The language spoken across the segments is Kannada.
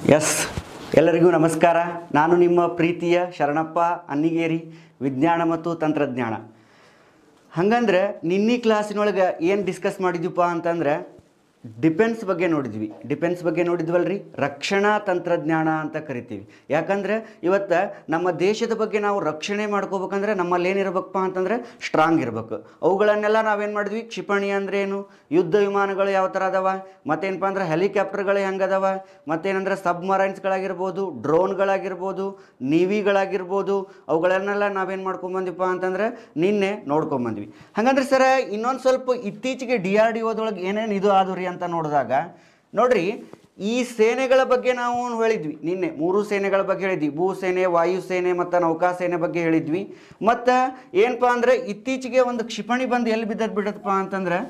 ಎಸ್ ಎಲ್ಲರಿಗೂ ನಮಸ್ಕಾರ ನಾನು ನಿಮ್ಮ ಪ್ರೀತಿಯ ಶರಣಪ್ಪ ಅನ್ನಿಗೇರಿ ವಿಜ್ಞಾನ ಮತ್ತು ತಂತ್ರಜ್ಞಾನ ಹಂಗಂದ್ರೆ ನಿನ್ನೆ ಕ್ಲಾಸಿನೊಳಗೆ ಏನು ಡಿಸ್ಕಸ್ ಮಾಡಿದ್ವಿಪ್ಪ ಅಂತಂದ್ರೆ ಡಿಫೆನ್ಸ್ ಬಗ್ಗೆ ನೋಡಿದ್ವಿ ಡಿಫೆನ್ಸ್ ಬಗ್ಗೆ ನೋಡಿದ್ವಲ್ರಿ ರಕ್ಷಣಾ ತಂತ್ರಜ್ಞಾನ ಅಂತ ಕರಿತೀವಿ ಯಾಕಂದ್ರೆ ಇವತ್ತು ನಮ್ಮ ದೇಶದ ಬಗ್ಗೆ ನಾವು ರಕ್ಷಣೆ ಮಾಡ್ಕೋಬೇಕಂದ್ರೆ ನಮ್ಮಲ್ಲಿ ಏನಿರ್ಬೇಕಪ್ಪ ಅಂತಂದ್ರೆ ಸ್ಟ್ರಾಂಗ್ ಇರಬೇಕು ಅವುಗಳನ್ನೆಲ್ಲ ನಾವೇನು ಮಾಡಿದ್ವಿ ಕ್ಷಿಪಣಿ ಅಂದ್ರೆ ಏನು ಯುದ್ಧ ವಿಮಾನಗಳು ಯಾವ ಥರ ಅದಾವ ಮತ್ತೇನಪ್ಪ ಅಂದ್ರೆ ಹೆಲಿಕಾಪ್ಟರ್ಗಳು ಹೆಂಗದಾವ ಮತ್ತೇನಂದ್ರೆ ಸಬ್ಮರೈನ್ಸ್ಗಳಾಗಿರ್ಬೋದು ಡ್ರೋನ್ಗಳಾಗಿರ್ಬೋದು ನೇವಿಗಳಾಗಿರ್ಬೋದು ಅವುಗಳನ್ನೆಲ್ಲ ನಾವೇನು ಮಾಡ್ಕೊಂಬಂದಿಪ್ಪ ಅಂತಂದ್ರೆ ನಿನ್ನೆ ನೋಡ್ಕೊಂಬಂದ್ವಿ ಹಾಗಂದ್ರೆ ಸರ ಇನ್ನೊಂದು ಸ್ವಲ್ಪ ಇತ್ತೀಚೆಗೆ ಡಿ ಆರ್ ಡಿ ಓದೊಳಗೆ ಏನೇನು ಇದು ಆದು ರೀ ಅಂತ ನೋಡಿದಾಗ ನೋಡ್ರಿ ಈ ಸೇನೆಗಳ ಬಗ್ಗೆ ನಾವು ಹೇಳಿದ್ವಿ ನಿನ್ನೆ ಮೂರು ಸೇನೆಗಳ ಬಗ್ಗೆ ಹೇಳಿದ್ವಿ ಭೂ ಸೇನೆ ವಾಯು ಸೇನೆ ಮತ್ತು ನೌಕಾ ಸೇನೆ ಬಗ್ಗೆ ಹೇಳಿದ್ವಿ ಮತ್ತು ಏನಪ್ಪ ಅಂದರೆ ಇತ್ತೀಚೆಗೆ ಒಂದು ಕ್ಷಿಪಣಿ ಬಂದು ಎಲ್ಲಿ ಬಿದ್ದದ್ದು ಬಿಡತ್ತಪ್ಪ ಅಂತಂದ್ರೆ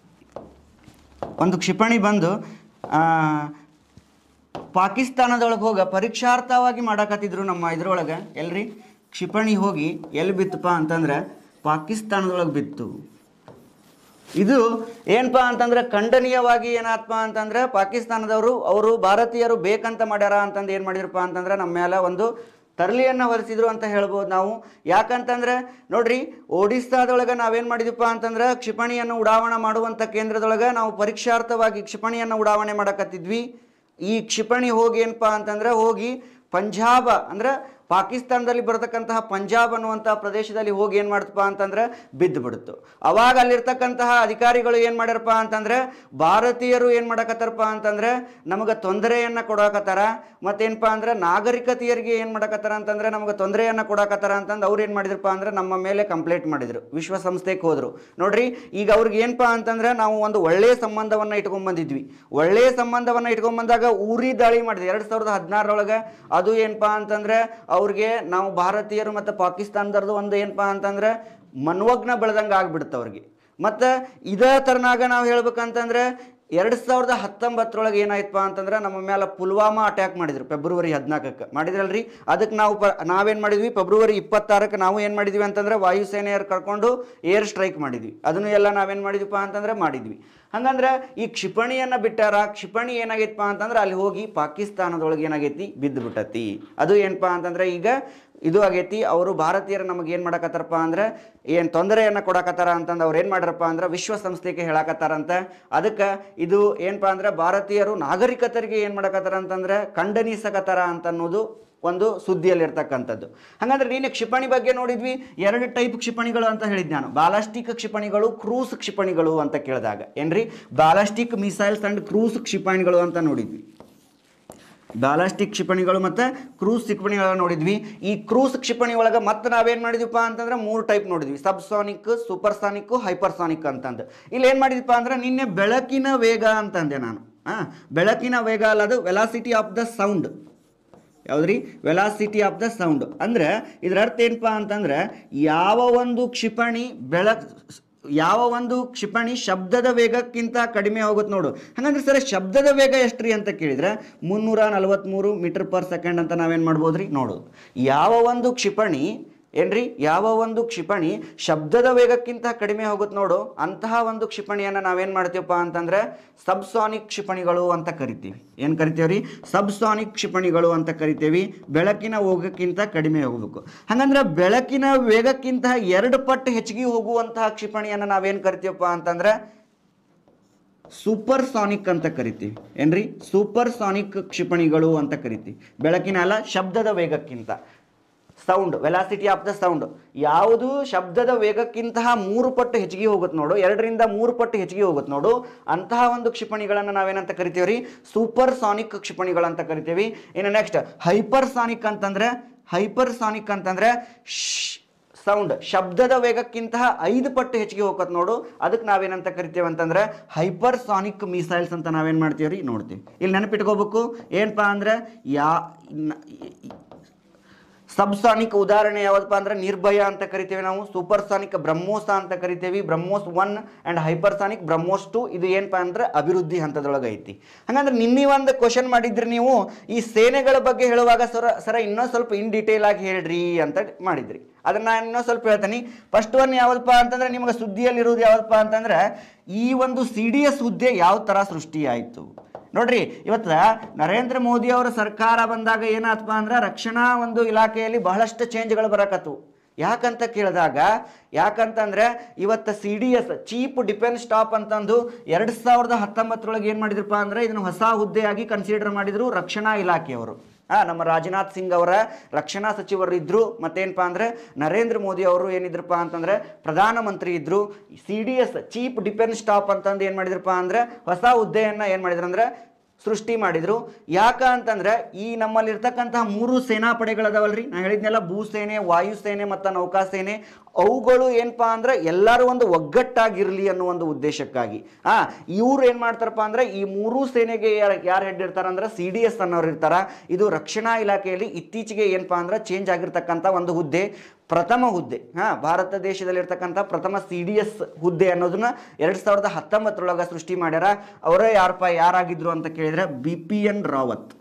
ಒಂದು ಕ್ಷಿಪಣಿ ಬಂದು ಆ, ಪಾಕಿಸ್ತಾನದೊಳಗೆ ಹೋಗ ಪರೀಕ್ಷಾರ್ಥವಾಗಿ ಮಾಡಾಕತ್ತಿದ್ರು ನಮ್ಮ ಇದ್ರೊಳಗೆ ಎಲ್ರಿ ಕ್ಷಿಪಣಿ ಹೋಗಿ ಎಲ್ಲಿ ಬಿತ್ತಪ್ಪ ಅಂತಂದ್ರೆ ಪಾಕಿಸ್ತಾನದೊಳಗೆ ಬಿತ್ತು ಇದು ಏನಪ್ಪ ಅಂತಂದ್ರೆ ಖಂಡನೀಯವಾಗಿ ಏನಾತ್ಪ ಅಂತಂದ್ರೆ ಪಾಕಿಸ್ತಾನದವರು ಅವರು ಭಾರತೀಯರು ಬೇಕಂತ ಮಾಡ್ಯಾರ ಅಂತಂದು ಏನು ಮಾಡಿದ್ರಪ್ಪ ಅಂತಂದ್ರೆ ನಮ್ಮ ಮೇಲೆ ಒಂದು ತರಲಿಯನ್ನು ಹೊರಿಸಿದ್ರು ಅಂತ ಹೇಳ್ಬೋದು ನಾವು ಯಾಕಂತಂದ್ರೆ ನೋಡ್ರಿ ಒಡಿಸ್ಸಾದೊಳಗೆ ನಾವೇನು ಮಾಡಿದ್ವಪ್ಪ ಅಂತಂದ್ರೆ ಕ್ಷಿಪಣಿಯನ್ನು ಉಡಾವಣೆ ಮಾಡುವಂಥ ಕೇಂದ್ರದೊಳಗೆ ನಾವು ಪರೀಕ್ಷಾರ್ಥವಾಗಿ ಕ್ಷಿಪಣಿಯನ್ನು ಉಡಾವಣೆ ಮಾಡಕತ್ತಿದ್ವಿ ಈ ಕ್ಷಿಪಣಿ ಹೋಗಿ ಏನಪ್ಪ ಅಂತಂದ್ರೆ ಹೋಗಿ ಪಂಜಾಬ ಅಂದ್ರೆ ಪಾಕಿಸ್ತಾನದಲ್ಲಿ ಬರತಕ್ಕಂತಹ ಪಂಜಾಬ್ ಅನ್ನುವಂಥ ಪ್ರದೇಶದಲ್ಲಿ ಹೋಗಿ ಏನು ಮಾಡ್ತಪ್ಪ ಅಂತಂದ್ರೆ ಬಿದ್ದು ಬಿಡ್ತು ಅವಾಗ ಅಲ್ಲಿರ್ತಕ್ಕಂತಹ ಅಧಿಕಾರಿಗಳು ಏನು ಮಾಡ್ಯಾರಪ್ಪ ಅಂತಂದ್ರೆ ಭಾರತೀಯರು ಏನು ಮಾಡಕತ್ತಾರಪ್ಪ ಅಂತಂದ್ರೆ ನಮಗೆ ತೊಂದರೆಯನ್ನು ಕೊಡಾಕತ್ತಾರ ಮತ್ತೇನಪ್ಪ ಅಂದ್ರೆ ನಾಗರಿಕತೆಯರಿಗೆ ಏನು ಮಾಡಕತ್ತಾರ ಅಂತಂದ್ರೆ ನಮಗೆ ತೊಂದರೆಯನ್ನು ಕೊಡಾಕತ್ತಾರ ಅಂತಂದು ಅವ್ರು ಏನು ಮಾಡಿದ್ರಪ್ಪ ಅಂದ್ರೆ ನಮ್ಮ ಮೇಲೆ ಕಂಪ್ಲೇಂಟ್ ಮಾಡಿದ್ರು ವಿಶ್ವಸಂಸ್ಥೆಗೆ ಹೋದ್ರು ನೋಡ್ರಿ ಈಗ ಅವ್ರಿಗೆ ಏನಪ್ಪ ಅಂತಂದ್ರೆ ನಾವು ಒಂದು ಒಳ್ಳೆಯ ಸಂಬಂಧವನ್ನು ಇಟ್ಕೊಂಡ್ ಬಂದಿದ್ವಿ ಒಳ್ಳೆಯ ಸಂಬಂಧವನ್ನು ಇಟ್ಕೊಂಡ್ ಬಂದಾಗ ಊರಿ ದಾಳಿ ಮಾಡಿದ್ವಿ ಎರಡು ಸಾವಿರದ ಹದಿನಾರರೊಳಗೆ ಅದು ಏನಪ್ಪಾ ಅಂತಂದ್ರೆ ಅವ್ರಿಗೆ ನಾವು ಭಾರತೀಯರು ಮತ್ತು ಪಾಕಿಸ್ತಾನದವ್ರದ್ದು ಒಂದು ಏನಪ್ಪಾ ಅಂತಂದ್ರೆ ಮನ್ವಗ್ನ ಬೆಳೆದಂಗೆ ಆಗ್ಬಿಡುತ್ತೆ ಅವ್ರಿಗೆ ಮತ್ತು ಇದೇ ಥರನಾಗ ನಾವು ಹೇಳ್ಬೇಕಂತಂದ್ರೆ ಎರಡು ಸಾವಿರದ ಹತ್ತೊಂಬತ್ತರೊಳಗೆ ಏನಾಯ್ತಪ್ಪ ಅಂತಂದ್ರೆ ನಮ್ಮ ಮೇಲೆ ಪುಲ್ವಾಮಾ ಅಟ್ಯಾಕ್ ಮಾಡಿದ್ರು ಫೆಬ್ರವರಿ ಹದಿನಾಲ್ಕಕ್ಕೆ ಮಾಡಿದ್ರಲ್ರಿ ಅದಕ್ಕೆ ನಾವು ಪ ನಾವೇನು ಮಾಡಿದ್ವಿ ಫೆಬ್ರವರಿ ಇಪ್ಪತ್ತಾರಕ್ಕೆ ನಾವು ಏನು ಮಾಡಿದ್ವಿ ಅಂತಂದ್ರೆ ವಾಯುಸೇನೆಯರು ಕರ್ಕೊಂಡು ಏರ್ ಸ್ಟ್ರೈಕ್ ಮಾಡಿದ್ವಿ ಅದನ್ನು ಎಲ್ಲ ನಾವೇನು ಮಾಡಿದ್ವಿಪ್ಪ ಅಂತಂದ್ರೆ ಮಾಡಿದ್ವಿ ಹಂಗಂದ್ರೆ ಈ ಕ್ಷಿಪಣಿಯನ್ನು ಬಿಟ್ಟಾರ ಕ್ಷಿಪಣಿ ಏನಾಗೈತಪ್ಪ ಅಂತಂದ್ರೆ ಅಲ್ಲಿ ಹೋಗಿ ಪಾಕಿಸ್ತಾನದೊಳಗೆ ಏನಾಗೈತಿ ಬಿದ್ದು ಬಿಟ್ಟತಿ ಅದು ಏನಪ್ಪಾ ಅಂತಂದ್ರೆ ಈಗ ಇದು ಆಗೈತಿ ಅವರು ಭಾರತೀಯರು ನಮಗೆ ಏನು ಮಾಡಕತ್ತಾರಪ್ಪ ಅಂದ್ರೆ ಏನು ತೊಂದರೆಯನ್ನು ಕೊಡಕತ್ತಾರ ಅಂತಂದು ಅವ್ರು ಏನು ಮಾಡ್ಯಾರಪ್ಪ ಅಂದ್ರೆ ವಿಶ್ವಸಂಸ್ಥೆಗೆ ಹೇಳಕತ್ತಾರಂತ ಅದಕ್ಕೆ ಇದು ಏನಪ್ಪಾ ಅಂದ್ರೆ ಭಾರತೀಯರು ನಾಗರಿಕತರಿಗೆ ಏನು ಮಾಡಕತ್ತಾರ ಅಂತಂದ್ರೆ ಖಂಡನಿಸಕತ್ತಾರ ಅಂತ ಅನ್ನೋದು ಒಂದು ಸುದ್ದಿಯಲ್ಲಿ ಇರ್ತಕ್ಕಂಥದ್ದು ಹಾಗಂದ್ರೆ ನೀನು ಕ್ಷಿಪಣಿ ಬಗ್ಗೆ ನೋಡಿದ್ವಿ ಎರಡು ಟೈಪ್ ಕ್ಷಿಪಣಿಗಳು ಅಂತ ಹೇಳಿದ್ ನಾನು ಬಾಲಾಸ್ಟಿಕ್ ಕ್ಷಿಪಣಿಗಳು ಕ್ರೂಸ್ ಕ್ಷಿಪಣಿಗಳು ಅಂತ ಕೇಳಿದಾಗ ಏನ್ರಿ ಬಾಲಾಸ್ಟಿಕ್ ಮಿಸೈಲ್ಸ್ ಅಂಡ್ ಕ್ರೂಸ್ ಕ್ಷಿಪಣಿಗಳು ಅಂತ ನೋಡಿದ್ವಿ ಬಾಲಾಸ್ಟಿಕ್ ಕ್ಷಿಪಣಿಗಳು ಮತ್ತು ಕ್ರೂಸ್ ಕ್ಷಿಪಣಿಗಳನ್ನ ನೋಡಿದ್ವಿ ಈ ಕ್ರೂಸ್ ಕ್ಷಿಪಣಿ ಒಳಗೆ ಮತ್ತೆ ನಾವೇನು ಮಾಡಿದ್ವಿಪ್ಪ ಅಂತಂದ್ರೆ ಮೂರು ಟೈಪ್ ನೋಡಿದ್ವಿ ಸಬ್ಸಾನಿಕ್ ಸೂಪರ್ಸಾನಿಕ್ ಹೈಪರ್ಸಾನಿಕ್ ಅಂತಂದು ಇಲ್ಲಿ ಏನು ಮಾಡಿದ್ವಿಪ್ಪ ಅಂದ್ರೆ ನಿನ್ನೆ ಬೆಳಕಿನ ವೇಗ ಅಂತಂದೆ ನಾನು ಹಾಂ ಬೆಳಕಿನ ವೇಗ ಅಲ್ಲದು ವೆಲಾಸಿಟಿ ಆಫ್ ದ ಸೌಂಡ್ ಯಾವ್ದ್ರಿ ವೆಲಾಸಿಟಿ ಆಫ್ ದ ಸೌಂಡ್ ಅಂದ್ರೆ ಇದರ ಅರ್ಥ ಏನಪ್ಪ ಅಂತಂದ್ರೆ ಯಾವ ಒಂದು ಕ್ಷಿಪಣಿ ಬೆಳಕ್ ಯಾವ ಒಂದು ಕ್ಷಿಪಣಿ ಶಬ್ದದ ವೇಗಕ್ಕಿಂತ ಕಡಿಮೆ ಹೋಗುತ್ತೆ ನೋಡು ಹಾಗಂದ್ರೆ ಸರ್ ಶಬ್ದದ ವೇಗ ಎಷ್ಟ್ರಿ ಅಂತ ಕೇಳಿದ್ರೆ ಮುನ್ನೂರ ನಲವತ್ತ್ಮೂರು ಮೀಟರ್ ಪರ್ ಸೆಕೆಂಡ್ ಅಂತ ನಾವೇನು ಮಾಡ್ಬೋದ್ರಿ ನೋಡೋದು ಯಾವ ಒಂದು ಕ್ಷಿಪಣಿ ಏನ್ರಿ ಯಾವ ಒಂದು ಕ್ಷಿಪಣಿ ಶಬ್ದದ ವೇಗಕ್ಕಿಂತ ಕಡಿಮೆ ಹೋಗುತ್ತೆ ನೋಡು ಅಂತಹ ಒಂದು ಕ್ಷಿಪಣಿಯನ್ನು ನಾವೇನು ಮಾಡ್ತೀವಪ್ಪ ಅಂತಂದ್ರೆ ಸಬ್ಸಾನಿಕ್ ಕ್ಷಿಪಣಿಗಳು ಅಂತ ಕರಿತೀವಿ ಏನು ಕರಿತೀವ್ರಿ ಸಬ್ಸಾನಿಕ್ ಕ್ಷಿಪಣಿಗಳು ಅಂತ ಕರಿತೀವಿ ಬೆಳಕಿನ ವೇಗಕ್ಕಿಂತ ಕಡಿಮೆ ಹೋಗಬೇಕು ಹಾಗಂದ್ರೆ ಬೆಳಕಿನ ವೇಗಕ್ಕಿಂತ ಎರಡು ಪಟ್ಟು ಹೆಚ್ಚಿಗೆ ಹೋಗುವಂತಹ ಕ್ಷಿಪಣಿಯನ್ನು ನಾವೇನು ಕರಿತೀವಪ್ಪ ಅಂತಂದ್ರೆ ಸೂಪರ್ ಸಾನಿಕ್ ಅಂತ ಕರಿತೀವಿ ಏನ್ರಿ ಸೂಪರ್ ಸಾನಿಕ್ ಕ್ಷಿಪಣಿಗಳು ಅಂತ ಕರಿತೀವಿ ಬೆಳಕಿನ ಅಲ್ಲ ಶಬ್ದದ ವೇಗಕ್ಕಿಂತ sound velocity of the sound ಯಾವುದು ಶಬ್ದದ ವೇಗಕ್ಕಿಂತಹ ಮೂರು ಪಟ್ಟು ಹೆಚ್ಚಿಗೆ ಹೋಗುತ್ತೆ ನೋಡು ಎರಡರಿಂದ ಮೂರು ಪಟ್ಟು ಹೆಚ್ಚಿಗೆ ಹೋಗುತ್ತೆ ನೋಡು ಅಂತಹ ಒಂದು ಕ್ಷಿಪಣಿಗಳನ್ನು ನಾವೇನಂತ ಕರಿತೀವಿ ರೀ ಸೂಪರ್ ಸಾನಿಕ್ ಕ್ಷಿಪಣಿಗಳಂತ ಕರಿತೀವಿ ಇನ್ನು ನೆಕ್ಸ್ಟ್ ಹೈಪರ್ ಸಾನಿಕ್ ಅಂತಂದ್ರೆ ಹೈಪರ್ ಸಾನಿಕ್ ಅಂತಂದ್ರೆ ಸೌಂಡ್ ಶಬ್ದದ ವೇಗಕ್ಕಿಂತ ಐದು ಪಟ್ಟು ಹೆಚ್ಚಿಗೆ ಹೋಗತ್ ನೋಡು ಅದಕ್ಕೆ ನಾವೇನಂತ ಕರಿತೇವೆ ಅಂತಂದ್ರೆ ಹೈಪರ್ ಸಾನಿಕ್ ಮಿಸೈಲ್ಸ್ ಅಂತ ನಾವೇನು ಮಾಡ್ತೀವಿ ರೀ ನೋಡ್ತೀವಿ ಇಲ್ಲಿ ನೆನಪಿಟ್ಕೋಬೇಕು ಏನಪ್ಪಾ ಅಂದ್ರೆ ಯಾ ನ- ಸಬ್ಸಾನಿಕ್ ಉದಾಹರಣೆ ಯಾವ್ದಪ್ಪ ಅಂದ್ರೆ ನಿರ್ಭಯ ಅಂತ ಕರಿತೇವೆ ನಾವು ಸೂಪರ್ ಸಾನಿಕ್ ಬ್ರಹ್ಮೋಸ್ ಅಂತ ಕರಿತೇವೆ BrahMos one and hypersonic BrahMos two ಇದು ಏನಪ್ಪಾ ಅಂದ್ರೆ ಅಭಿವೃದ್ಧಿ ಹಂತದೊಳಗೆ ಐತಿ ಹಂಗಂದ್ರೆ ನಿನ್ನೆ ಒಂದು ಕ್ವಶನ್ ಮಾಡಿದ್ರಿ ನೀವು ಈ ಸೇನೆಗಳ ಬಗ್ಗೆ ಹೇಳುವಾಗ ಸರ ಸರ ಇನ್ನೂ ಸ್ವಲ್ಪ ಇನ್ ಡೀಟೇಲ್ ಆಗಿ ಹೇಳ್ರಿ ಅಂತ ಮಾಡಿದ್ರಿ ಅದನ್ನ ನಾನು ಇನ್ನೊಂದು ಸ್ವಲ್ಪ ಹೇಳ್ತೀನಿ ಫಸ್ಟ್ ಒನ್ ಯಾವ್ದಪ್ಪ ಅಂತಂದ್ರೆ ನಿಮಗೆ ಸುದ್ದಿಯಲ್ಲಿರುವುದು ಯಾವ್ದಪ್ಪ ಅಂತಂದ್ರೆ ಈ ಒಂದು ಸಿ ಡಿ ಎಸ್ ಹುದ್ದೆ ಯಾವ ಥರ ಸೃಷ್ಟಿಯಾಯಿತು ನೋಡ್ರಿ ಇವತ್ತು ನರೇಂದ್ರ ಮೋದಿ ಅವರ ಸರ್ಕಾರ ಬಂದಾಗ ಏನಾತಪ್ಪ ಅಂದ್ರೆ ರಕ್ಷಣಾ ಒಂದು ಇಲಾಖೆಯಲ್ಲಿ ಬಹಳಷ್ಟು ಚೇಂಜ್ಗಳು ಬರಕತ್ತು ಯಾಕಂತ ಕೇಳಿದಾಗ ಯಾಕಂತಂದ್ರೆ ಇವತ್ತು C D S chief defence staff ಅಂತಂದು ಎರಡು ಸಾವಿರದ ಹತ್ತೊಂಬತ್ತರೊಳಗೆ ಏನು ಮಾಡಿದ್ರಪ್ಪ ಅಂದ್ರೆ ಇದನ್ನು ಹೊಸ ಹುದ್ದೆಯಾಗಿ ಕನ್ಸಿಡರ್ ಮಾಡಿದ್ರು ರಕ್ಷಣಾ ಇಲಾಖೆಯವರು ಆ, ನಮ್ಮ ರಾಜನಾಥ್ ಸಿಂಗ್ ಅವರ ರಕ್ಷಣಾ ಸಚಿವರು ಇದ್ರು ಮತ್ತೇನಪ್ಪ ಅಂದ್ರೆ ನರೇಂದ್ರ ಮೋದಿ ಅವರು ಏನಿದ್ರಪ್ಪ ಅಂತಂದ್ರೆ ಪ್ರಧಾನಮಂತ್ರಿ ಇದ್ರು C D S chief defence staff ಅಂತಂದು ಏನು ಮಾಡಿದ್ರಪ್ಪ ಅಂದ್ರೆ ಹೊಸ ಹುದ್ದೆಯನ್ನ ಏನು ಮಾಡಿದ್ರು ಅಂದ್ರೆ ಸೃಷ್ಟಿ ಮಾಡಿದ್ರು ಯಾಕ ಅಂತಂದ್ರೆ ಈ ನಮ್ಮಲ್ಲಿರ್ತಕ್ಕಂತಹ ಮೂರು ಸೇನಾ ಪಡೆಗಳದಾವಲ್ರಿ ನಾ ಹೇಳಿದ್ನೆಲ್ಲ ಭೂಸೇನೆ ವಾಯುಸೇನೆ ಮತ್ತು ನೌಕಾಸೇನೆ ಅವುಗಳು ಏನಪ್ಪಾ ಅಂದ್ರೆ ಎಲ್ಲರೂ ಒಂದು ಒಗ್ಗಟ್ಟಾಗಿರ್ಲಿ ಅನ್ನೋ ಒಂದು ಉದ್ದೇಶಕ್ಕಾಗಿ ಆ ಇವ್ರು ಏನ್ ಮಾಡ್ತಾರಪ್ಪ ಅಂದ್ರೆ ಈ ಮೂರು ಸೇನೆಗೆ ಯಾರು ಹೆಡ್ ಇರ್ತಾರ ಅಂದ್ರೆ ಸಿ ಡಿ ಎಸ್ ಅನ್ನೋರು ಇರ್ತಾರ ಇದು ರಕ್ಷಣಾ ಇಲಾಖೆಯಲ್ಲಿ ಇತ್ತೀಚೆಗೆ ಏನಪ್ಪಾ ಅಂದ್ರೆ ಚೇಂಜ್ ಆಗಿರ್ತಕ್ಕಂಥ ಒಂದು ಹುದ್ದೆ ಪ್ರಥಮ ಹುದ್ದೆ ಹಾ ಭಾರತ ದೇಶದಲ್ಲಿರ್ತಕ್ಕಂಥ ಪ್ರಥಮ ಸಿ ಡಿ ಎಸ್ ಹುದ್ದೆ ಅನ್ನೋದನ್ನ ಎರಡ್ ಸಾವಿರದ ಹತ್ತೊಂಬತ್ತರೊಳಗೆ ಸೃಷ್ಟಿ ಮಾಡ್ಯಾರ ಅವರೇ ಯಾರಪ್ಪ ಯಾರಾಗಿದ್ರು ಅಂತ ಕೇಳಿದ್ರೆ ಬಿ ಪಿ ಎನ್ ರಾವತ್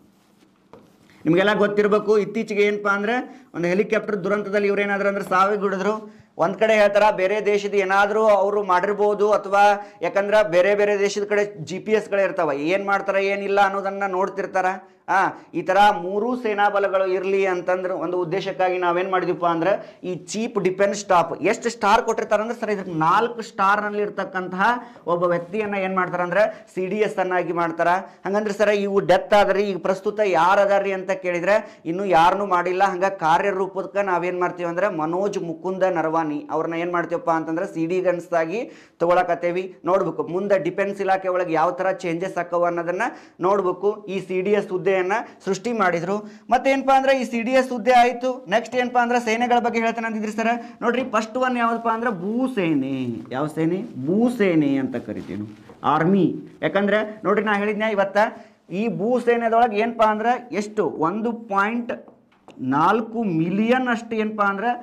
ನಿಮಗೆಲ್ಲ ಗೊತ್ತಿರಬೇಕು ಇತ್ತೀಚೆಗೆ ಏನಪ್ಪ ಅಂದ್ರೆ ಒಂದು ಹೆಲಿಕಾಪ್ಟರ್ ದುರಂತದಲ್ಲಿ ಇವ್ರು ಏನಾದ್ರು ಅಂದ್ರೆ ಸಾವಿಗುಡಿದ್ರು ಒಂದ್ ಕಡೆ ಹೇಳ್ತಾರ ಬೇರೆ ದೇಶದ ಏನಾದರೂ ಅವರು ಮಾಡಿರ್ಬೋದು ಅಥವಾ ಯಾಕಂದ್ರೆ ಬೇರೆ ಬೇರೆ ದೇಶದ ಕಡೆ ಜಿ ಪಿ ಎಸ್ಗಳು ಇರ್ತಾವ ಏನ್ ಮಾಡ್ತಾರ ಏನಿಲ್ಲ ಅನ್ನೋದನ್ನ ನೋಡ್ತಿರ್ತಾರ ಆ ಈ ತರ ಮೂರೂ ಸೇನಾ ಬಲಗಳು ಇರಲಿ ಅಂತಂದ್ರೆ ಒಂದು ಉದ್ದೇಶಕ್ಕಾಗಿ ನಾವೇನ್ ಮಾಡಿದ್ವಿಪ್ಪ ಅಂದ್ರೆ ಈ ಚೀಫ್ ಡಿಫೆನ್ಸ್ ಸ್ಟಾಪ್ ಎಷ್ಟು ಸ್ಟಾರ್ ಕೊಟ್ಟಿರ್ತಾರ ಅಂದ್ರೆ ಸರ್ ಇದಕ್ಕೆ ನಾಲ್ಕು ಸ್ಟಾರ್ ನಲ್ಲಿ ಇರ್ತಕ್ಕಂತಹ ಒಬ್ಬ ವ್ಯಕ್ತಿಯನ್ನ ಏನ್ ಮಾಡ್ತಾರ ಅಂದ್ರೆ ಸಿ ಡಿ ಎಸ್ ಅನ್ನಾಗಿ ಮಾಡ್ತಾರ ಹಂಗಂದ್ರೆ ಸರ್ ಇವು ಡೆತ್ ಆದ್ರಿ ಈಗ ಪ್ರಸ್ತುತ ಯಾರು ಅದಾರ್ರಿ ಅಂತ ಕೇಳಿದ್ರೆ ಇನ್ನು ಯಾರನ್ನೂ ಮಾಡಿಲ್ಲ ಹಂಗ ಕಾರ್ಯರೂಪಕ್ಕೆ ನಾವೇನ್ ಮಾಡ್ತೀವಿ ಅಂದ್ರೆ ಮನೋಜ್ ಮುಕುಂದ ನರವಾನಿ ಅವ್ರನ್ನ ಏನ್ ಮಾಡ್ತೀವಪ್ಪ ಅಂತಂದ್ರೆ ಸಿ ಡಿ ಆಗಿ ತಗೊಳಕತ್ತೇವಿ ನೋಡ್ಬೇಕು ಮುಂದೆ ಡಿಫೆನ್ಸ್ ಇಲಾಖೆ ಒಳಗೆ ಯಾವ ತರ ಚೇಂಜಸ್ ಆಕ್ಕವ ಅನ್ನೋದನ್ನ ನೋಡ್ಬೇಕು ಈ ಸಿ ಡಿ ಎಸ್ ಹುದ್ದೆಯನ್ನ ಸೃಷ್ಟಿ ಮಾಡಿದ್ರು ಮತ್ತೇನಪ್ಪಾ ಅಂದ್ರೆ ಈ ಸಿ ಡಿ ಎಸ್ ಹುದ್ದೆ ಆಯ್ತು ನೆಕ್ಸ್ಟ್ ಏನಪ್ಪಾ ಅಂದ್ರೆ ಸೇನೆಗಳ ಬಗ್ಗೆ ಹೇಳ್ತೇನೆ ಅಂತಿದ್ರಿ ಸರ್ ನೋಡ್ರಿ ಫಸ್ಟ್ ಒನ್ ಯಾವ್ದಪ್ಪ ಅಂದ್ರೆ ಭೂಸೇನೆ ಯಾವ ಸೇನೆ ಭೂಸೇನೆ ಅಂತ ಕರಿತೀವಿ ನಾವು. ಆರ್ಮಿ ಯಾಕಂದ್ರೆ ನೋಡ್ರಿ ನಾ ಹೇಳಿದ್ನ ಇವತ್ತ ಈ ಭೂಸೇನೆದೊಳಗೆ ಏನಪ್ಪಾ ಅಂದ್ರೆ ಎಷ್ಟು ಒಂದು ಪಾಯಿಂಟ್ ನಾಲ್ಕು ಮಿಲಿಯನ್ ಅಷ್ಟು ಏನಪ್ಪಾ ಅಂದ್ರೆ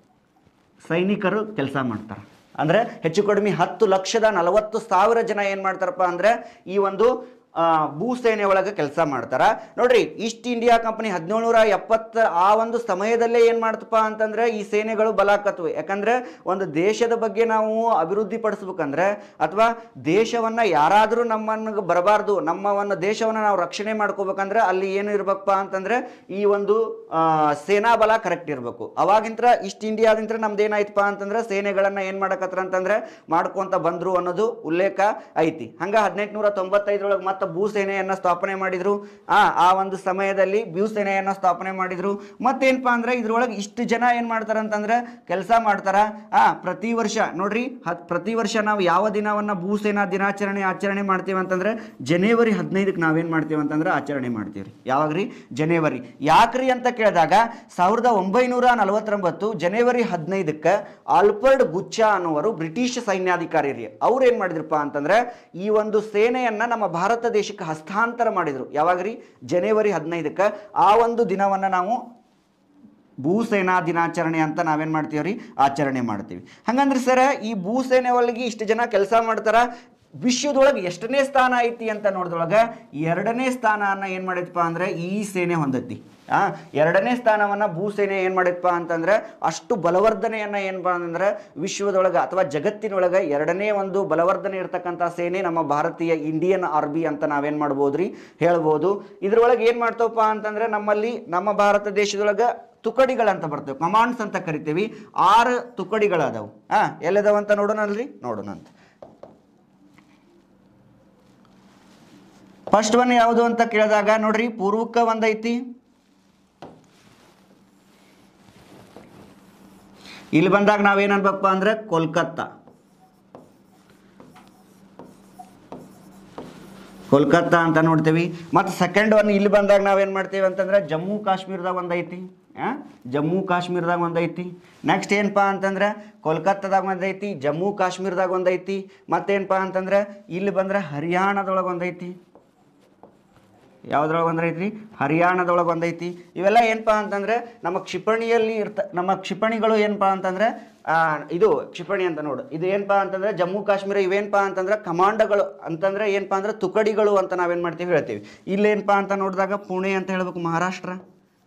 ಸೈನಿಕರು ಕೆಲಸ ಮಾಡ್ತಾರೆ ಅಂದ್ರೆ ಹೆಚ್ಚು ಕಡಿಮೆ ಹತ್ತು ಲಕ್ಷದ ನಲವತ್ತು ಸಾವಿರ ಜನ ಏನು ಮಾಡ್ತಾರಪ್ಪ ಅಂದ್ರೆ ಈ ಒಂದು ಆ, ಭೂಸೇನೆ ಒಳಗೆ ಕೆಲಸ ಮಾಡ್ತಾರ ನೋಡ್ರಿ ಈಸ್ಟ್ ಇಂಡಿಯಾ ಕಂಪನಿ ಹದಿನೇಳುನೂರ ಎಪ್ಪತ್ತ ಆ ಒಂದು ಸಮಯದಲ್ಲೇ ಏನು ಮಾಡ್ತಪ್ಪ ಅಂತಂದ್ರೆ ಈ ಸೇನೆಗಳು ಬಲಾಕತ್ವೆ ಯಾಕಂದ್ರೆ ಒಂದು ದೇಶದ ಬಗ್ಗೆ ನಾವು ಅಭಿವೃದ್ಧಿ ಪಡಿಸ್ಬೇಕಂದ್ರೆ ಅಥವಾ ದೇಶವನ್ನ ಯಾರಾದರೂ ನಮ್ಮನ್ನ ಬರಬಾರ್ದು ನಮ್ಮ ಒಂದು ದೇಶವನ್ನ ನಾವು ರಕ್ಷಣೆ ಮಾಡ್ಕೋಬೇಕಂದ್ರೆ ಅಲ್ಲಿ ಏನು ಇರ್ಬೇಕಪ್ಪ ಅಂತಂದ್ರೆ ಈ ಒಂದು ಆ, ಸೇನಾ ಬಲ ಕರೆಕ್ಟ್ ಇರಬೇಕು ಅವಾಗಿಂತ್ರ ಈಸ್ಟ್ ಇಂಡಿಯಾದಿಂತ್ರ ನಮ್ದು ಏನಾಯ್ತಪ್ಪ ಅಂತಂದ್ರೆ ಸೇನೆಗಳನ್ನ ಏನ್ ಮಾಡಕತ್ರ ಅಂತಂದ್ರೆ ಮಾಡ್ಕೊಂತ ಬಂದ್ರು ಅನ್ನೋದು ಉಲ್ಲೇಖ ಐತಿ ಹಂಗ ಹದಿನೆಂಟುನೂರ ತೊಂಬತ್ತೈದರೊಳಗೆ ಮತ್ತೆ ಭೂಸೇನೆಯನ್ನ ಸ್ಥಾಪನೆ ಮಾಡಿದ್ರು ಆ ಆ ಒಂದು ಸಮಯದಲ್ಲಿ ಭೂಸೇನೆಯನ್ನ ಸ್ಥಾಪನೆ ಮಾಡಿದ್ರು ಮತ್ತೇನಪ್ಪ ಅಂದ್ರೆ ಇದ್ರೊಳಗೆ ಇಷ್ಟು ಜನ ಏನ್ ಮಾಡ್ತಾರ ಅಂತಂದ್ರೆ ಕೆಲಸ ಮಾಡ್ತಾರ ಆ ಪ್ರತಿ ವರ್ಷ ನೋಡ್ರಿ ಹತ್ ಪ್ರತಿ ವರ್ಷ ನಾವು ಯಾವ ದಿನವನ್ನ ಭೂಸೇನಾ ದಿನಾಚರಣೆ ಆಚರಣೆ ಮಾಡ್ತೀವಿ ಅಂತಂದ್ರೆ ಜನವರಿ ಹದಿನೈದಕ್ಕೆ ನಾವೇನ್ ಮಾಡ್ತೀವಿ ಅಂತಂದ್ರೆ ಆಚರಣೆ ಮಾಡ್ತೀವಿ ರೀ ಯಾವಾಗ್ರಿ ಜನವರಿ ಯಾಕ್ರಿ ಅಂತ ಕೇಳಿದಾಗ ಸಾವಿರದ ಒಂಬೈನೂರ ನಲವತ್ತೊಂಬತ್ತು ಜನವರಿ ಹದಿನೈದಕ್ಕೆ ಆಲ್ಫರ್ಡ್ ಗುಚ್ಚಾ ಅನ್ನುವರು ಬ್ರಿಟಿಷ್ ಸೈನ್ಯಾಧಿಕಾರಿ ರೀ ಅವ್ರು ಏನ್ ಮಾಡಿದ್ರಪ್ಪ ಅಂತಂದ್ರೆ ಈ ಒಂದು ಸೇನೆಯನ್ನ ನಮ್ಮ ಭಾರತ ದೇಶಕ್ಕೆ ಹಸ್ತಾಂತರ ಮಾಡಿದ್ರು ಯಾವಾಗ್ರಿ ಜನವರಿ ಹದಿನೈದಕ್ಕೆ ಆ ಒಂದು ದಿನವನ್ನ ನಾವು ಭೂಸೇನಾ ದಿನಾಚರಣೆ ಅಂತ ನಾವೇನ್ ಮಾಡ್ತೀವಿ ರೀ ಆಚರಣೆ ಮಾಡ್ತೀವಿ ಹಂಗಂದ್ರೆ ಸರ್ ಈ ಭೂಸೇನೆ ಒಳಗೆ ಇಷ್ಟು ಜನ ಕೆಲಸ ಮಾಡ್ತಾರ ವಿಶ್ವದೊಳಗೆ ಎಷ್ಟನೇ ಸ್ಥಾನ ಐತಿ ಅಂತ ನೋಡಿದೊಳಗೆ ಎರಡನೇ ಸ್ಥಾನನ ಏನು ಮಾಡಿದ್ಪ ಅಂದ್ರೆ ಈ ಸೇನೆ ಹೊಂದತಿ ಆ ಎರಡನೇ ಸ್ಥಾನವನ್ನ ಭೂಸೇನೆ ಏನು ಮಾಡಿದ್ಪ ಅಂತಂದ್ರೆ ಅಷ್ಟು ಬಲವರ್ಧನೆಯನ್ನ ಏನಪ್ಪ ಅಂತಂದ್ರೆ ವಿಶ್ವದೊಳಗೆ ಅಥವಾ ಜಗತ್ತಿನೊಳಗೆ ಎರಡನೇ ಒಂದು ಬಲವರ್ಧನೆ ಇರತಕ್ಕಂಥ ಸೇನೆ ನಮ್ಮ ಭಾರತೀಯ ಇಂಡಿಯನ್ ಆರ್ಮಿ ಅಂತ ನಾವೇನ್ ಮಾಡ್ಬೋದ್ರಿ ಹೇಳ್ಬೋದು ಇದ್ರೊಳಗೆ ಏನು ಮಾಡ್ತವಪ್ಪ ಅಂತಂದ್ರೆ ನಮ್ಮಲ್ಲಿ ನಮ್ಮ ಭಾರತ ದೇಶದೊಳಗೆ ತುಕಡಿಗಳಂತ ಬರ್ತವೆ ಕಮಾಂಡ್ಸ್ ಅಂತ ಕರಿತೀವಿ ಆರು ತುಕಡಿಗಳದಾವು ಹಾ ಎಲ್ಲದಾವ ಅಂತ ನೋಡೋಣಲ್ರಿ ನೋಡೋಣ ಅಂತ ಫಸ್ಟ್ ಒನ್ ಯಾವುದು ಅಂತ ಕೇಳಿದಾಗ ನೋಡ್ರಿ ಪೂರ್ವಕ್ಕ ಒಂದೈತಿ ಇಲ್ಲಿ ಬಂದಾಗ ನಾವೇನ್ ಅನ್ಬೇಕಪ್ಪ ಅಂದ್ರೆ ಕೋಲ್ಕತ್ತಾ ಕೋಲ್ಕತ್ತಾ ಅಂತ ನೋಡ್ತೀವಿ ಮತ್ತು ಸೆಕೆಂಡ್ ಒನ್ ಇಲ್ಲಿ ಬಂದಾಗ ನಾವೇನು ಮಾಡ್ತೀವಿ ಅಂತಂದ್ರೆ ಜಮ್ಮು ಕಾಶ್ಮೀರದಾಗ ಒಂದೈತಿ ಆ? ಜಮ್ಮು ಕಾಶ್ಮೀರದಾಗ ಒಂದೈತಿ ನೆಕ್ಸ್ಟ್ ಏನಪ್ಪಾ ಅಂತಂದ್ರೆ ಕೋಲ್ಕತ್ತಾದಾಗ ಒಂದೈತಿ ಜಮ್ಮು ಕಾಶ್ಮೀರದಾಗ ಒಂದೈತಿ ಮತ್ತೇನಪ್ಪ ಅಂತಂದ್ರೆ ಇಲ್ಲಿ ಬಂದ್ರೆ ಹರಿಯಾಣದೊಳಗೆ ಒಂದೈತಿ ಯಾವ್ದ್ರೊಳಗೆ ಒಂದೈತಿ ಹರಿಯಾಣದೊಳಗೆ ಒಂದೈತಿ ಇವೆಲ್ಲ ಏನಪ್ಪಾ ಅಂತಂದ್ರೆ ನಮ್ಮ ಕ್ಷಿಪಣಿಯಲ್ಲಿ ಇರ್ತ ನಮ್ಮ ಕ್ಷಿಪಣಿಗಳು ಏನಪ್ಪಾ ಅಂತಂದ್ರೆ ಆ, ಇದು ಕ್ಷಿಪಣಿ ಅಂತ ನೋಡು ಇದು ಏನಪ್ಪಾ ಅಂತಂದ್ರೆ ಜಮ್ಮು ಕಾಶ್ಮೀರ ಇವೇನಪ್ಪಾ ಅಂತಂದ್ರೆ ಕಮಾಂಡಗಳು ಅಂತಂದ್ರೆ ಏನಪ್ಪಾ ಅಂದ್ರೆ ತುಕಡಿಗಳು ಅಂತ ನಾವೇನ್ ಮಾಡ್ತೀವಿ ಹೇಳ್ತೀವಿ ಇಲ್ಲೇನಪ್ಪಾ ಅಂತ ನೋಡಿದಾಗ ಪುಣೆ ಅಂತ ಹೇಳ್ಬೇಕು ಮಹಾರಾಷ್ಟ್ರ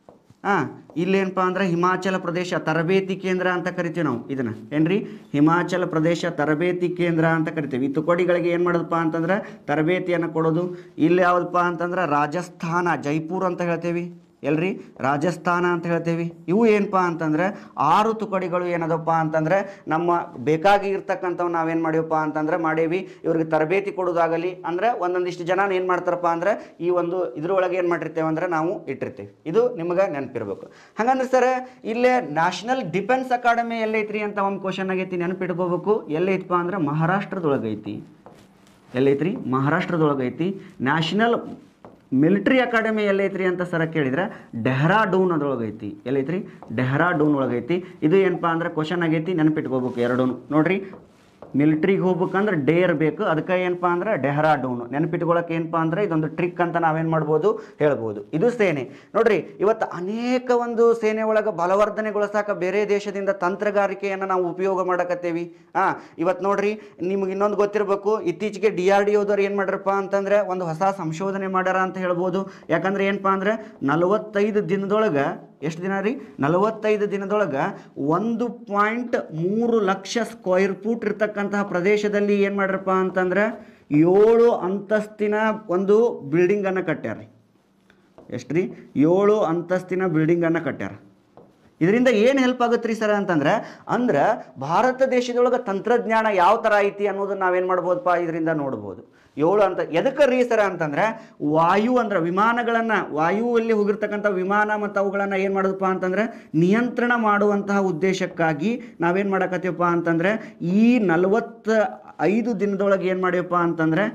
ಹಾಂ ಇಲ್ಲೇನಪ್ಪ ಅಂದ್ರೆ ಹಿಮಾಚಲ ಪ್ರದೇಶ ತರಬೇತಿ ಕೇಂದ್ರ ಅಂತ ಕರಿತೀವಿ ನಾವು ಇದನ್ನು ಏನ್ರಿ ಹಿಮಾಚಲ ಪ್ರದೇಶ ತರಬೇತಿ ಕೇಂದ್ರ ಅಂತ ಕರಿತೀವಿ ಈ ತುಕಡಿಗಳಿಗೆ ಏನು ಮಾಡೋದಪ್ಪ ಅಂತಂದ್ರೆ ತರಬೇತಿಯನ್ನು ಕೊಡೋದು ಇಲ್ಲಿ ಯಾವುದಪ್ಪ ಅಂತಂದ್ರೆ ರಾಜಸ್ಥಾನ ಜೈಪುರ್ ಅಂತ ಹೇಳ್ತೇವೆ ಎಲ್ರಿ ರಾಜಸ್ಥಾನ ಅಂತ ಹೇಳ್ತೇವೆ ಇವು ಏನಪ್ಪ ಅಂತಂದ್ರೆ ಆರು ತುಕಡಿಗಳು ಏನದಪ್ಪ ಅಂತಂದ್ರೆ ನಮ್ಮ ಬೇಕಾಗಿ ಇರ್ತಕ್ಕಂಥವು ನಾವೇನು ಮಾಡೀವಪ್ಪ ಅಂತಂದ್ರೆ ಮಾಡೇವಿ ಇವ್ರಿಗೆ ತರಬೇತಿ ಕೊಡೋದಾಗಲಿ ಅಂದ್ರೆ ಒಂದೊಂದಿಷ್ಟು ಜನ ಏನು ಮಾಡ್ತಾರಪ್ಪ ಅಂದ್ರೆ ಈ ಒಂದು ಇದ್ರೊಳಗೆ ಏನು ಮಾಡಿರ್ತೇವೆ ಅಂದ್ರೆ ನಾವು ಇಟ್ಟಿರ್ತೇವೆ ಇದು ನಿಮಗೆ ನೆನಪಿರ್ಬೇಕು ಹಂಗಂದ್ರೆ ಸರ್ ಇಲ್ಲೇ ನ್ಯಾಷನಲ್ ಡಿಫೆನ್ಸ್ ಅಕಾಡೆಮಿ ಎಲ್ಲೈತ್ರಿ ಅಂತ ಒಂದು ಕ್ವಶನ್ ಆಗೈತಿ ನೆನಪಿಟ್ಕೋಬೇಕು ಎಲ್ಲೈತಪ್ಪ ಅಂದ್ರೆ ಮಹಾರಾಷ್ಟ್ರದೊಳಗೈತಿ ಎಲ್ಲೈತ್ರಿ ಮಹಾರಾಷ್ಟ್ರದೊಳಗೈತಿ ನ್ಯಾಷನಲ್ ಮಿಲಿಟ್ರಿ ಅಕಾಡೆಮಿ ಎಲ್ಲೈತ್ರಿ ಅಂತ ಸರ ಕೇಳಿದ್ರೆ ಡೆಹ್ರಾಡೂನ್ ಅದ್ರೊಳಗೈತಿ ಎಲ್ಲೈತ್ರಿ ಡೆಹ್ರಾಡೂನ್ ಒಳಗೈತಿ ಇದು ಏನಪ್ಪಾ ಅಂದ್ರೆ ಕ್ವಶನ್ ಆಗೈತಿ ನೆನಪಿಟ್ಕೋಬೇಕು ಎರಡೂ ನೋಡ್ರಿ ಮಿಲಿಟ್ರಿಗೆ ಹೋಗ್ಬೇಕಂದ್ರೆ ಡೇರ್ ಬೇಕು ಅದಕ್ಕೆ ಏನಪ್ಪಾ ಅಂದ್ರೆ ಡೆಹ್ರಾಡೂನ್ ನೆನಪಿಟ್ಕೊಳಕ್ಕೆ ಏನಪ್ಪಾ ಅಂದ್ರೆ ಇದೊಂದು ಟ್ರಿಕ್ ಅಂತ ನಾವೇನು ಮಾಡ್ಬೋದು ಹೇಳ್ಬೋದು ಇದು ಸೇನೆ ನೋಡ್ರಿ ಇವತ್ತು ಅನೇಕ ಒಂದು ಸೇನೆ ಒಳಗೆ ಬಲವರ್ಧನೆಗೊಳಿಸಾಕ ಬೇರೆ ದೇಶದಿಂದ ತಂತ್ರಗಾರಿಕೆಯನ್ನು ನಾವು ಉಪಯೋಗ ಮಾಡಕತ್ತೇವಿ ಆ ಇವತ್ತು ನೋಡ್ರಿ ನಿಮ್ಗೆ ಇನ್ನೊಂದು ಗೊತ್ತಿರಬೇಕು ಇತ್ತೀಚೆಗೆ ಡಿ ಆರ್ ಡಿ ಓದವ್ರು ಏನು ಮಾಡ್ಯಾರಪ್ಪ ಅಂತಂದ್ರೆ ಒಂದು ಹೊಸ ಸಂಶೋಧನೆ ಮಾಡ್ಯಾರ ಅಂತ ಹೇಳ್ಬೋದು ಯಾಕಂದ್ರೆ ಏನಪ್ಪಾ ಅಂದ್ರೆ ನಲವತ್ತೈದು ದಿನದೊಳಗೆ ಎಷ್ಟು ದಿನ ರೀ ನಲವತ್ತೈದು ದಿನದೊಳಗೆ ಒಂದು ಪಾಯಿಂಟ್ ಮೂರು ಲಕ್ಷ ಸ್ಕ್ವೈರ್ ಫೂಟ್ ಇರ್ತಕ್ಕಂತಹ ಪ್ರದೇಶದಲ್ಲಿ ಏನು ಮಾಡ್ರಪ್ಪ ಅಂತಂದ್ರೆ ಏಳು ಅಂತಸ್ತಿನ ಒಂದು ಬಿಲ್ಡಿಂಗನ್ನು ಕಟ್ಟ್ಯಾರ ರೀ ಎಷ್ಟು ರೀ ಏಳು ಅಂತಸ್ತಿನ ಬಿಲ್ಡಿಂಗನ್ನು ಕಟ್ಟ್ಯಾರ ಇದರಿಂದ ಏನು ಹೆಲ್ಪ್ ಆಗುತ್ತೆ ರೀ ಸರ್ ಅಂತಂದ್ರೆ ಅಂದ್ರೆ ಭಾರತ ದೇಶದೊಳಗೆ ತಂತ್ರಜ್ಞಾನ ಯಾವ ಥರ ಐತಿ ಅನ್ನೋದನ್ನ ನಾವೇನು ಮಾಡ್ಬೋದಪ್ಪ ಇದರಿಂದ ನೋಡ್ಬೋದು ಏಳು ಅಂತ ಎದಕ್ಕೆ ರೀ ಸರ ಅಂತಂದ್ರೆ ವಾಯು ಅಂದ್ರೆ ವಿಮಾನಗಳನ್ನು ವಾಯುವಲ್ಲಿ ಹೋಗಿರ್ತಕ್ಕಂಥ ವಿಮಾನ ಮತ್ತು ಅವುಗಳನ್ನು ಏನು ಮಾಡೋದಪ್ಪ ಅಂತಂದ್ರೆ ನಿಯಂತ್ರಣ ಮಾಡುವಂತಹ ಉದ್ದೇಶಕ್ಕಾಗಿ ನಾವೇನು ಮಾಡಕತ್ತೀವಪ್ಪ ಅಂತಂದ್ರೆ ಈ ನಲವತ್ತ ಐದು ದಿನದೊಳಗೆ ಏನು ಮಾಡಿವಪ್ಪ ಅಂತಂದ್ರೆ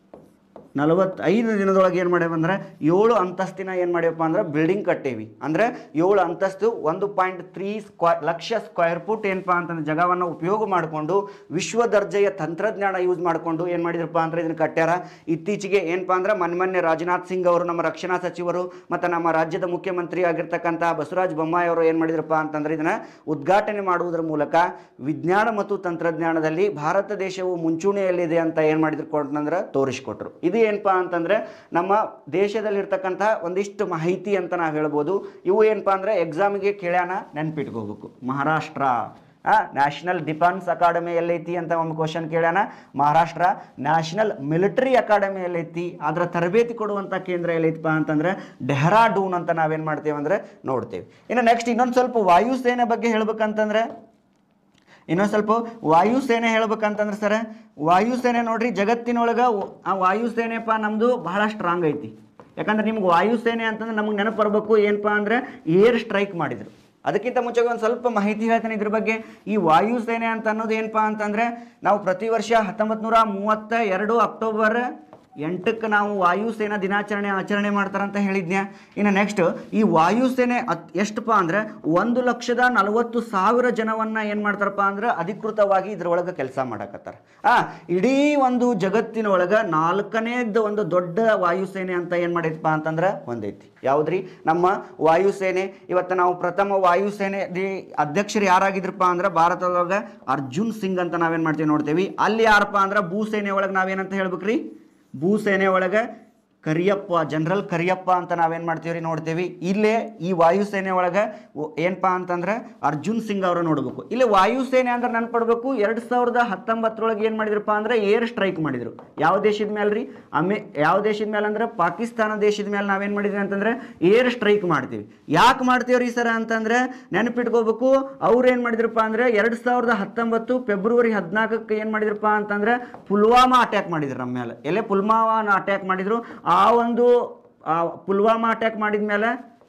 ನಲವತ್ತೈದು ದಿನದೊಳಗೆ ಏನು ಮಾಡ್ಯಾವ ಅಂದ್ರೆ ಏಳು ಅಂತಸ್ತಿನ ಏನು ಮಾಡ್ಯಪ್ಪ ಅಂದ್ರೆ ಬಿಲ್ಡಿಂಗ್ ಕಟ್ಟೇವಿ ಅಂದ್ರೆ ಏಳು ಅಂತಸ್ತು ಒಂದು ಪಾಯಿಂಟ್ ತ್ರೀ ಸ್ಕ್ವಾ ಲಕ್ಷ ಸ್ಕ್ವೇರ್ ಫುಟ್ ಏನಪ್ಪ ಅಂತಂದ್ರೆ ಜಾಗವನ್ನು ಉಪಯೋಗ ಮಾಡಿಕೊಂಡು ವಿಶ್ವ ದರ್ಜೆಯ ತಂತ್ರಜ್ಞಾನ ಯೂಸ್ ಮಾಡಿಕೊಂಡು ಏನು ಮಾಡಿದ್ರಪ್ಪ ಅಂದ್ರೆ ಇದನ್ನ ಕಟ್ಟ್ಯಾರ ಇತ್ತೀಚೆಗೆ ಏನಪ್ಪ ಅಂದ್ರೆ ಮೊನ್ನೆ ರಾಜನಾಥ್ ಸಿಂಗ್ ಅವರು ನಮ್ಮ ರಕ್ಷಣಾ ಸಚಿವರು ಮತ್ತು ನಮ್ಮ ರಾಜ್ಯದ ಮುಖ್ಯಮಂತ್ರಿ ಆಗಿರ್ತಕ್ಕಂಥ ಬಸವರಾಜ ಬೊಮ್ಮಾಯಿ ಅವರು ಏನು ಮಾಡಿದ್ರಪ್ಪ ಅಂತಂದ್ರೆ ಇದನ್ನ ಉದ್ಘಾಟನೆ ಮಾಡುವುದರ ಮೂಲಕ ವಿಜ್ಞಾನ ಮತ್ತು ತಂತ್ರಜ್ಞಾನದಲ್ಲಿ ಭಾರತ ದೇಶವು ಮುಂಚೂಣಿಯಲ್ಲಿದೆ ಅಂತ ಏನು ಮಾಡಿದ್ರು ಕೊಟ್ಟಂದ್ರೆ ತೋರಿಸ್ಕೊಟ್ರು ಇದು ಏನಪ್ಪಾ ಅಂತಂದ್ರೆ ನಮ್ಮ ದೇಶದಲ್ಲಿರ್ತಕ್ಕಂಥ ಒಂದಿಷ್ಟು ಮಾಹಿತಿ ಅಂತ ನಾವು ಹೇಳ್ಬೋದು ಇವು ಏನಪ್ಪಾ ಅಂದ್ರೆ ಎಕ್ಸಾಮಿಗೆ ಕೇಳ್ಯಾನ ನೆನ್ಪಿಟ್ಕೋಬೇಕು ಮಹಾರಾಷ್ಟ್ರ ನ್ಯಾಷನಲ್ ಡಿಫೆನ್ಸ್ ಅಕಾಡೆಮಿ ಎಲ್ಲೈತಿ ಅಂತ ಒಂದು ಕ್ವಶನ್ ಕೇಳ್ಯಾನ ಮಹಾರಾಷ್ಟ್ರ ನ್ಯಾಷನಲ್ ಮಿಲಿಟರಿ ಅಕಾಡೆಮಿ ಎಲ್ಲೈತಿ ಅದರ ತರಬೇತಿ ಕೊಡುವಂಥ ಕೇಂದ್ರ ಎಲ್ಲೈತಪ್ಪ ಅಂತಂದ್ರೆ ಡೆಹ್ರಾಡೂನ್ ಅಂತ ನಾವೇನು ಮಾಡ್ತೇವೆ ಅಂದ್ರೆ ನೋಡ್ತೇವೆ ಇನ್ನು ನೆಕ್ಸ್ಟ್ ಇನ್ನೊಂದು ಸ್ವಲ್ಪ ವಾಯುಸೇನೆ ಬಗ್ಗೆ ಹೇಳ್ಬೇಕಂತಂದ್ರೆ ಇನ್ನೊಂದು ಸ್ವಲ್ಪ ವಾಯುಸೇನೆ ಹೇಳ್ಬೇಕಂತಂದ್ರೆ ಸರ ವಾಯುಸೇನೆ ನೋಡ್ರಿ ಜಗತ್ತಿನೊಳಗೆ ಆ ವಾಯುಸೇನೆಪ್ಪ ನಮ್ಮದು ಬಹಳ ಸ್ಟ್ರಾಂಗ್ ಐತಿ ಯಾಕಂದ್ರೆ ನಿಮ್ಗೆ ವಾಯುಸೇನೆ ಅಂತಂದ್ರೆ ನಮಗೆ ನೆನಪು ಬರಬೇಕು ಏನಪ್ಪ ಅಂದ್ರೆ ಏರ್ ಸ್ಟ್ರೈಕ್ ಮಾಡಿದ್ರು ಅದಕ್ಕಿಂತ ಮುಂಚೆ ಒಂದು ಸ್ವಲ್ಪ ಮಾಹಿತಿ ಹೇಳ್ತೇನೆ ಇದ್ರ ಬಗ್ಗೆ ಈ ವಾಯುಸೇನೆ ಅಂತ ಅನ್ನೋದು ಏನಪ್ಪ ಅಂತಂದ್ರೆ ನಾವು ಪ್ರತಿ ವರ್ಷ ಹತ್ತೊಂಬತ್ತು ನೂರ ಮೂವತ್ತ ಎರಡು ಅಕ್ಟೋಬರ್ ಎಂಟಕ್ಕೆ ನಾವು ವಾಯುಸೇನಾ ದಿನಾಚರಣೆ ಆಚರಣೆ ಮಾಡ್ತಾರಂತ ಹೇಳಿದ್ನ್ಯಾ ಇನ್ನು ನೆಕ್ಸ್ಟ್ ಈ ವಾಯುಸೇನೆ ಅತ್ ಎಷ್ಟಪ್ಪ ಅಂದ್ರೆ ಒಂದು ಲಕ್ಷದ ನಲವತ್ತು ಸಾವಿರ ಜನವನ್ನ ಏನು ಮಾಡ್ತಾರಪ್ಪ ಅಂದ್ರೆ ಅಧಿಕೃತವಾಗಿ ಇದ್ರೊಳಗೆ ಕೆಲಸ ಮಾಡಕತ್ತಾರ ಆ ಇಡೀ ಒಂದು ಜಗತ್ತಿನೊಳಗೆ ನಾಲ್ಕನೇದು ಒಂದು ದೊಡ್ಡ ವಾಯುಸೇನೆ ಅಂತ ಏನು ಮಾಡೈತಪ್ಪ ಅಂತಂದ್ರೆ ಒಂದೈತಿ ಯಾವ್ದ್ರಿ ನಮ್ಮ ವಾಯುಸೇನೆ ಇವತ್ತು ನಾವು ಪ್ರಥಮ ವಾಯುಸೇನೆ ದಿ ಅಧ್ಯಕ್ಷರು ಯಾರಾಗಿದ್ರಪ್ಪ ಅಂದ್ರೆ ಭಾರತದೊಳಗೆ ಅರ್ಜುನ್ ಸಿಂಗ್ ಅಂತ ನಾವೇನು ಮಾಡ್ತೀವಿ ನೋಡ್ತೇವೆ ಅಲ್ಲಿ ಯಾರಪ್ಪ ಅಂದ್ರೆ ಭೂಸೇನೆ ಒಳಗೆ ನಾವೇನಂತ ಹೇಳ್ಬೇಕ್ರಿ ಭೂಸೇನೆ ಒಳಗೆ ಕರಿಯಪ್ಪ ಜನರಲ್ ಕರಿಯಪ್ಪ ಅಂತ ನಾವೇನು ಮಾಡ್ತೀವಿ ರೀ ನೋಡ್ತೀವಿ ಇಲ್ಲೇ ಈ ವಾಯುಸೇನೆ ಒಳಗೆ ಒ- ಏನಪ್ಪಾ ಅಂತಂದ್ರೆ ಅರ್ಜುನ್ ಸಿಂಗ್ ಅವರ ನೋಡ್ಬೇಕು ಇಲ್ಲಿ ವಾಯುಸೇನೆ ಅಂದ್ರೆ ನೆನ್ಪಡ್ಬೇಕು ಎರಡು ಸಾವಿರದ ಹತ್ತೊಂಬತ್ತರೊಳಗೆ ಏನು ಮಾಡಿದ್ರಪ್ಪ ಅಂದ್ರೆ ಏರ್ ಸ್ಟ್ರೈಕ್ ಮಾಡಿದ್ರು ಯಾವ ದೇಶದ ಮೇಲೆ ರೀ ಅಮೆ ಯಾವ ದೇಶದ ಮೇಲೆ ಅಂದ್ರೆ ಪಾಕಿಸ್ತಾನ ದೇಶದ ಮೇಲೆ ನಾವೇನು ಮಾಡಿದ್ವಿ ಅಂತಂದ್ರೆ ಏರ್ ಸ್ಟ್ರೈಕ್ ಮಾಡ್ತೀವಿ ಯಾಕೆ ಮಾಡ್ತೀವಿ ರೀ ಸರ್ ಅಂತಂದ್ರೆ ನೆನಪಿಟ್ಕೋಬೇಕು ಅವ್ರು ಏನು ಮಾಡಿದ್ರಪ್ಪ ಅಂದ್ರೆ ಎರಡು ಸಾವಿರದ ಹತ್ತೊಂಬತ್ತು ಫೆಬ್ರವರಿ ಹದಿನಾಲ್ಕಕ್ಕೆ ಏನು ಮಾಡಿದ್ರಪ್ಪ ಅಂತಂದ್ರೆ ಪುಲ್ವಾಮಾ ಅಟ್ಯಾಕ್ ಮಾಡಿದ್ರು ನಮ್ಮ ಮೇಲೆ ಎಲ್ಲೇ ಪುಲ್ವಾಮಾನ ಅಟ್ಯಾಕ್ ಮಾಡಿದ್ರು ಆ ಒಂದು ಆ ಪುಲ್ವಾಮಾ ಅಟ್ಯಾಕ್ ಮಾಡಿದ ಮೇಲೆ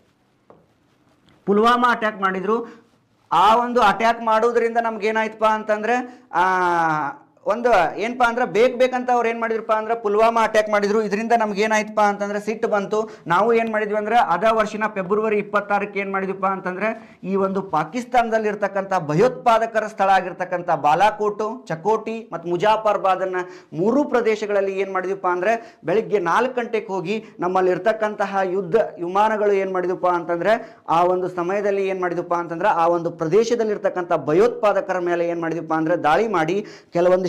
ಪುಲ್ವಾಮಾ ಅಟ್ಯಾಕ್ ಮಾಡಿದ್ರು ಆ ಒಂದು ಅಟ್ಯಾಕ್ ಮಾಡೋದ್ರಿಂದ ನಮ್ಗೆ ಏನಾಯ್ತಪ್ಪ ಅಂತಂದ್ರೆ ಆ ಒಂದು ಏನಪ್ಪ ಅಂದ್ರೆ ಬೇಕು ಬೇಕಂತ ಅವ್ರು ಏನು ಮಾಡಿದ್ರಪ್ಪ ಅಂದ್ರೆ ಪುಲ್ವಾಮಾ ಅಟ್ಯಾಕ್ ಮಾಡಿದ್ರು ಇದರಿಂದ ನಮ್ಗೆ ಏನಾಯ್ತಪ್ಪ ಅಂತಂದ್ರೆ ಸಿಟ್ಟು ಬಂತು ನಾವು ಏನು ಮಾಡಿದ್ವಿ ಅಂದ್ರೆ ಅದ ವರ್ಷನ ಫೆಬ್ರವರಿ ಇಪ್ಪತ್ತಾರಕ್ಕೆ ಏನು ಮಾಡಿದ್ವಿಪ್ಪ ಅಂತಂದ್ರೆ ಈ ಒಂದು ಪಾಕಿಸ್ತಾನದಲ್ಲಿ ಇರ್ತಕ್ಕಂಥ ಭಯೋತ್ಪಾದಕರ ಸ್ಥಳ ಆಗಿರ್ತಕ್ಕಂಥ ಬಾಲಾಕೋಟು ಚಕೋಟಿ ಮತ್ತು ಮುಜಾಫರ್ಬಾದನ್ನ ಮೂರು ಪ್ರದೇಶಗಳಲ್ಲಿ ಏನು ಮಾಡಿದ್ವಿಪ್ಪ ಅಂದ್ರೆ ಬೆಳಿಗ್ಗೆ ನಾಲ್ಕು ಗಂಟೆಗೆ ಹೋಗಿ ನಮ್ಮಲ್ಲಿ ಇರ್ತಕ್ಕಂತಹ ಯುದ್ಧ ವಿಮಾನಗಳು ಏನು ಮಾಡಿದ್ವಪ್ಪ ಅಂತಂದ್ರೆ ಆ ಒಂದು ಸಮಯದಲ್ಲಿ ಏನು ಮಾಡಿದ್ವಪ್ಪ ಅಂತಂದ್ರೆ ಆ ಒಂದು ಪ್ರದೇಶದಲ್ಲಿರ್ತಕ್ಕಂಥ ಭಯೋತ್ಪಾದಕರ ಮೇಲೆ ಏನು ಮಾಡಿದ್ವಪ್ಪ ಅಂದ್ರೆ ದಾಳಿ ಮಾಡಿ ಕೆಲವೊಂದಿಷ್ಟು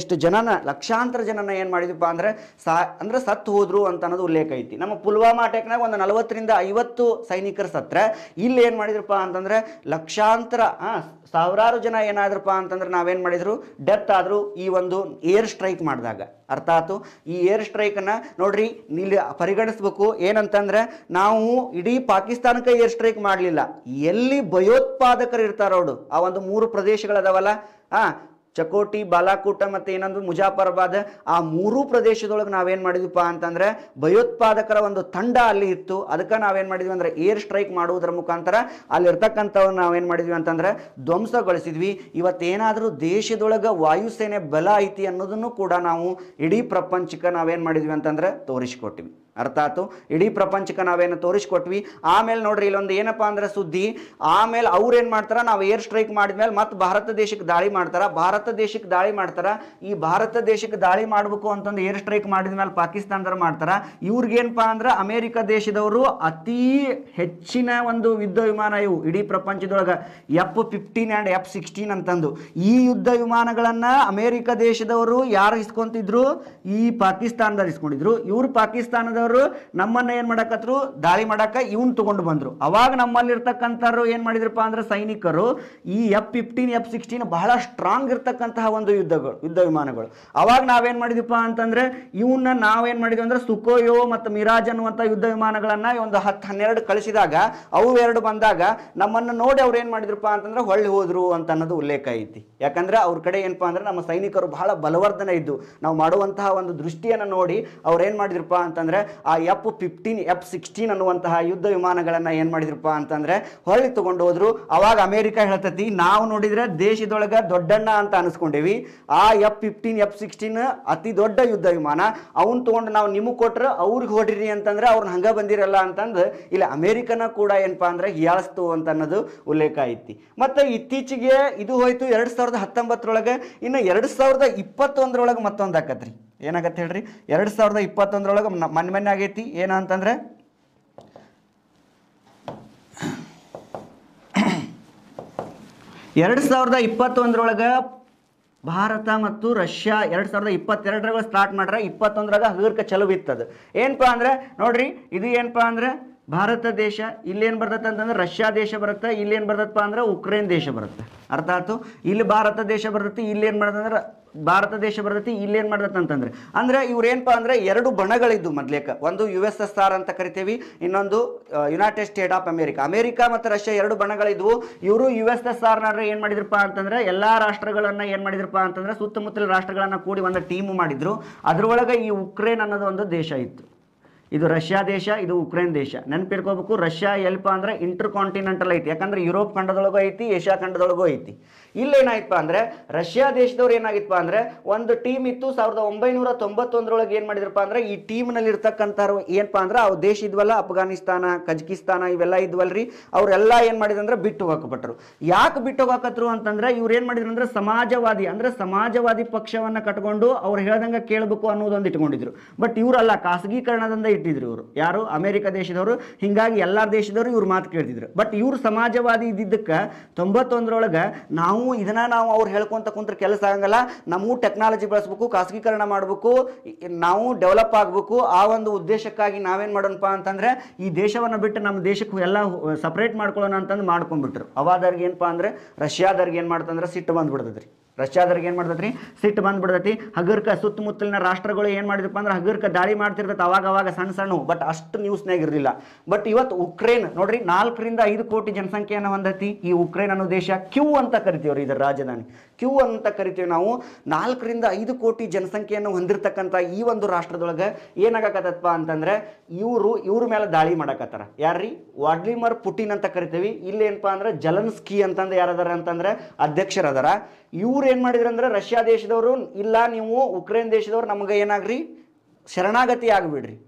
ಇಷ್ಟಿಷ್ಟು ಜನನ ಲಕ್ಷಾಂತರ ಜನನ ಏನು ಮಾಡಿದ್ವಪ್ಪ ಅಂದ್ರೆ ಸಾ ಅಂದ್ರೆ ಸತ್ತು ಹೋದ್ರು ಅಂತ ಅನ್ನೋದು ಉಲ್ಲೇಖ ಐತಿ ನಮ್ಮ ಪುಲ್ವಾಮಾ ಅಟ್ಯಾಕ್ನಾಗ ಒಂದು ನಲವತ್ತರಿಂದ ಐವತ್ತು ಸೈನಿಕರು ಸತ್ರೆ ಇಲ್ಲಿ ಏನು ಮಾಡಿದ್ರಪ್ಪ ಅಂತಂದ್ರೆ ಲಕ್ಷಾಂತರ ಆ, ಸಾವಿರಾರು ಜನ ಏನಾದ್ರಪ್ಪ ಅಂತಂದ್ರೆ ನಾವೇನು ಮಾಡಿದ್ರು ಡೆತ್ ಆದ್ರು ಈ ಒಂದು ಏರ್ ಸ್ಟ್ರೈಕ್ ಮಾಡಿದಾಗ ಅರ್ಥ ಆಯ್ತು ಈ ಏರ್ ಸ್ಟ್ರೈಕನ್ನು ನೋಡ್ರಿ ಇಲ್ಲಿ ಪರಿಗಣಿಸ್ಬೇಕು ಏನಂತಂದ್ರೆ ನಾವು ಇಡೀ ಪಾಕಿಸ್ತಾನಕ್ಕೆ ಏರ್ ಸ್ಟ್ರೈಕ್ ಮಾಡಲಿಲ್ಲ ಎಲ್ಲಿ ಭಯೋತ್ಪಾದಕರು ಇರ್ತಾರೋಡು ಆ ಒಂದು ಮೂರು ಪ್ರದೇಶಗಳದಾವಲ್ಲ ಆ ಚಕೋಟಿ ಬಾಲಾಕೋಟ ಮತ್ತು ಇನ್ನೊಂದು ಮುಜಾಫರಾಬಾದ್ ಆ ಮೂರೂ ಪ್ರದೇಶದೊಳಗೆ ನಾವೇನು ಮಾಡಿದ್ವಿಪ್ಪ ಅಂತಂದ್ರೆ ಭಯೋತ್ಪಾದಕರ ಒಂದು ತಂಡ ಅಲ್ಲಿ ಇತ್ತು ಅದಕ್ಕೆ ನಾವೇನು ಮಾಡಿದ್ವಿ ಅಂದ್ರೆ ಏರ್ ಸ್ಟ್ರೈಕ್ ಮಾಡುವುದರ ಮುಖಾಂತರ ಅಲ್ಲಿರ್ತಕ್ಕಂಥವ್ರು ನಾವೇನು ಮಾಡಿದ್ವಿ ಅಂತಂದ್ರೆ ಧ್ವಂಸಗೊಳಿಸಿದ್ವಿ ಇವತ್ತೇನಾದರೂ ದೇಶದೊಳಗೆ ವಾಯುಸೇನೆ ಬಲ ಐತಿ ಅನ್ನೋದನ್ನು ಕೂಡ ನಾವು ಇಡೀ ಪ್ರಪಂಚಕ್ಕೆ ನಾವೇನು ಮಾಡಿದ್ವಿ ಅಂತಂದ್ರೆ ತೋರಿಸ್ಕೊಟ್ವಿ ಅರ್ಥ ಆಯ್ತು ಇಡೀ ಪ್ರಪಂಚಕ್ಕೆ ನಾವೇನು ತೋರಿಸ್ಕೊಟ್ವಿ ಆಮೇಲೆ ನೋಡ್ರಿ ಇಲ್ಲೊಂದು ಏನಪ್ಪ ಅಂದ್ರೆ ಸುದ್ದಿ ಆಮೇಲೆ ಅವ್ರು ಏನು ಮಾಡ್ತಾರ ನಾವು ಏರ್ ಸ್ಟ್ರೈಕ್ ಮಾಡಿದ್ಮೇಲೆ ಮತ್ತೆ ಭಾರತ ದೇಶಕ್ಕೆ ದಾಳಿ ಮಾಡ್ತಾರ ಭಾರತ ದೇಶಕ್ಕೆ ದಾಳಿ ಮಾಡ್ತಾರ ಈ ಭಾರತ ದೇಶಕ್ಕೆ ದಾಳಿ ಮಾಡಬೇಕು ಅಂತಂದು ಏರ್ ಸ್ಟ್ರೈಕ್ ಮಾಡಿದ್ಮೇಲೆ ಪಾಕಿಸ್ತಾನದವ್ರು ಮಾಡ್ತಾರ ಇವ್ರಿಗೇನಪ್ಪ ಅಂದ್ರೆ ಅಮೇರಿಕ ದೇಶದವರು ಅತಿ ಹೆಚ್ಚಿನ ಒಂದು ಯುದ್ಧ ವಿಮಾನ ಇವು ಇಡೀ ಪ್ರಪಂಚದೊಳಗೆ F fifteen and F sixteen ಅಂತಂದು ಈ ಯುದ್ಧ ವಿಮಾನಗಳನ್ನು ಅಮೇರಿಕ ದೇಶದವರು ಯಾರು ಇಸ್ಕೊಂತಿದ್ರು ಈ ಪಾಕಿಸ್ತಾನದವ್ರು ಇಸ್ಕೊಂಡಿದ್ರು ಇವ್ರು ಪಾಕಿಸ್ತಾನದವರು ನಮ್ಮನ್ನ ಏನ್ ಮಾಡಕತ್ರು ದಾಳಿ ಮಾಡಕ ಇವನ್ ತಗೊಂಡು ಬಂದ್ರು ಅವಾಗ ನಮ್ಮಲ್ಲಿರ್ತಕ್ಕಂಥವ್ರು ಏನ್ ಮಾಡಿದ್ರಪ್ಪ ಅಂದ್ರೆ ಸೈನಿಕರು ಈ ಎಫ್ ಫಿಫ್ಟೀನ್ ಎಫ್ ಸಿಕ್ಸ್ಟೀನ್ ಬಹಳ ಸ್ಟ್ರಾಂಗ್ ಇರ್ತಕ್ಕಂತಹ ಒಂದು ಯುದ್ಧಗಳು ಯುದ್ಧ ವಿಮಾನಗಳು ಅವಾಗ ನಾವೇನ್ ಮಾಡಿದ್ವಪ್ಪ ಅಂತಂದ್ರೆ ಇವನ್ನ ನಾವೇನ್ ಮಾಡಿದ್ವಿ ಅಂದ್ರೆ ಸುಕೋಯೋ ಮತ್ತು ಮಿರಾಜ್ ಅನ್ನುವಂಥ ಯುದ್ಧ ವಿಮಾನಗಳನ್ನ ಒಂದು ಹತ್ತು ಹನ್ನೆರಡು ಕಳಿಸಿದಾಗ ಅವು ಎರಡು ಬಂದಾಗ ನಮ್ಮನ್ನು ನೋಡಿ ಅವ್ರು ಏನ್ ಮಾಡಿದ್ರಪ್ಪ ಅಂತಂದ್ರೆ ಹೊಳ್ಳಿ ಹೋದ್ರು ಅಂತ ಅನ್ನೋದು ಉಲ್ಲೇಖ ಐತಿ ಯಾಕಂದ್ರೆ ಅವ್ರ ಕಡೆ ಏನಪ್ಪಾ ಅಂದ್ರೆ ನಮ್ಮ ಸೈನಿಕರು ಬಹಳ ಬಲವರ್ಧನೆ ಇದ್ದು ನಾವು ಮಾಡುವಂತಹ ಒಂದು ದೃಷ್ಟಿಯನ್ನು ನೋಡಿ ಅವ್ರು ಏನ್ ಮಾಡಿದ್ರಪ್ಪ ಅಂತಂದ್ರೆ ಆ ಎಫ್ ಫಿಫ್ಟೀನ್ ಎಫ್ ಸಿಕ್ಸ್ಟೀನ್ ಅನ್ನುವಂತಹ ಯುದ್ಧ ವಿಮಾನಗಳನ್ನ ಏನ್ ಮಾಡಿದ್ರಪ್ಪ ಅಂತಂದ್ರೆ ಹೊಳ್ಳಿ ತಗೊಂಡು ಹೋದ್ರು ಅವಾಗ ಅಮೇರಿಕ ಹೇಳ್ತತಿ ನಾವು ನೋಡಿದ್ರೆ ದೇಶದೊಳಗ ದೊಡ್ಡಣ್ಣ ಅಂತ ಅನಿಸ್ಕೊಂಡೇವಿ ಆ ಎಫ್ ಫಿಫ್ಟೀನ್ ಎಫ್ ಸಿಕ್ಸ್ಟೀನ್ ಅತಿ ದೊಡ್ಡ ಯುದ್ಧ ವಿಮಾನ ಅವನ್ ತಗೊಂಡು ನಾವು ನಿಮಗೆ ಕೊಟ್ರೆ ಅವ್ರಿಗೆ ಹೊಡಿರಿ ಅಂತಂದ್ರೆ ಅವ್ರನ್ನ ಹಂಗ ಬಂದಿರಲ್ಲ ಅಂತಂದು ಇಲ್ಲಿ ಅಮೇರಿಕನ ಕೂಡ ಏನಪ್ಪಾ ಅಂದ್ರೆ ಹೀಯಾಳಿಸ್ತು ಅಂತ ಅನ್ನೋದು ಉಲ್ಲೇಖ ಐತಿ ಮತ್ತೆ ಇತ್ತೀಚೆಗೆ ಇದು ಹೋಯ್ತು ಎರಡ್ ಸಾವಿರದ ಹತ್ತೊಂಬತ್ತರೊಳಗೆ ಇನ್ನು ಎರಡ್ ಸಾವಿರದ ಇಪ್ಪತ್ತೊಂದರೊಳಗೆ ಮತ್ತೊಂದು ಆಕತ್ರಿ ಏನಾಗತ್ತೆ ಹೇಳ್ರಿ ಎರಡ್ ಸಾವಿರದ ಇಪ್ಪತ್ತೊಂದರೊಳಗೆ ಮನ್ ಮೊನ್ನೆ ಆಗೈತಿ ಏನು ಅಂತಂದ್ರೆ ಎರಡು ಸಾವಿರದ ಇಪ್ಪತ್ತೊಂದರೊಳಗೆ ಭಾರತ ಮತ್ತು ರಷ್ಯಾ ಎರಡು ಸಾವಿರದ ಇಪ್ಪತ್ತೆರಡರಾಗ ಸ್ಟಾರ್ಟ್ ಮಾಡ್ರೆ ಇಪ್ಪತ್ತೊಂದರಾಗ ಹಗರ್ಕ ಚಲೋ ಬಿತ್ತದು ಏನಪ್ಪ ಅಂದ್ರೆ ನೋಡ್ರಿ ಇದು ಏನಪ್ಪ ಅಂದ್ರೆ ಭಾರತ ದೇಶ ಇಲ್ಲೇನು ಬರ್ತೈತೆ ಅಂತಂದ್ರೆ ರಷ್ಯಾ ದೇಶ ಬರುತ್ತೆ ಇಲ್ಲೇನು ಬರ್ತದಪ್ಪ ಅಂದ್ರೆ ಉಕ್ರೇನ್ ದೇಶ ಬರುತ್ತೆ ಅರ್ಥ ಆಯ್ತು ಇಲ್ಲಿ ಭಾರತ ದೇಶ ಬರ್ತೈತಿ ಇಲ್ಲೇನು ಬರ್ತಂದ್ರೆ ಭಾರತ ದೇಶ ಬರ್ತೈತಿ ಇಲ್ಲೇನು ಮಾಡ್ತೈತೆ ಅಂತಂದ್ರೆ ಅಂದ್ರೆ ಇವ್ರೇನಪ್ಪ ಅಂದ್ರೆ ಎರಡು ಬಣಗಳಿದ್ದು ಮೊದ್ಲೇಕ ಒಂದು ಯು ಎಸ್ ಎಸ್ ಆರ್ ಅಂತ ಕರಿತೇವಿ ಇನ್ನೊಂದು United State of America America ಮತ್ತು ರಷ್ಯಾ ಎರಡು ಬಣಗಳಿದ್ವು ಇವರು ಯು ಎಸ್ ಎಸ್ ಆರ್ ನಾಡ್ರೆ ಏನು ಮಾಡಿದ್ರಪ್ಪ ಅಂತಂದ್ರೆ ಎಲ್ಲಾ ರಾಷ್ಟ್ರಗಳನ್ನ ಏನು ಮಾಡಿದ್ರಪ್ಪ ಅಂತಂದ್ರೆ ಸುತ್ತಮುತ್ತಲ ರಾಷ್ಟ್ರಗಳನ್ನ ಕೂಡಿ ಒಂದು ಟೀಮ್ ಮಾಡಿದ್ರು ಅದ್ರೊಳಗೆ ಈ ಉಕ್ರೇನ್ ಅನ್ನೋದು ಒಂದು ದೇಶ ಇತ್ತು ಇದು ರಷ್ಯಾ ದೇಶ ಇದು ಉಕ್ರೇನ್ ದೇಶ ನೆನಪಿರ್ಕೋಬೇಕು ರಷ್ಯಾ ಎಲ್ಪ ಅಂದ್ರೆ ಇಂಟರ್ ಕಾಂಟಿನೆಂಟಲ್ ಐತಿ ಯಾಕಂದ್ರೆ ಯುರೋಪ್ ಖಂಡದೊಳಗೂ ಐತಿ ಏಷ್ಯಾ ಖಂಡದೊಳಗೂ ಐತಿ ಇಲ್ಲೇನಾಯ್ತಪ್ಪ ಅಂದ್ರೆ ರಷ್ಯಾ ದೇಶದವ್ರು ಏನಾಗಿತ್ತಪ್ಪ ಅಂದ್ರೆ ಒಂದು ಟೀಮ್ ಇತ್ತು ಸಾವಿರದ ಒಂಬೈನೂರ ತೊಂಬತ್ತೊಂದರೊಳಗೆ ಏನು ಮಾಡಿದ್ರಪ್ಪ ಅಂದ್ರೆ ಈ ಟೀಮ್ನಲ್ಲಿ ಇರ್ತಕ್ಕಂಥವ್ರು ಏನಪ್ಪಾ ಅಂದ್ರೆ ಅವು ದೇಶ ಇದ್ವಲ್ಲ ಅಫ್ಘಾನಿಸ್ತಾನ ಕಜಕಿಸ್ತಾನ ಇವೆಲ್ಲ ಇದ್ವಲ್ರಿ ಅವರೆಲ್ಲ ಏನು ಮಾಡಿದಂದ್ರೆ ಬಿಟ್ಟು ಹೋಗಪಟ್ಟರು ಯಾಕೆ ಬಿಟ್ಟು ಹೋಗಾಕತ್ರು ಅಂತಂದ್ರೆ ಇವ್ರು ಏನು ಮಾಡಿದ್ರು ಅಂದ್ರೆ ಸಮಾಜವಾದಿ ಅಂದ್ರೆ ಸಮಾಜವಾದಿ ಪಕ್ಷವನ್ನ ಕಟ್ಕೊಂಡು ಅವ್ರು ಹೇಳ್ದಂಗೆ ಕೇಳಬೇಕು ಅನ್ನೋದೊಂದು ಇಟ್ಕೊಂಡಿದ್ರು ಬಟ್ ಇವರಲ್ಲ ಖಾಸಗೀಕರಣದಿಂದ ಇಟ್ಟಿದ್ರು ಇವರು ಯಾರು ಅಮೆರಿಕ ದೇಶದವರು ಹಿಂಗಾಗಿ ಎಲ್ಲ ದೇಶದವರು ಇವ್ರ ಮಾತು ಕೇಳ್ತಿದ್ರು ಬಟ್ ಇವ್ರು ಸಮಾಜವಾದಿ ಇದ್ದಿದ್ದಕ್ಕೆ ತೊಂಬತ್ತೊಂದರೊಳಗೆ ನಾವು ಇದನ್ನ ನಾವು ಅವ್ರು ಹೇಳ್ಕೊಂತ ಕುಂತ್ರೆ ಕೆಲಸ ಆಗಂಗಲ್ಲ ನಮಗೂ ಟೆಕ್ನಾಲಜಿ ಬಳಸ್ಬೇಕು ಖಾಸಗೀಕರಣ ಮಾಡಬೇಕು ನಾವು ಡೆವಲಪ್ ಆಗಬೇಕು ಆ ಒಂದು ಉದ್ದೇಶಕ್ಕಾಗಿ ನಾವೇನು ಮಾಡೋಣಪ್ಪ ಅಂತಂದ್ರೆ ಈ ದೇಶವನ್ನು ಬಿಟ್ಟು ನಮ್ಮ ದೇಶಕ್ಕೆ ಎಲ್ಲ ಸಪ್ರೇಟ್ ಮಾಡ್ಕೊಳ್ಳೋಣ ಅಂತಂದು ಮಾಡ್ಕೊಂಡ್ಬಿಟ್ರು ಅವಾದವ್ರಿಗೆ ಏನಪ್ಪ ಅಂದ್ರೆ ರಷ್ಯಾದವ್ರಿಗೆ ಏನು ಮಾಡ್ತಂದ್ರೆ ಸಿಟ್ಟು ಬಂದ್ಬಿಡ್ತದ್ರಿ ರಷ್ಯಾದವ್ರಿಗೆ ಏನು ಮಾಡ್ತೈತ್ರಿ ಸಿಟ್ಟು ಬಂದ್ಬಿಡ್ತೈತಿ ಹಗರ್ಕ ಸುತ್ತಮುತ್ತಲಿನ ರಾಷ್ಟ್ರಗಳು ಏನು ಮಾಡಿದಪ್ಪ ಅಂದ್ರೆ ಹಗರ್ಕ ದಾಳಿ ಮಾಡ್ತಿರ್ತೈತೆ ಅವಾಗ ಅವಾಗ ಸಣ್ಣ ಸಣ್ಣ ಬಟ್ ಅಷ್ಟು ನ್ಯೂಸ್ನಾಗ ಇರಲಿಲ್ಲ ಬಟ್ ಇವತ್ತು ಉಕ್ರೇನ್ ನೋಡ್ರಿ ನಾಲ್ಕರಿಂದ ಐದು ಕೋಟಿ ಜನಸಂಖ್ಯೆಯನ್ನು ಹೊಂದೈತಿ ಈ ಉಕ್ರೇನ್ ಅನ್ನೋ ದೇಶ ಕ್ಯೂ ಅಂತ ಕರಿತೀವ್ರಿ ಇದರ ರಾಜಧಾನಿ ಕ್ಯೂ ಅಂತ ಕರಿತೀವಿ ನಾವು ನಾಲ್ಕರಿಂದ ಐದು ಕೋಟಿ ಜನಸಂಖ್ಯೆಯನ್ನು ಹೊಂದಿರತಕ್ಕಂಥ ಈ ಒಂದು ರಾಷ್ಟ್ರದೊಳಗೆ ಏನಾಗಕತ್ತಪ್ಪ ಅಂತಂದ್ರೆ ಇವರು ಇವ್ರ ಮೇಲೆ ದಾಳಿ ಮಾಡಕತ್ತಾರ ಯಾರ್ರಿ ವಾಡ್ಲಿಮರ್ ಪುಟಿನ್ ಅಂತ ಕರಿತೀವಿ ಇಲ್ಲಿ ಏನಪ್ಪಾ ಅಂದ್ರೆ ಜಲನ್ಸ್ಕಿ ಅಂತಂದು ಯಾರದಾರ ಅಂತಂದ್ರೆ ಅಧ್ಯಕ್ಷರದಾರ ಇವ್ರು ಏನು ಮಾಡಿದ್ರು ಅಂದ್ರೆ ರಷ್ಯಾ ದೇಶದವರು ಇಲ್ಲ ನೀವು ಉಕ್ರೇನ್ ದೇಶದವ್ರು ನಮಗೆ ಏನಾಗ್ರಿ ಶರಣಾಗತಿ ಆಗಿಬಿಡ್ರಿ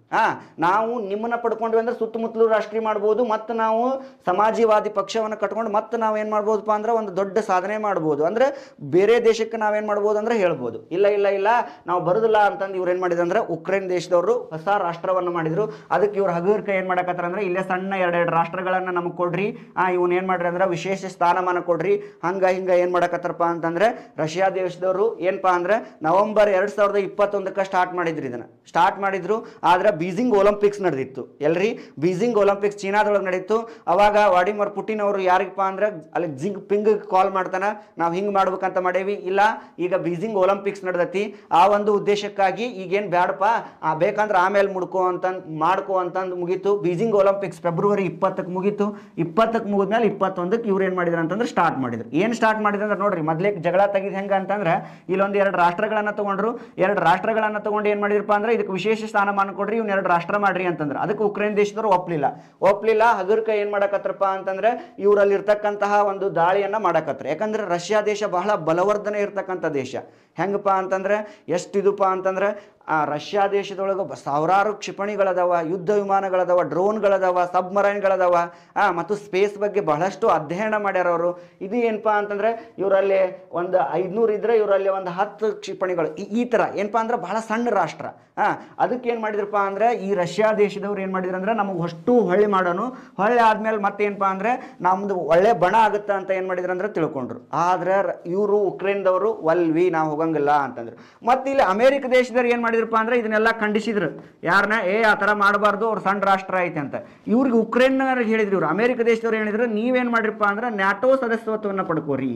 ಆ ನಾವು ನಿಮ್ಮನ್ನ ಪಡ್ಕೊಂಡ್ವಿ ಅಂದ್ರೆ ಸುತ್ತಮುತ್ತಲು ರಾಷ್ಟ್ರೀಯ ಮಾಡ್ಬೋದು ಮತ್ತು ನಾವು ಸಮಾಜವಾದಿ ಪಕ್ಷವನ್ನು ಕಟ್ಕೊಂಡು ಮತ್ತೆ ನಾವು ಏನು ಮಾಡ್ಬೋದಪ್ಪ ಅಂದ್ರೆ ಒಂದು ದೊಡ್ಡ ಸಾಧನೆ ಮಾಡ್ಬೋದು ಅಂದ್ರೆ ಬೇರೆ ದೇಶಕ್ಕೆ ನಾವೇನು ಮಾಡ್ಬೋದು ಅಂದ್ರೆ ಹೇಳ್ಬೋದು ಇಲ್ಲ ಇಲ್ಲ ಇಲ್ಲ ನಾವು ಬರುದಿಲ್ಲ ಅಂತಂದು ಇವ್ರು ಏನು ಮಾಡಿದ್ರು ಅಂದ್ರೆ ಉಕ್ರೇನ್ ದೇಶದವರು ಹೊಸ ರಾಷ್ಟ್ರವನ್ನು ಮಾಡಿದ್ರು ಅದಕ್ಕೆ ಇವ್ರು ಹಗುರ್ಕ ಏನು ಮಾಡಕತ್ತಾರ ಅಂದ್ರೆ ಇಲ್ಲೇ ಸಣ್ಣ ಎರಡೆರಡು ರಾಷ್ಟ್ರಗಳನ್ನ ನಮಗೆ ಕೊಡ್ರಿ ಆ ಇವನ್ ಏನು ಮಾಡ್ರಿ ಅಂದ್ರೆ ವಿಶೇಷ ಸ್ಥಾನಮಾನ ಕೊಡ್ರಿ ಹಂಗ ಹಿಂಗ ಏನು ಮಾಡಕತ್ತಾರಪ್ಪ ಅಂತಂದ್ರೆ ರಷ್ಯಾ ದೇಶದವರು ಏನಪ್ಪಾ ಅಂದ್ರೆ ನವೆಂಬರ್ ಎರಡ್ ಸಾವಿರದ ಇಪ್ಪತ್ತೊಂದಕ್ಕೆ ಸ್ಟಾರ್ಟ್ ಮಾಡಿದ್ರು ಇದನ್ನ ಸ್ಟಾರ್ಟ್ ಮಾಡಿದ್ರು ಆದ್ರೆ ಬೀಜಿಂಗ್ ಒಲಿಂಪಿಕ್ಸ್ ನಡೆದಿತ್ತು ಎಲ್ರಿ ಬೀಜಿಂಗ್ ಒಲಿಂಪಿಕ್ಸ್ ಚೀನಾದೊಳಗೆ ನಡೀತು ಅವಾಗ ವಾಡಿಮರ್ ಪುಟಿನ್ ಅವರು ಯಾರಿಗಪ್ಪ ಅಂದ್ರೆ ಅಲ್ಲಿ ಜಿಂಗ್ ಪಿಂಗ್ ಕಾಲ್ ಮಾಡ್ತಾನ ನಾವು ಹಿಂಗ್ ಮಾಡ್ಬೇಕಂತ ಮಾಡೇವಿ ಇಲ್ಲ ಈಗ ಬೀಜಿಂಗ್ ಒಲಿಂಪಿಕ್ಸ್ ನಡೆದತಿ ಆ ಒಂದು ಉದ್ದೇಶಕ್ಕಾಗಿ ಈಗೇನ್ ಬ್ಯಾಡಪ್ಪ ಆ ಬೇಕಂದ್ರೆ ಆಮೇಲೆ ಮುಡ್ಕೋ ಅಂತಂದ್ ಮಾಡ್ಕೋ ಅಂತಂದು ಮುಗೀತು ಬೀಜಿಂಗ್ ಒಲಿಂಪಿಕ್ಸ್ ಫೆಬ್ರವರಿ ಇಪ್ಪತ್ತಕ್ಕೆ ಮುಗೀತು ಇಪ್ಪತ್ತಕ್ಕೆ ಮುಗಿದ್ಮೇಲೆ ಇಪ್ಪತ್ತೊಂದಕ್ಕೆ ಇವ್ರು ಏನು ಮಾಡಿದ್ರು ಅಂತಂದ್ರೆ ಸ್ಟಾರ್ಟ್ ಮಾಡಿದ್ರು ಏನು ಸ್ಟಾರ್ಟ್ ಮಾಡಿದ್ರು ಅಂದ್ರೆ ನೋಡ್ರಿ ಮೊದ್ಲೇ ಜಗಳ ತೆಗೆದು ಹೆಂಗ ಅಂತಂದ್ರೆ ಇಲ್ಲೊಂದು ಎರಡು ರಾಷ್ಟ್ರಗಳನ್ನ ತಗೊಂಡ್ರು ಎರಡು ರಾಷ್ಟ್ರಗಳನ್ನ ತಗೊಂಡು ಏನು ಮಾಡಿದ್ರಪ್ಪ ಅಂದ್ರೆ ಇದಕ್ಕೆ ವಿಶೇಷ ಸ್ಥಾನಮಾನ ಕೊಡ್ರಿ ಇವ್ನ ಎರಡು ರಾಷ್ಟ್ರ ಮಾಡ್ರಿ ಅಂತಂದ್ರೆ ಅದಕ್ಕೆ ಉಕ್ರೇನ್ ದೇಶದವ್ರು ಒಪ್ಲಿಲ್ಲ ಒಪ್ಲಿಲ್ಲ ಹಗರ್ಕ ಏನ್ ಮಾಡಕತ್ರಪ್ಪ ಅಂತಂದ್ರೆ ಇವರಲ್ಲಿ ಇರ್ತಕ್ಕಂತಹ ಒಂದು ದಾಳಿಯನ್ನ ಮಾಡಕತ್ರ ಯಾಕಂದ್ರೆ ರಷ್ಯಾ ದೇಶ ಬಹಳ ಬಲವರ್ಧನೆ ಇರ್ತಕ್ಕಂಥ ದೇಶ ಹೆಂಗಪ್ಪ ಅಂತಂದ್ರೆ ಎಷ್ಟಿದುಪ್ಪ ಅಂತಂದ್ರೆ ಆ ರಷ್ಯಾ ದೇಶದೊಳಗೆ ಬ- ಸಾವಿರಾರು ಕ್ಷಿಪಣಿಗಳದಾವ ಯುದ್ಧ ವಿಮಾನಗಳದಾವ ಡ್ರೋನ್ಗಳದಾವ ಸಬ್ಮರೈನ್ಗಳದಾವ ಆ ಮತ್ತು ಸ್ಪೇಸ್ ಬಗ್ಗೆ ಬಹಳಷ್ಟು ಅಧ್ಯಯನ ಮಾಡ್ಯಾರ ಅವರು ಇದು ಏನಪ್ಪಾ ಅಂತಂದ್ರೆ ಇವರಲ್ಲಿ ಒಂದು ಐದ್ನೂರು ಇದ್ರೆ ಇವರಲ್ಲಿ ಒಂದು ಹತ್ತು ಕ್ಷಿಪಣಿಗಳು ಈ- ಈ ತರ ಏನಪ್ಪಾ ಅಂದ್ರೆ ಬಹಳ ಸಣ್ಣ ರಾಷ್ಟ್ರ ಆ ಅದಕ್ಕೆ ಏನು ಮಾಡಿದ್ರಪ್ಪ ಅಂದ್ರೆ ಈ ರಷ್ಯಾ ದೇಶದವ್ರು ಏನು ಮಾಡಿದ್ರು ಅಂದ್ರೆ ನಮಗೆ ಅಷ್ಟು ಹೊಳ್ಳಿ ಮಾಡೋನು ಹೊಳ್ಳಿ ಆದ್ಮೇಲೆ ಮತ್ತೇನಪ್ಪ ಅಂದ್ರೆ ನಮ್ದು ಒಳ್ಳೆ ಬಣ ಆಗುತ್ತೆ ಅಂತ ಏನು ಮಾಡಿದ್ರು ಅಂದ್ರೆ ತಿಳ್ಕೊಂಡ್ರು ಆದ್ರೆ ಇವರು ಉಕ್ರೇನ್ದವರು ವಲ್ವಿ ನಾವು ಹೋಗಂಗಿಲ್ಲ ಅಂತಂದ್ರು ಮತ್ತೆ ಇಲ್ಲಿ ಅಮೆರಿಕ ದೇಶದವ್ರು ಏನು ಮಾಡಿದ್ರಪ್ಪ ಅಂದ್ರೆ ಇದನ್ನೆಲ್ಲ ಖಂಡಿಸಿದ್ರು ಯಾರನ್ನ ಏ ಆ ಥರ ಮಾಡಬಾರ್ದು ಅವ್ರು ಸಣ್ಣ ರಾಷ್ಟ್ರ ಐತೆ ಅಂತ ಇವ್ರಿಗೆ ಉಕ್ರೇನ್ನವ್ರಿಗೆ ಹೇಳಿದ್ರು ಇವ್ರು ಅಮೆರಿಕ ದೇಶದವ್ರು ಹೇಳಿದ್ರು ನೀವೇನು ಮಾಡಿರಪ್ಪ ಅಂದ್ರೆ ನ್ಯಾಟೋ ಸದಸ್ಯತ್ವವನ್ನು ಪಡ್ಕೋರಿ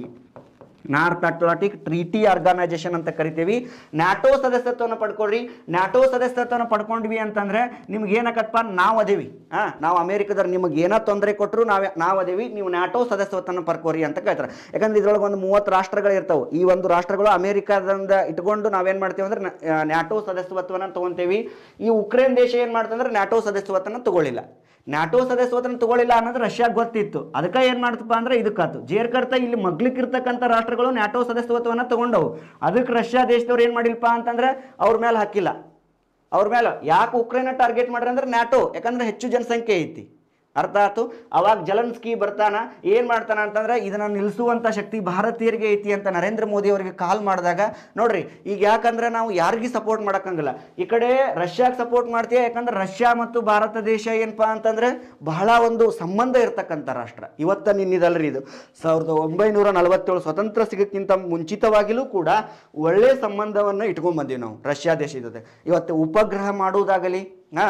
ನಾರ್ತ್ ಅಟ್ಲಾಂಟಿಕ್ ಟ್ರೀಟಿ ಆರ್ಗನೈಸೇಷನ್ ಅಂತ ಕರಿತೀವಿ ನ್ಯಾಟೋ ಸದಸ್ಯತ್ವವನ್ನು ಪಡ್ಕೊಳ್ರಿ ನ್ಯಾಟೋ ಸದಸ್ಯತ್ವವನ್ನು ಪಡ್ಕೊಂಡ್ವಿ ಅಂತಂದ್ರೆ ನಿಮ್ಗೆ ಏನಕ್ಕಪ್ಪ ನಾವು ಅದೇವಿ ಹಾ ನಾವು ಅಮೇರಿಕದವ್ರು ನಿಮಗೆ ಏನೋ ತೊಂದರೆ ಕೊಟ್ಟರು ನಾವೇ ನಾವು ಅದೇವಿ ನೀವು ನ್ಯಾಟೋ ಸದಸ್ಯತ್ವವನ್ನು ಪಡ್ಕೋರಿ ಅಂತ ಕೇಳ್ತಾರೆ ಯಾಕಂದ್ರೆ ಇದ್ರೊಳಗೆ ಒಂದು ಮೂವತ್ತು ರಾಷ್ಟ್ರಗಳು ಇರ್ತಾವೆ ಈ ಒಂದು ರಾಷ್ಟ್ರಗಳು ಅಮೇರಿಕಾದಿಂದ ಇಟ್ಕೊಂಡು ನಾವೇನ್ ಮಾಡ್ತೀವಿ ಅಂದ್ರೆ ನ- ಆ, ನ್ಯಾಟೋ ಸದಸ್ಯತ್ವವನ್ನು ತಗೊಂತೀವಿ ಈ ಉಕ್ರೇನ್ ದೇಶ ಏನ್ ಮಾಡ್ತಂದ್ರೆ ನ್ಯಾಟೋ ಸದಸ್ಯತ್ವವನ್ನು ತಗೊಳ್ಳಿಲ್ಲ ನ್ಯಾಟೋ ಸದಸ್ಯತ್ವವನ್ನು ತಗೊಳ್ಳಿಲ್ಲ ಅನ್ನೋದು ರಷ್ಯಾಗೆ ಗೊತ್ತಿತ್ತು ಅದಕ್ಕೆ ಏನು ಮಾಡ್ತಪ್ಪ ಅಂದ್ರೆ ಇದಕ್ಕಾತು ಜೇರ್ಕರ್ತ ಇಲ್ಲಿ ಮಗ್ಲಿಕ್ಕಿರ್ತಕ್ಕಂಥ ರಾಷ್ಟ್ರಗಳು ನ್ಯಾಟೋ ಸದಸ್ಯತ್ವವನ್ನು ತಗೊಂಡವು ಅದಕ್ಕೆ ರಷ್ಯಾ ದೇಶದವ್ರು ಏನು ಮಾಡಿಲ್ಪ ಅಂತಂದ್ರೆ ಅವ್ರ ಮೇಲೆ ಹಾಕಿಲ್ಲ ಅವ್ರ ಮೇಲೆ ಯಾಕೆ ಉಕ್ರೇನ ಟಾರ್ಗೆಟ್ ಮಾಡ್ರಿ ಅಂದ್ರೆ ನ್ಯಾಟೋ ಯಾಕಂದ್ರೆ ಹೆಚ್ಚು ಜನಸಂಖ್ಯೆ ಐತಿ ಅರ್ಥ ಆಯ್ತು ಅವಾಗ ಜಲನ್ಸ್ಕಿ ಬರ್ತಾನ ಏನ್ ಮಾಡ್ತಾನ ಅಂತಂದ್ರೆ ಇದನ್ನ ನಿಲ್ಲಿಸುವಂತ ಶಕ್ತಿ ಭಾರತೀಯರಿಗೆ ಐತಿ ಅಂತ ನರೇಂದ್ರ ಮೋದಿ ಅವರಿಗೆ ಕಾಲ್ ಮಾಡಿದಾಗ ನೋಡ್ರಿ ಈಗ ಯಾಕಂದ್ರೆ ನಾವು ಯಾರಿಗೂ ಸಪೋರ್ಟ್ ಮಾಡಕ್ಕಂಗಿಲ್ಲ ಈ ಕಡೆ ರಷ್ಯಾಗೆ ಸಪೋರ್ಟ್ ಮಾಡ್ತೀಯ ಯಾಕಂದ್ರೆ ರಷ್ಯಾ ಮತ್ತು ಭಾರತ ದೇಶ ಏನಪ್ಪಾ ಅಂತಂದ್ರೆ ಬಹಳ ಒಂದು ಸಂಬಂಧ ಇರ್ತಕ್ಕಂಥ ರಾಷ್ಟ್ರ ಇವತ್ತ ನಿನ್ನಿದಲ್ರಿ ಇದು ಸಾವಿರದ ಒಂಬೈನೂರ ನಲವತ್ತೇಳು ಸ್ವತಂತ್ರ ಸಿಗಕ್ಕಿಂತ ಮುಂಚಿತವಾಗಿಲೂ ಕೂಡ ಒಳ್ಳೆ ಸಂಬಂಧವನ್ನು ಇಟ್ಕೊಂಡ್ ಬಂದೀವಿ ನಾವು ರಷ್ಯಾ ದೇಶದ ಜೊತೆ ಇವತ್ತು ಉಪಗ್ರಹ ಮಾಡುವುದಾಗಲಿ ಹಾ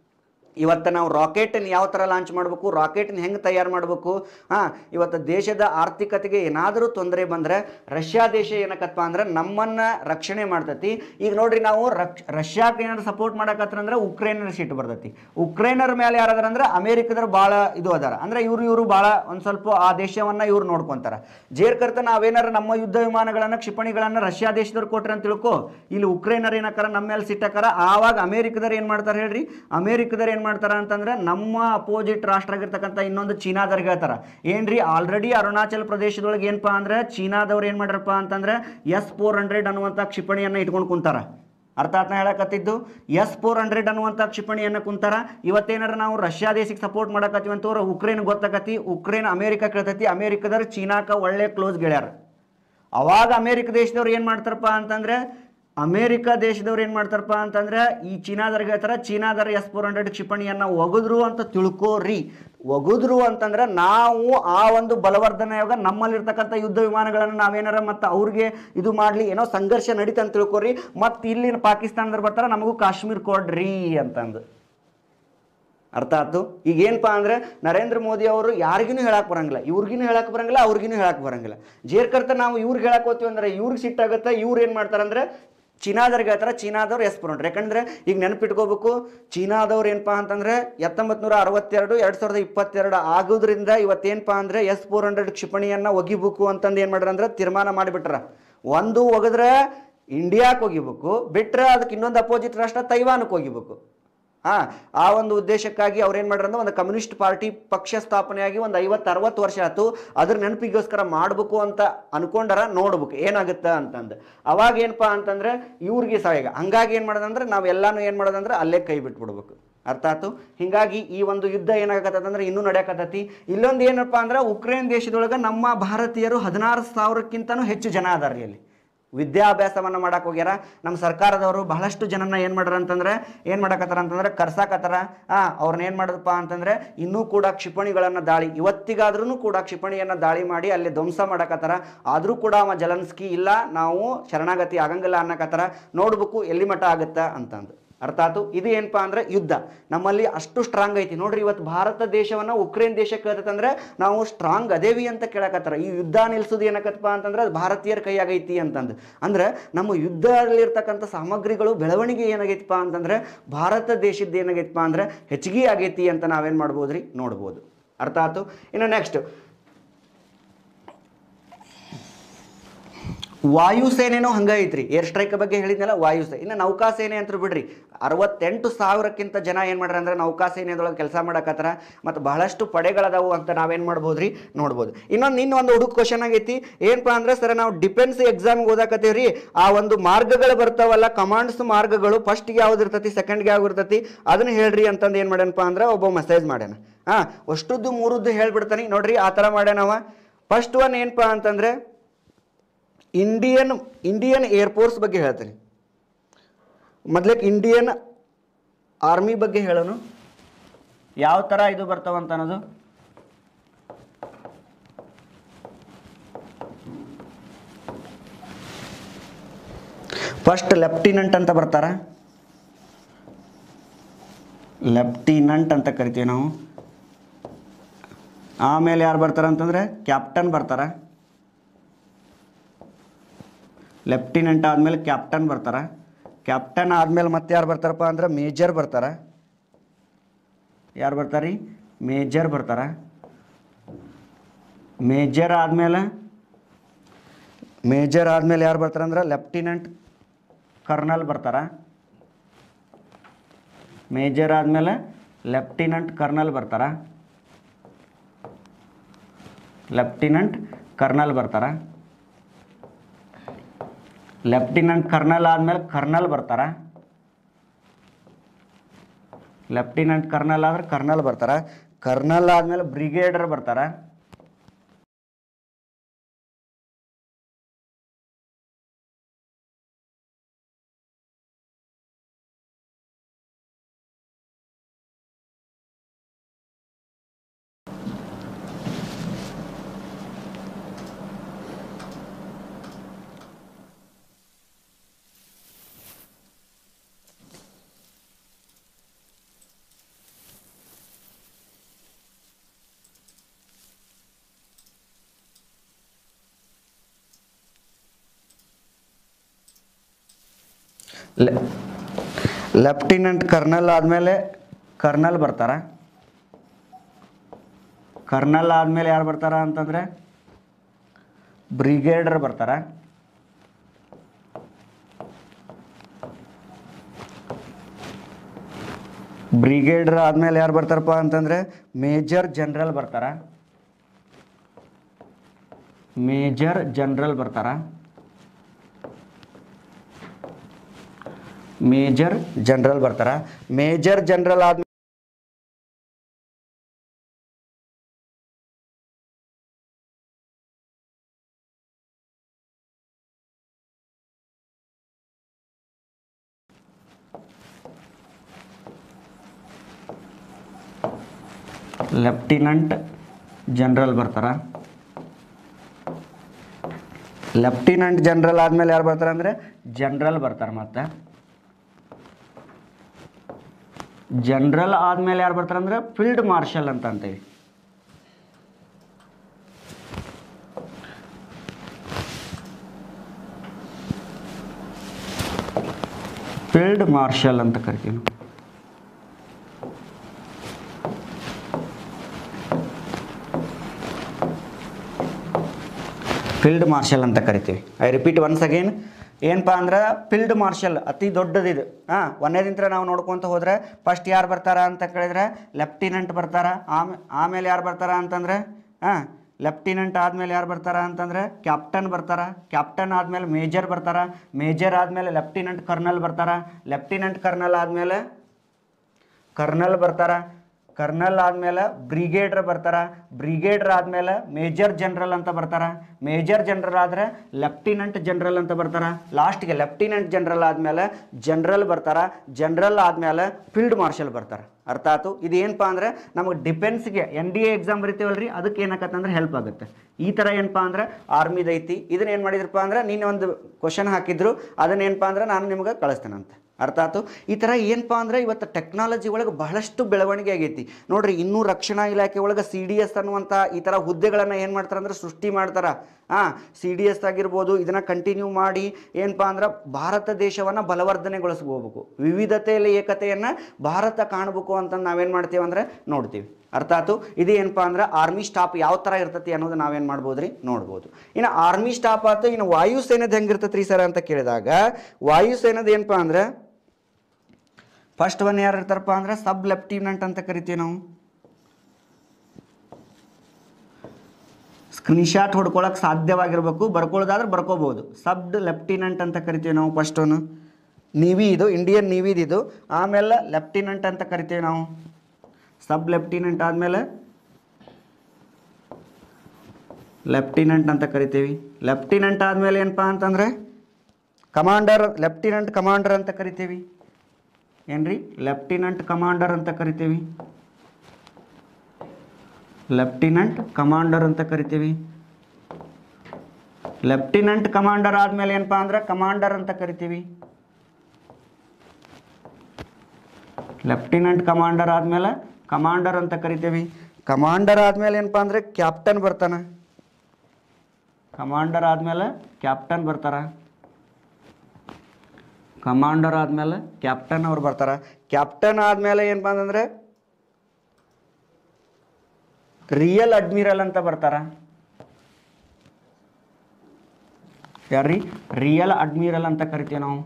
ಇವತ್ತು ನಾವು ರಾಕೆಟನ್ನು ಯಾವ ಥರ ಲಾಂಚ್ ಮಾಡಬೇಕು ರಾಕೆಟ್ನ ಹೆಂಗೆ ತಯಾರು ಮಾಡಬೇಕು ಹಾಂ ಇವತ್ತು ದೇಶದ ಆರ್ಥಿಕತೆಗೆ ಏನಾದರೂ ತೊಂದರೆ ಬಂದರೆ ರಷ್ಯಾ ದೇಶ ಏನಕ್ಕಪ್ಪ ಅಂದ್ರೆ ನಮ್ಮನ್ನು ರಕ್ಷಣೆ ಮಾಡ್ತೈತಿ ಈಗ ನೋಡ್ರಿ ನಾವು ರಕ್ಷ ರಷ್ಯಾಕ್ಕೆ ಏನಾದ್ರು ಸಪೋರ್ಟ್ ಮಾಡಕತ್ರ ಅಂದ್ರೆ ಉಕ್ರೇನರ್ ಸಿಟ್ಟು ಬರ್ತೈತಿ ಉಕ್ರೇನರ್ ಮೇಲೆ ಯಾರಾದ್ರ ಅಂದ್ರೆ ಅಮೇರಿಕದವ್ರು ಭಾಳ ಇದು ಅದಾರ ಅಂದ್ರೆ ಇವರು ಇವರು ಭಾಳ ಒಂದು ಸ್ವಲ್ಪ ಆ ದೇಶವನ್ನ ಇವ್ರು ನೋಡ್ಕೊಂತಾರ ಜೇರ್ಕರ್ತ ನಾವೇನಾರ ನಮ್ಮ ಯುದ್ಧ ವಿಮಾನಗಳನ್ನ ಕ್ಷಿಪಣಿಗಳನ್ನ ರಷ್ಯಾ ದೇಶದವ್ರು ಕೊಟ್ರೆ ಅಂತ ತಿಳ್ಕೊ ಇಲ್ಲಿ ಉಕ್ರೇನರ್ ಏನಕ್ಕಾರ ನಮ್ಮ ಮೇಲೆ ಸಿಟ್ಟಕ್ಕಾರ ಆವಾಗ ಅಮೇರಿಕದವ್ರು ಏನು ಮಾಡ್ತಾರೆ ಹೇಳ್ರಿ ಅಮೇರಿಕದವ್ರು ಏನು ಮಾಡ್ತಾರ ಅಂತಂದ್ರೆ ನಮ್ಮ ಅಪೋಸಿಟ್ ರಾಷ್ಟ್ರ ಆಗಿರ್ತಕ್ಕಂಥ ಇನ್ನೊಂದು ಚೀನಾದವ್ರಿಗೆ ಹೇಳ್ತಾರ ಏನ್ರಿ ಆಲ್ರೆಡಿ ಅರುಣಾಚಲ ಪ್ರದೇಶದೊಳಗೆ ಏನಪ್ಪಾ ಅಂದ್ರೆ ಚೀನಾದವ್ರು ಏನು ಮಾಡ್ರಪ್ಪ ಅಂತಂದ್ರೆ ಎಸ್ ಫೋರ್ ಹಂಡ್ರೆಡ್ ಅನ್ನುವಂಥ ಕ್ಷಿಪಣಿಯನ್ನ ಇಟ್ಕೊಂಡು ಕುಂತಾರ ಅರ್ಥ ಆತ್ನ ಹೇಳಕತ್ತಿದ್ದು ಎಸ್ ಫೋರ್ ಹಂಡ್ರೆಡ್ ಅನ್ನುವಂಥ ಕ್ಷಿಪಣಿಯನ್ನು ಕುಂತಾರ ಇವತ್ತೇನಾರ ನಾವು ರಷ್ಯಾ ದೇಶಕ್ಕೆ ಸಪೋರ್ಟ್ ಮಾಡಕತ್ತೀವಿ ಅಂತವ್ರು ಉಕ್ರೇನ್ ಗೊತ್ತಾಕತಿ ಉಕ್ರೇನ್ ಅಮೇರಿಕ ಕೇಳ್ತೈತಿ ಅಮೇರಿಕದವ್ರು ಚೀನಾಕ ಒಳ್ಳೆ ಕ್ಲೋಸ್ ಗೆಳ್ಯಾರ ಅವಾಗ ಅಮೇರಿಕ ದೇಶದವ್ರು ಏನು ಮಾಡ್ತಾರಪ್ಪ ಅಂತಂದ್ರೆ ಅಮೇರಿಕ ದೇಶದವ್ರು ಏನು ಮಾಡ್ತಾರಪ್ಪ ಅಂತಂದ್ರೆ ಈ ಚೀನಾದವ್ರಿಗೆ ಹೇಳ್ತಾರ ಚೀನಾದವ್ರ ಎಸ್ ಫೋರ್ ಹಂಡ್ರೆಡ್ ಕ್ಷಿಪಣಿಯನ್ನ ಒಗದ್ರು ಅಂತ ತಿಳ್ಕೋರಿ ಒಗದ್ರು ಅಂತಂದ್ರೆ ನಾವು ಆ ಒಂದು ಬಲವರ್ಧನೆಯಾಗ ನಮ್ಮಲ್ಲಿರ್ತಕ್ಕಂಥ ಯುದ್ಧ ವಿಮಾನಗಳನ್ನು ನಾವೇನಾರ ಮತ್ತು ಅವ್ರಿಗೆ ಇದು ಮಾಡಲಿ ಏನೋ ಸಂಘರ್ಷ ನಡೀತ ಅಂತ ತಿಳ್ಕೊರಿ ಮತ್ತು ಇಲ್ಲಿನ ಪಾಕಿಸ್ತಾನದವ್ರು ಬರ್ತಾರ ನಮಗೂ ಕಾಶ್ಮೀರ್ ಕೊಡ್ರಿ ಅಂತಂದು ಅರ್ಥ ಆಯ್ತು ಈಗ ಏನಪ್ಪಾ ಅಂದ್ರೆ ನರೇಂದ್ರ ಮೋದಿ ಅವರು ಯಾರಿಗಿನೂ ಹೇಳಕ್ ಬರಂಗಿಲ್ಲ ಇವ್ರಿಗಿನೂ ಹೇಳಕ್ ಬರಂಗಿಲ್ಲ ಅವ್ರಿಗಿನೂ ಹೇಳಕ್ ಬರಂಗಿಲ್ಲ ಜೇರ್ಕರ್ತ ನಾವು ಇವ್ರಿಗೆ ಹೇಳಕ್ ಹೋಗ್ತೀವಿ ಅಂದ್ರೆ ಇವ್ರಿಗೆ ಸಿಟ್ಟಾಗುತ್ತೆ ಇವ್ರು ಏನು ಮಾಡ್ತಾರಂದ್ರೆ ಚೀನಾದವ್ರಿಗೆ ಹೇಳ್ತಾರೆ ಚೀನಾದವ್ರು ಎಸ್ ಬರೋಣ್ರಿ ಯಾಕಂದ್ರೆ ಈಗ ನೆನಪಿಟ್ಕೋಬೇಕು ಚೀನಾದವ್ರು ಏನಪ್ಪಾ ಅಂತಂದ್ರೆ ಹತ್ತೊಂಬತ್ತು ನೂರ ಅರವತ್ತೆರಡು ಎರಡು ಸಾವಿರದ ಇಪ್ಪತ್ತೆರಡು ಆಗೋದ್ರಿಂದ ಇವತ್ತೇನಪ್ಪ ಅಂದ್ರೆ ಎಸ್ ಫೋರ್ ಹಂಡ್ರೆಡ್ ಕ್ಷಿಪಣಿಯನ್ನ ಒಗಿಬೇಕು ಅಂತಂದು ಏನು ಮಾಡ್ರ ಅಂದ್ರೆ ತೀರ್ಮಾನ ಮಾಡಿಬಿಟ್ರ ಒಂದು ಒಗದ್ರೆ ಇಂಡಿಯಾಕ್ಕೆ ಒಗಿಬೇಕು ಬಿಟ್ರೆ ಅದಕ್ಕೆ ಇನ್ನೊಂದು ಅಪೋಸಿಟ್ ರಾಷ್ಟ್ರ ತೈವಾನಕ್ಕೆ ಒಗಿಬೇಕು ಹಾ ಆ ಒಂದು ಉದ್ದೇಶಕ್ಕಾಗಿ ಅವ್ರು ಏನು ಮಾಡ್ಯಾರ ಅಂದ್ರೆ ಒಂದು ಕಮ್ಯುನಿಸ್ಟ್ ಪಾರ್ಟಿ ಪಕ್ಷ ಸ್ಥಾಪನೆಯಾಗಿ ಒಂದು ಐವತ್ತು ಅರವತ್ತು ವರ್ಷ ಆಯ್ತು ಅದ್ರ ನೆನಪಿಗೋಸ್ಕರ ಮಾಡ್ಬೇಕು ಅಂತ ಅನ್ಕೊಂಡಾರ ನೋಡ್ಬೇಕು ಏನಾಗುತ್ತೆ ಅಂತಂದು ಅವಾಗ ಏನಪ್ಪಾ ಅಂತಂದ್ರೆ ಇವ್ರಿಗೆ ಸಹಾಯ ಹಂಗಾಗಿ ಏನು ಮಾಡೋದಂದ್ರೆ ನಾವೆಲ್ಲಾನು ಏನು ಮಾಡೋದಂದ್ರೆ ಅಲ್ಲೇ ಕೈ ಬಿಟ್ಬಿಡ್ಬೇಕು ಅರ್ಥ ಆಯ್ತು ಹಿಂಗಾಗಿ ಈ ಒಂದು ಯುದ್ಧ ಏನಾಗತ್ತಂದ್ರೆ ಇನ್ನೂ ನಡೆಯಕತ್ತತಿ ಇಲ್ಲೊಂದು ಏನಪ್ಪ ಅಂದ್ರೆ ಉಕ್ರೇನ್ ದೇಶದೊಳಗೆ ನಮ್ಮ ಭಾರತೀಯರು ಹದಿನಾರು ಸಾವಿರಕ್ಕಿಂತನೂ ಹೆಚ್ಚು ಜನ ಅದಾರ ಇಲ್ಲಿ ವಿದ್ಯಾಭ್ಯಾಸವನ್ನು ಮಾಡಕ್ಕೆ ಹೋಗ್ಯಾರ ನಮ್ಮ ಸರ್ಕಾರದವರು ಬಹಳಷ್ಟು ಜನನ ಏನು ಮಾಡ್ಯಾರ ಅಂತಂದ್ರೆ ಏನು ಮಾಡಕತ್ತಾರ ಅಂತಂದ್ರೆ ಕರ್ಸಾಕತ್ತಾರ ಆ ಅವ್ರನ್ನ ಏನು ಮಾಡೋದಪ್ಪ ಅಂತಂದ್ರೆ ಇನ್ನೂ ಕೂಡ ಕ್ಷಿಪಣಿಗಳನ್ನು ದಾಳಿ ಇವತ್ತಿಗಾದ್ರೂ ಕೂಡ ಕ್ಷಿಪಣಿಯನ್ನು ದಾಳಿ ಮಾಡಿ ಅಲ್ಲಿ ಧ್ವಂಸ ಮಾಡಕತ್ತಾರ ಆದರೂ ಕೂಡ ಅವ ಜಲನ್ಸ್ಕಿ ಇಲ್ಲ ನಾವು ಶರಣಾಗತಿ ಆಗಂಗಿಲ್ಲ ಅನ್ನಕತ್ತಾರ ನೋಡ್ಬೇಕು ಎಲ್ಲಿ ಮಠ ಆಗುತ್ತಾ ಅಂತಂದು ಅರ್ಥ ಆಯ್ತು ಇದು ಏನಪ್ಪಾ ಅಂದ್ರೆ ಯುದ್ಧ ನಮ್ಮಲ್ಲಿ ಅಷ್ಟು ಸ್ಟ್ರಾಂಗ್ ಐತಿ ನೋಡ್ರಿ ಇವತ್ತು ಭಾರತ ದೇಶವನ್ನ ಉಕ್ರೇನ್ ದೇಶ ಕೇಳ್ತಂದ್ರೆ ನಾವು ಸ್ಟ್ರಾಂಗ್ ಅದೇವಿ ಅಂತ ಕೇಳಕತ್ತಾರ ಈ ಯುದ್ಧ ನಿಲ್ಸೋದು ಏನಕ್ಕಪ್ಪ ಅಂತಂದ್ರೆ ಅದು ಭಾರತೀಯರ ಕೈಯಾಗೈತಿ ಅಂತಂದು ಅಂದ್ರೆ ನಮ್ಮ ಯುದ್ಧದಲ್ಲಿರ್ತಕ್ಕಂಥ ಸಾಮಗ್ರಿಗಳು ಬೆಳವಣಿಗೆ ಏನಾಗೈತಪ್ಪ ಅಂತಂದ್ರೆ ಭಾರತ ದೇಶದ ಏನಾಗೈತಪ್ಪ ಅಂದ್ರೆ ಹೆಚ್ಚಿಗೆ ಆಗೈತಿ ಅಂತ ನಾವೇನ್ ಮಾಡ್ಬೋದ್ರಿ ನೋಡ್ಬೋದು ಅರ್ಥ ಆಯ್ತು ಇನ್ನು ನೆಕ್ಸ್ಟ್ ವಾಯುಸೇನೆನೂ ಹಂಗ ಐತ್ರಿ ಏರ್ ಸ್ಟ್ರೈಕ್ ಬಗ್ಗೆ ಹೇಳಿದ್ನಲ್ಲ ವಾಯುಸೇನೆ ಇನ್ನು ನೌಕಾಸೇನೆ ಅಂತ ಬಿಡ್ರಿ ಅರವತ್ತೆಂಟು ಸಾವಿರಕ್ಕಿಂತ ಜನ ಏನು ಮಾಡ್ಯಾರ ಅಂದ್ರೆ ನೌಕಾಸೇನೆದೊಳಗೆ ಕೆಲಸ ಮಾಡಕತ್ತಾರ ಮತ್ತು ಬಹಳಷ್ಟು ಪಡೆಗಳದಾವು ಅಂತ ನಾವೇನು ಮಾಡ್ಬೋದ್ರಿ ನೋಡ್ಬೋದು ಇನ್ನೊಂದು ಇನ್ನೊಂದು ಹುಡುಗ ಕ್ವಶನ್ ಆಗೈತಿ ಏನಪ್ಪಾ ಅಂದ್ರೆ ಸರ್ ನಾವು ಡಿಫೆನ್ಸ್ ಎಕ್ಸಾಮ್ಗೆ ಓದಾಕತ್ತೀವ್ರಿ ಆ ಒಂದು ಮಾರ್ಗಗಳು ಬರ್ತಾವಲ್ಲ ಕಮಾಂಡ್ಸ್ ಮಾರ್ಗಗಳು ಫಸ್ಟ್ಗೆ ಯಾವ್ದು ಇರ್ತೈತಿ ಸೆಕೆಂಡ್ಗೆ ಯಾವ್ದು ಇರ್ತೈತಿ ಅದನ್ನ ಹೇಳ್ರಿ ಅಂತಂದು ಏನು ಮಾಡ್ಯಾನಪ್ಪ ಅಂದ್ರೆ ಒಬ್ಬ ಮೆಸೇಜ್ ಮಾಡ್ಯಾನ ಹಾಂ ಅಷ್ಟುದ್ದು ಮೂರದ್ದು ಹೇಳ್ಬಿಡ್ತಾನೆ ನೋಡ್ರಿ ಆ ಥರ ಮಾಡ್ಯಾನವ ಫಸ್ಟ್ ಒನ್ ಏನಪ್ಪ ಅಂತಂದ್ರೆ ಇಂಡಿಯನ್ ಇಂಡಿಯನ್ ಏರ್ಫೋರ್ಸ್ ಬಗ್ಗೆ ಹೇಳ್ತೀನಿ ಮೊದ್ಲಕ್ಕೆ ಇಂಡಿಯನ್ ಆರ್ಮಿ ಬಗ್ಗೆ ಹೇಳೋನು ಯಾವ ಥರ ಇದು ಬರ್ತಾವಂತ ಅನ್ನೋದು ಫಸ್ಟ್ ಲೆಫ್ಟಿನೆಂಟ್ ಅಂತ ಬರ್ತಾರ ಲೆಫ್ಟಿನೆಂಟ್ ಅಂತ ಕರಿತೀವಿ ನಾವು ಆಮೇಲೆ ಯಾರು ಬರ್ತಾರ ಅಂತಂದ್ರೆ ಕ್ಯಾಪ್ಟನ್ ಬರ್ತಾರ ಲೆಫ್ಟಿನೆಂಟ್ ಆದಮೇಲೆ ಕ್ಯಾಪ್ಟನ್ ಬರ್ತಾರ ಕ್ಯಾಪ್ಟನ್ ಆದಮೇಲೆ ಮತ್ತೆ ಯಾರು ಬರ್ತಾರಪ್ಪ ಅಂದ್ರೆ ಮೇಜರ್ ಬರ್ತಾರ ಯಾರು ಬರ್ತಾರಿ ಮೇಜರ್ ಬರ್ತಾರ ಮೇಜರ್ ಆದಮೇಲೆ ಮೇಜರ್ ಆದಮೇಲೆ ಯಾರು ಬರ್ತಾರ ಅಂದ್ರೆ ಲೆಫ್ಟಿನೆಂಟ್ ಕರ್ನಲ್ ಬರ್ತಾರ ಮೇಜರ್ ಆದಮೇಲೆ ಲೆಫ್ಟಿನೆಂಟ್ ಕರ್ನಲ್ ಬರ್ತಾರ ಲೆಫ್ಟಿನೆಂಟ್ ಕರ್ನಲ್ ಬರ್ತಾರ ಲೆಫ್ಟಿನೆಂಟ್ ಕರ್ನಲ್ ಆದಮೇಲೆ ಕರ್ನಲ್ ಬರ್ತಾರ ಲೆಫ್ಟಿನೆಂಟ್ ಕರ್ನಲ್ ಆದ್ರೆ ಕರ್ನಲ್ ಬರ್ತಾರ ಕರ್ನಲ್ ಆದಮೇಲೆ ಬ್ರಿಗೇಡರ್ ಬರ್ತಾರ ಲೆಫ್ಟಿನೆಂಟ್ ಕರ್ನಲ್ ಆದಮೇಲೆ ಕರ್ನಲ್ ಬರ್ತಾರ ಕರ್ನಲ್ ಆದಮೇಲೆ ಯಾರು ಬರ್ತಾರ ಅಂತಂದರೆ ಬ್ರಿಗೇಡರ್ ಬರ್ತಾರ ಬ್ರಿಗೇಡರ್ ಆದಮೇಲೆ ಯಾರು ಬರ್ತಾರಪ್ಪ ಅಂತಂದರೆ ಮೇಜರ್ ಜನರಲ್ ಬರ್ತಾರ ಮೇಜರ್ ಜನರಲ್ ಬರ್ತಾರ ಮೇಜರ್ ಜನರಲ್ ಬರ್ತಾರ ಮೇಜರ್ ಜನರಲ್ ಆದ್ಮೇಲೆ ಲೆಫ್ಟಿನೆಂಟ್ ಜನರಲ್ ಬರ್ತಾರ ಲೆಫ್ಟಿನೆಂಟ್ ಜನರಲ್ ಆದಮೇಲೆ ಯಾರು ಬರ್ತಾರೆ ಅಂದರೆ ಜನರಲ್ ಬರ್ತಾರೆ ಮತ್ತೆ ಜನರಲ್ ಆದಮೇಲೆ ಯಾರು ಬರ್ತಾರೆ ಅಂದರೆ ಫೀಲ್ಡ್ ಮಾರ್ಷಲ್ ಅಂತ ಅಂತೀವಿ ಫೀಲ್ಡ್ ಮಾರ್ಷಲ್ ಅಂತ ಕರಿತೀವಿ ನಾವು. ಫೀಲ್ಡ್ ಮಾರ್ಷಲ್ ಅಂತ ಕರಿತೀವಿ ಐ ರಿಪೀಟ್ ಒನ್ಸ್ ಅಗೇನ್ ಏನಪ್ಪ ಅಂದ್ರೆ ಫೀಲ್ಡ್ ಮಾರ್ಷಲ್ ಅತಿ ದೊಡ್ಡದಿದು ಹಾಂ ಒಂದೇದಿಂತ್ರ ನಾವು ನೋಡ್ಕೊತ ಹೋದ್ರೆ ಫಸ್ಟ್ ಯಾರು ಬರ್ತಾರ ಅಂತ ಕೇಳಿದ್ರೆ ಲೆಫ್ಟಿನೆಂಟ್ ಬರ್ತಾರ ಆಮೇ ಆಮೇಲೆ ಯಾರು ಬರ್ತಾರ ಅಂತಂದ್ರೆ ಹಾಂ ಲೆಫ್ಟಿನೆಂಟ್ ಆದಮೇಲೆ ಯಾರು ಬರ್ತಾರ ಅಂತಂದ್ರೆ ಕ್ಯಾಪ್ಟನ್ ಬರ್ತಾರ ಕ್ಯಾಪ್ಟನ್ ಆದಮೇಲೆ ಮೇಜರ್ ಬರ್ತಾರ ಮೇಜರ್ ಆದಮೇಲೆ ಲೆಫ್ಟಿನೆಂಟ್ ಕರ್ನಲ್ ಬರ್ತಾರ ಲೆಫ್ಟಿನೆಂಟ್ ಕರ್ನಲ್ ಆದಮೇಲೆ ಕರ್ನಲ್ ಬರ್ತಾರ ಕರ್ನಲ್ ಆದಮೇಲೆ ಬ್ರಿಗೇಡ್ರ್ ಬರ್ತಾರ ಬ್ರಿಗೇಡ್ರ್ ಆದಮೇಲೆ ಮೇಜರ್ ಜನರಲ್ ಅಂತ ಬರ್ತಾರ ಮೇಜರ್ ಜನರಲ್ ಆದರೆ ಲೆಫ್ಟಿನೆಂಟ್ ಜನರಲ್ ಅಂತ ಬರ್ತಾರ ಲಾಸ್ಟ್ಗೆ ಲೆಫ್ಟಿನೆಂಟ್ ಜನರಲ್ ಆದಮೇಲೆ ಜನರಲ್ ಬರ್ತಾರ ಜನರಲ್ ಆದಮೇಲೆ ಫೀಲ್ಡ್ ಮಾರ್ಷಲ್ ಬರ್ತಾರೆ ಅರ್ಥ ಆಯ್ತು ಇದು ಏನಪ್ಪ ಅಂದ್ರೆ ನಮಗೆ ಡಿಫೆನ್ಸ್ಗೆ ಎನ್ ಡಿ ಎ ಎಕ್ಸಾಮ್ ಬರಿತೀವಲ್ರಿ ಅದಕ್ಕೆ ಏನಾಕತ್ತಂದ್ರೆ ಹೆಲ್ಪ್ ಆಗುತ್ತೆ ಈ ಥರ ಏನಪ್ಪ ಅಂದ್ರೆ ಆರ್ಮಿದು ಐತಿ ಇದನ್ನ ಏನು ಮಾಡಿದ್ರಪ್ಪ ಅಂದ್ರೆ ನೀನು ಒಂದು ಕ್ವಶನ್ ಹಾಕಿದ್ರು ಅದನ್ನ ಏನಪ್ಪ ಅಂದ್ರೆ ನಾನು ನಿಮ್ಗೆ ಕಳಿಸ್ತೇನಂತೆ ಅರ್ಥ ಆಯ್ತು ಈ ಥರ ಏನಪ್ಪ ಅಂದ್ರೆ ಇವತ್ತು ಟೆಕ್ನಾಲಜಿ ಒಳಗೆ ಬಹಳಷ್ಟು ಬೆಳವಣಿಗೆ ಆಗೈತಿ ನೋಡ್ರಿ ಇನ್ನೂ ರಕ್ಷಣಾ ಇಲಾಖೆ ಒಳಗೆ ಸಿ ಡಿ ಎಸ್ ಅನ್ನುವಂಥ ಈ ಥರ ಹುದ್ದೆಗಳನ್ನು ಏನು ಮಾಡ್ತಾರೆ ಅಂದ್ರೆ ಸೃಷ್ಟಿ ಮಾಡ್ತಾರೆ ಹಾಂ ಸಿ ಡಿ ಎಸ್ ಆಗಿರ್ಬೋದು ಇದನ್ನು ಕಂಟಿನ್ಯೂ ಮಾಡಿ ಏನಪ್ಪ ಅಂದ್ರೆ ಭಾರತ ದೇಶವನ್ನು ಬಲವರ್ಧನೆಗೊಳಿಸ್ಕೋಬೇಕು ವಿವಿಧತೆಯಲ್ಲಿ ಏಕತೆಯನ್ನು ಭಾರತ ಕಾಣಬೇಕು ಅಂತ ನಾವೇನು ಮಾಡ್ತೀವಿ ಅಂದ್ರೆ ನೋಡ್ತೀವಿ ಅರ್ಥ ಆಯ್ತು ಇದು ಏನಪ್ಪ ಅಂದ್ರೆ ಆರ್ಮಿ ಸ್ಟಾಫ್ ಯಾವ ಥರ ಇರ್ತತಿ ಅನ್ನೋದು ನಾವೇನು ಮಾಡ್ಬೋದು ರೀ ನೋಡ್ಬೋದು ಇನ್ನು ಆರ್ಮಿ ಸ್ಟಾಫ್ ಆಯ್ತು ಇನ್ನು ವಾಯುಸೇನೆದು ಹೆಂಗಿರ್ತೈತೆ ರೀ ಸರ್ ಅಂತ ಕೇಳಿದಾಗ ವಾಯುಸೇನದ ಏನಪ್ಪ ಅಂದ್ರೆ ಫಸ್ಟ್ ಒನ್ ಯಾರು ಇರ್ತಾರಪ್ಪ ಅಂದ್ರೆ ಸಬ್ ಲೆಫ್ಟಿನೆಂಟ್ ಅಂತ ಕರಿತೀವಿ ನಾವು ಸ್ಕ್ರೀನ್ಶಾಟ್ ಹೊಡ್ಕೊಳಕ್ಕೆ ಸಾಧ್ಯವಾಗಿರ್ಬೇಕು ಬರ್ಕೊಳ್ಳೋದಾದ್ರೆ ಬರ್ಕೋಬೋದು ಸಬ್ ಲೆಫ್ಟಿನೆಂಟ್ ಅಂತ ಕರಿತೀವಿ ನಾವು ಫಸ್ಟ್ ಒನ್ ನೀವಿ ಇದು ಇಂಡಿಯನ್ ನೀವಿದು ಇದು ಆಮೇಲೆ ಲೆಫ್ಟಿನೆಂಟ್ ಅಂತ ಕರಿತೀವಿ ನಾವು ಸಬ್ ಲೆಫ್ಟಿನೆಂಟ್ ಆದಮೇಲೆ ಲೆಫ್ಟಿನೆಂಟ್ ಅಂತ ಕರಿತೀವಿ ಲೆಫ್ಟಿನೆಂಟ್ ಆದಮೇಲೆ ಏನಪ್ಪ ಅಂತಂದರೆ ಕಮಾಂಡರ್ ಲೆಫ್ಟಿನೆಂಟ್ ಕಮಾಂಡರ್ ಅಂತ ಕರಿತೀವಿ ಏನ್ರಿ ಲೆಫ್ಟಿನೆಂಟ್ ಕಮಾಂಡರ್ ಅಂತ ಕರಿತೀವಿ ಲೆಫ್ಟಿನೆಂಟ್ ಕಮಾಂಡರ್ ಅಂತ ಕರಿತೀವಿ ಲೆಫ್ಟಿನೆಂಟ್ ಕಮಾಂಡರ್ ಆದಮೇಲೆ ಏನಪ್ಪ ಅಂದ್ರೆ ಕಮಾಂಡರ್ ಅಂತ ಕರಿತೀವಿ ಲೆಫ್ಟಿನೆಂಟ್ ಕಮಾಂಡರ್ ಆದಮೇಲೆ ಕಮಾಂಡರ್ ಅಂತ ಕರಿತೀವಿ ಕಮಾಂಡರ್ ಆದಮೇಲೆ ಏನಪ್ಪ ಅಂದರೆ ಕ್ಯಾಪ್ಟನ್ ಬರ್ತಾನೆ ಕಮಾಂಡರ್ ಆದಮೇಲೆ ಕ್ಯಾಪ್ಟನ್ ಬರ್ತಾರ ಕಮಾಂಡರ್ ಆದಮೇಲೆ ಕ್ಯಾಪ್ಟನ್ ಅವ್ರು ಬರ್ತಾರ ಕ್ಯಾಪ್ಟನ್ ಆದಮೇಲೆ ಏನಪ್ಪ ಅಂತಂದರೆ ರಿಯಲ್ ಅಡ್ಮಿರಲ್ ಅಂತ ಬರ್ತಾರ ಯಾರ್ರಿ ರಿಯಲ್ ಅಡ್ಮಿರಲ್ ಅಂತ ಕರಿತೀವಿ ನಾವು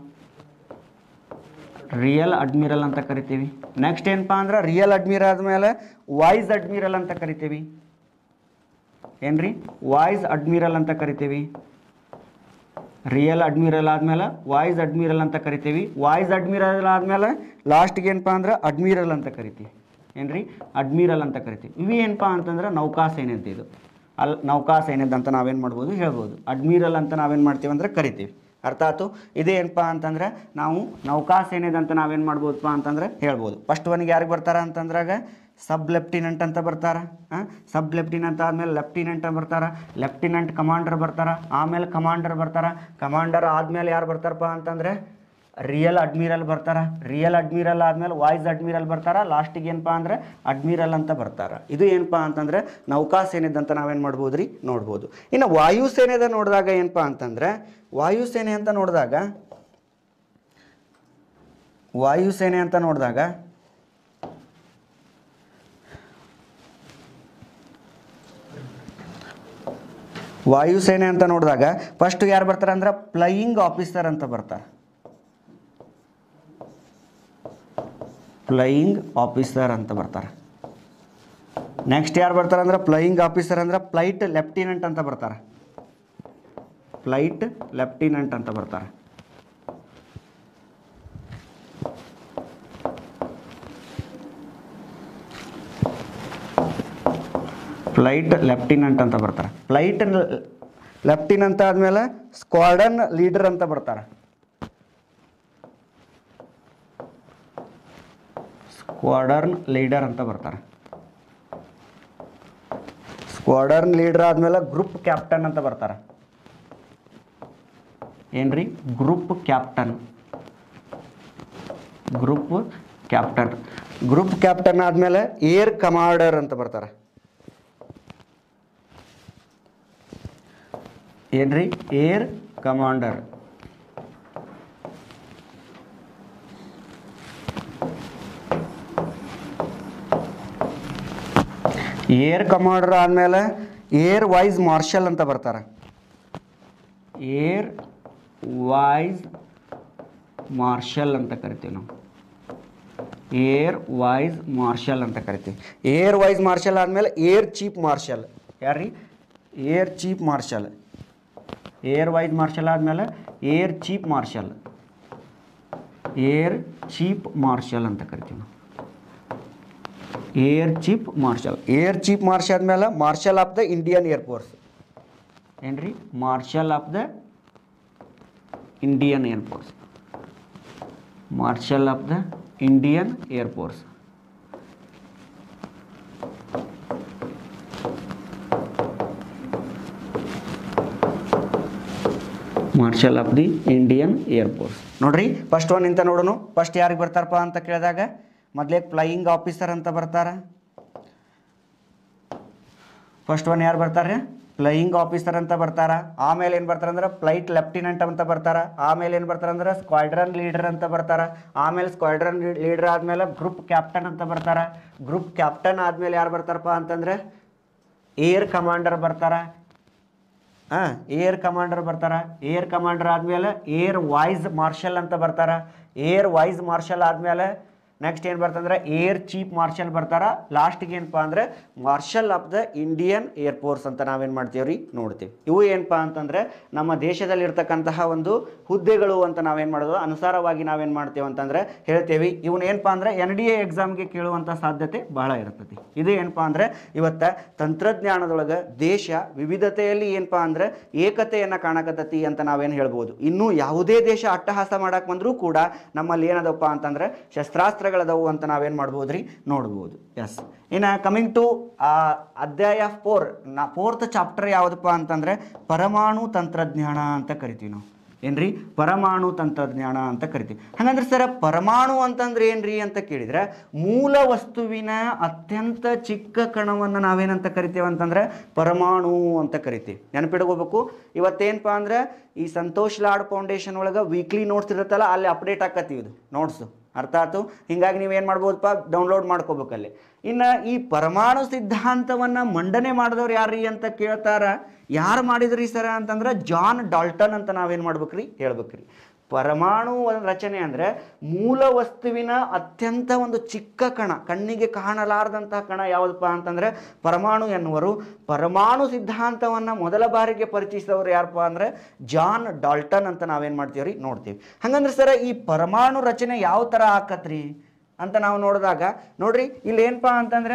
ರಿಯಲ್ ಅಡ್ಮಿರಲ್ ಅಂತ ಕರಿತೀವಿ ನೆಕ್ಸ್ಟ್ ಏನಪ್ಪ ಅಂದ್ರೆ ರಿಯಲ್ ಅಡ್ಮಿರಲ್ ಆದಮೇಲೆ ವಾಯ್ಸ್ ಅಡ್ಮಿರಲ್ ಅಂತ ಕರಿತೀವಿ ಏನ್ರಿ ವಾಯ್ಸ್ ಅಡ್ಮಿರಲ್ ಅಂತ ಕರಿತೀವಿ ರಿಯಲ್ ಅಡ್ಮಿರಲ್ ಆದಮೇಲೆ ವಾಯ್ಸ್ ಅಡ್ಮಿರಲ್ ಅಂತ ಕರಿತೀವಿ ವಾಯ್ಸ್ ಅಡ್ಮಿರಲ್ ಆದಮೇಲೆ ಲಾಸ್ಟ್ಗೆ ಏನಪ್ಪ ಅಂದ್ರೆ ಅಡ್ಮಿರಲ್ ಅಂತ ಕರಿತೀವಿ ಏನ್ರಿ ಅಡ್ಮಿರಲ್ ಅಂತ ಕರಿತೀವಿ ಇವು ಏನಪ್ಪ ಅಂತಂದ್ರೆ ನೌಕಾಸೇನೆ ಅಂತ ಇದು ಅಲ್ಲಿ ನೌಕಾಸೇನೆದು ಅಂತ ನಾವೇನು ಮಾಡ್ಬೋದು ಹೇಳ್ಬೋದು ಅಡ್ಮಿರಲ್ ಅಂತ ನಾವೇನು ಮಾಡ್ತೀವಿ ಅಂದ್ರೆ ಕರಿತೀವಿ ಅರ್ಥ ಆಯ್ತು ಇದೇನಪ್ಪ ಅಂತಂದ್ರೆ ನಾವು ನೌಕಾಸೇನೆದಂತ ನಾವೇನು ಮಾಡ್ಬೋದಪ್ಪ ಅಂತಂದ್ರೆ ಹೇಳ್ಬೋದು ಫಸ್ಟ್ ಒನ್ಗೆ ಯಾರಿಗೆ ಬರ್ತಾರ ಅಂತಂದ್ರಾಗ ಸಬ್ ಲೆಫ್ಟಿನೆಂಟ್ ಅಂತ ಬರ್ತಾರ ಹಾಂ ಸಬ್ ಲೆಫ್ಟಿನೆಂಟ್ ಆದಮೇಲೆ ಲೆಫ್ಟಿನೆಂಟ್ ಬರ್ತಾರ ಲೆಫ್ಟಿನೆಂಟ್ ಕಮಾಂಡರ್ ಬರ್ತಾರ ಆಮೇಲೆ ಕಮಾಂಡರ್ ಬರ್ತಾರ ಕಮಾಂಡರ್ ಆದಮೇಲೆ ಯಾರು ಬರ್ತಾರಪ್ಪ ಅಂತಂದ್ರೆ ರಿಯಲ್ ಅಡ್ಮಿರಲ್ ಬರ್ತಾರ ರಿಯಲ್ ಅಡ್ಮಿರಲ್ ಆದಮೇಲೆ ವಾಯ್ಸ್ ಅಡ್ಮಿರಲ್ ಬರ್ತಾರ ಲಾಸ್ಟಿಗೆ ಏನಪ್ಪ ಅಂದ್ರೆ ಅಡ್ಮಿರಲ್ ಅಂತ ಬರ್ತಾರ ಇದು ಏನಪ್ಪ ಅಂತಂದ್ರೆ ನೌಕಾಸೇನೆದಂತ ನಾವೇನು ಮಾಡ್ಬೋದು ರೀ ನೋಡ್ಬೋದು ಇನ್ನು ವಾಯುಸೇನೆದ ನೋಡಿದಾಗ ಏನಪ್ಪ ಅಂತಂದ್ರೆ ವಾಯುಸೇನೆ ಅಂತ ನೋಡಿದಾಗ ವಾಯುಸೇನೆ ಅಂತ ನೋಡಿದಾಗ ವಾಯುಸೇನೆ ಅಂತ ನೋಡಿದಾಗ ಫಸ್ಟ್ ಯಾರು ಬರ್ತಾರೆ ಅಂದ್ರೆ ಫ್ಲೈಯಿಂಗ್ ಆಫೀಸರ್ ಅಂತ ಬರ್ತಾರೆ ಫ್ಲೈಯಿಂಗ್ ಆಫೀಸರ್ ಅಂತ ಬರ್ತಾರೆ ನೆಕ್ಸ್ಟ್ ಯಾರು ಬರ್ತಾರೆ ಅಂದ್ರೆ ಫ್ಲೈಯಿಂಗ್ ಆಫೀಸರ್ ಅಂದ್ರೆ ಫ್ಲೈಟ್ ಲೆಫ್ಟಿನೆಂಟ್ ಅಂತ ಬರ್ತಾರೆ ಫ್ಲೈಟ್ ಲೆಫ್ಟಿನೆಂಟ್ ಅಂತ ಬರ್ತಾರೆ ಫ್ಲೈಟ್ ಲೆಫ್ಟಿನೆಂಟ್ ಅಂತ ಬರ್ತಾರೆ ಫ್ಲೈಟ್ ಲೆಫ್ಟಿನೆಂಟ್ ಆದಮೇಲೆ ಸ್ಕ್ವಾಡನ್ ಲೀಡರ್ ಅಂತ ಬರ್ತಾರೆ ಸ್ಕ್ವಾಡರ್ನ್ ಲೀಡರ್ ಅಂತ ಬರ್ತಾರೆ ಸ್ಕ್ವಾಡರ್ನ್ ಲೀಡರ್ ಆದಮೇಲೆ ಗ್ರೂಪ್ ಕ್ಯಾಪ್ಟನ್ ಅಂತ ಬರ್ತಾರೆ ಏನ್ರಿ group captain group captain group captain ಆದಮೇಲೆ ಏರ್ ಕಮಾಂಡರ್ ಅಂತ ಬರ್ತಾರೆ ಏನ್ರಿ ಏರ್ ಕಮಾಂಡರ್ ಏರ್ ಕಮಾಂಡರ್ ಆದಮೇಲೆ ಏರ್ ವೈಸ್ ಮಾರ್ಷಲ್ ಅಂತ ಬರ್ತಾರೆ ಏರ್ ವೈಸ್ ಮಾರ್ಷಲ್ ಅಂತ ಕರಿತೀವಿ ನಾವು ಏರ್ ವೈಸ್ ಮಾರ್ಷಲ್ ಅಂತ ಕರಿತೀವಿ ಏರ್ ವೈಸ್ ಮಾರ್ಷಲ್ ಆದಮೇಲೆ ಏರ್ ಚೀಫ್ ಮಾರ್ಷಲ್ ಯಾರ್ರಿ air chief marshal air vice marshal ಆದಮೇಲೆ air chief marshal air chief marshal ಅಂತ ಕರಿತೀವಿ ನಾವು air chief marshal air chief marshal ಆದಮೇಲೆ marshal of the Indian air force ಏನ್ರಿ marshal of the Indian air force marshal of the Indian air force marshal of the Indian air force ನೋಡ್ರಿ ಫಸ್ಟ್ ಒನ್ ಇಂತ ನೋಡೋಣ ಫಸ್ಟ್ ಯಾರಿಗೆ ಬರ್ತಾರಪ್ಪ ಅಂತ ಕೇಳಿದಾಗ ಮೊದಲೇ ಫ್ಲೈಯಿಂಗ್ ಆಫೀಸರ್ ಅಂತ ಬರ್ತಾರ ಫಸ್ಟ್ ಒನ್ ಯಾರು ಬರ್ತಾರೆ ಫ್ಲೈಯಿಂಗ್ ಆಫೀಸರ್ ಅಂತ ಬರ್ತಾರ ಆಮೇಲೆ ಏನು ಬರ್ತಾರೆ ಅಂದ್ರೆ ಫ್ಲೈಟ್ ಲೆಫ್ಟಿನೆಂಟ್ ಅಂತ ಬರ್ತಾರ ಆಮೇಲೆ ಏನು ಬರ್ತಾರೆ ಅಂದ್ರೆ ಸ್ಕ್ವಾಡ್ರನ್ ಲೀಡರ್ ಅಂತ ಬರ್ತಾರ ಆಮೇಲೆ ಸ್ಕ್ವಾಡ್ರನ್ ಲೀಡರ್ ಆದಮೇಲೆ ಗ್ರೂಪ್ ಕ್ಯಾಪ್ಟನ್ ಅಂತ ಬರ್ತಾರ ಗ್ರೂಪ್ ಕ್ಯಾಪ್ಟನ್ ಆದಮೇಲೆ ಯಾರು ಬರ್ತಾರಪ್ಪ ಅಂತಂದ್ರೆ ಏರ್ ಕಮಾಂಡರ್ ಬರ್ತಾರ ಹಾಂ ಏರ್ ಕಮಾಂಡರ್ ಬರ್ತಾರ ಏರ್ ಕಮಾಂಡರ್ ಆದಮೇಲೆ ಏರ್ ವಾಯ್ಸ್ ಮಾರ್ಷಲ್ ಅಂತ ಬರ್ತಾರ ಏರ್ ವಾಯ್ಸ್ ಮಾರ್ಷಲ್ ಆದಮೇಲೆ ನೆಕ್ಸ್ಟ್ ಏನು ಬರ್ತಂದ್ರೆ ಏರ್ ಚೀಫ್ ಮಾರ್ಷಲ್ ಬರ್ತಾರ ಲಾಸ್ಟ್ಗೆ ಏನಪ್ಪ ಅಂದ್ರೆ marshal of the Indian air force ಅಂತ ನಾವೇನು ಮಾಡ್ತೀವಿ ರೀ ನೋಡ್ತೀವಿ ಇವು ಏನಪ್ಪ ಅಂತಂದ್ರೆ ನಮ್ಮ ದೇಶದಲ್ಲಿ ಇರ್ತಕ್ಕಂತಹ ಒಂದು ಹುದ್ದೆಗಳು ಅಂತ ನಾವೇನು ಮಾಡೋದು ಅನುಸಾರವಾಗಿ ನಾವೇನು ಮಾಡ್ತೇವೆ ಅಂತಂದ್ರೆ ಹೇಳ್ತೇವೆ ಇವನ್ ಏನಪ್ಪ ಅಂದ್ರೆ ಎನ್ ಡಿ ಎ ಎಕ್ಸಾಮ್ಗೆ ಕೇಳುವಂಥ ಸಾಧ್ಯತೆ ಬಹಳ ಇರ್ತೈತಿ ಇದು ಏನಪ್ಪ ಅಂದ್ರೆ ಇವತ್ತ ತಂತ್ರಜ್ಞಾನದೊಳಗೆ ದೇಶ ವಿವಿಧತೆಯಲ್ಲಿ ಏನಪ್ಪ ಅಂದ್ರೆ ಏಕತೆಯನ್ನು ಕಾಣಕತ್ತತಿ ಅಂತ ನಾವೇನು ಹೇಳ್ಬೋದು ಇನ್ನು ಯಾವುದೇ ದೇಶ ಅಟ್ಟಹಾಸ ಮಾಡಕ್ಕೆ ಬಂದರೂ ಕೂಡ ನಮ್ಮಲ್ಲಿ ಏನದಪ್ಪ ಅಂತಂದ್ರೆ ಶಸ್ತ್ರಾಸ್ತ್ರಗಳದವು ಅಂತ ನಾವೇನು ಮಾಡ್ಬೋದು ರೀ ನೋಡ್ಬೋದು ಎಸ್ ಇನ್ನು ಕಮಿಂಗ್ ಟು ಅಧ್ಯಾಯ ಫೋರ್ ನಾ ಫೋರ್ತ್ ಚಾಪ್ಟರ್ ಯಾವುದಪ್ಪ ಅಂತಂದ್ರೆ ಪರಮಾಣು ತಂತ್ರಜ್ಞಾನ ಅಂತ ಕರಿತೀವಿ ನಾವು ಏನ್ರಿ ಪರಮಾಣು ತಂತ್ರಜ್ಞಾನ ಅಂತ ಕರಿತೀವಿ ಹಾಗಂದ್ರೆ ಸರ್ ಪರಮಾಣು ಅಂತಂದ್ರೆ ಏನ್ರಿ ಅಂತ ಕೇಳಿದ್ರೆ ಮೂಲ ವಸ್ತುವಿನ ಅತ್ಯಂತ ಚಿಕ್ಕ ಕಣವನ್ನು ನಾವೇನಂತ ಕರಿತೇವೆ ಅಂತಂದ್ರೆ ಪರಮಾಣು ಅಂತ ಕರಿತೀವಿ ನೆನಪಿಡ್ಕೋಬೇಕು ಇವತ್ತೇನಪ್ಪ ಅಂದ್ರೆ ಈ ಸಂತೋಷ್ ಲಾಡ್ ಫೌಂಡೇಶನ್ ಒಳಗೆ ವೀಕ್ಲಿ ನೋಟ್ಸ್ ಇರುತ್ತಲ್ಲ ಅಲ್ಲಿ ಅಪ್ಡೇಟ್ ಆಕತ್ತೀವಿ ಇದು ನೋಟ್ಸು ಅರ್ಥ ಆಯ್ತು ಹಿಂಗಾಗಿ ನೀವೇನು ಮಾಡ್ಬೋದಪ್ಪ ಡೌನ್ಲೋಡ್ ಮಾಡ್ಕೋಬೇಕಲ್ಲಿ ಇನ್ನು ಈ ಪರಮಾಣು ಸಿದ್ಧಾಂತವನ್ನು ಮಂಡನೆ ಮಾಡಿದವ್ರು ಯಾರ್ರಿ ಅಂತ ಕೇಳ್ತಾರ ಯಾರು ಮಾಡಿದ್ರಿ ಸರ ಅಂತಂದ್ರೆ ಜಾನ್ ಡಾಲ್ಟನ್ ಅಂತ ನಾವೇನು ಮಾಡ್ಬೇಕ್ರಿ ಹೇಳ್ಬೇಕ್ರಿ ಪರಮಾಣು ಒಂದ್ ರಚನೆ ಅಂದರೆ ಮೂಲ ವಸ್ತುವಿನ ಅತ್ಯಂತ ಒಂದು ಚಿಕ್ಕ ಕಣ ಕಣ್ಣಿಗೆ ಕಾಣಲಾರದಂತಹ ಕಣ ಯಾವುದಪ್ಪ ಅಂತಂದರೆ ಪರಮಾಣು ಎನ್ನುವರು ಪರಮಾಣು ಸಿದ್ಧಾಂತವನ್ನು ಮೊದಲ ಬಾರಿಗೆ ಪರಿಚಯಿಸಿದವರು ಯಾರಪ್ಪ ಅಂದರೆ ಜಾನ್ ಡಾಲ್ಟನ್ ಅಂತ ನಾವೇನು ಮಾಡ್ತೀವಿ ರೀ ನೋಡ್ತೀವಿ ಹಂಗಂದ್ರೆ ಸರ ಈ ಪರಮಾಣು ರಚನೆ ಯಾವ ಥರ ಆಕತ್ರಿ ಅಂತ ನಾವು ನೋಡಿದಾಗ ನೋಡ್ರಿ ಇಲ್ಲಿ ಏನಪ್ಪ ಅಂತಂದ್ರೆ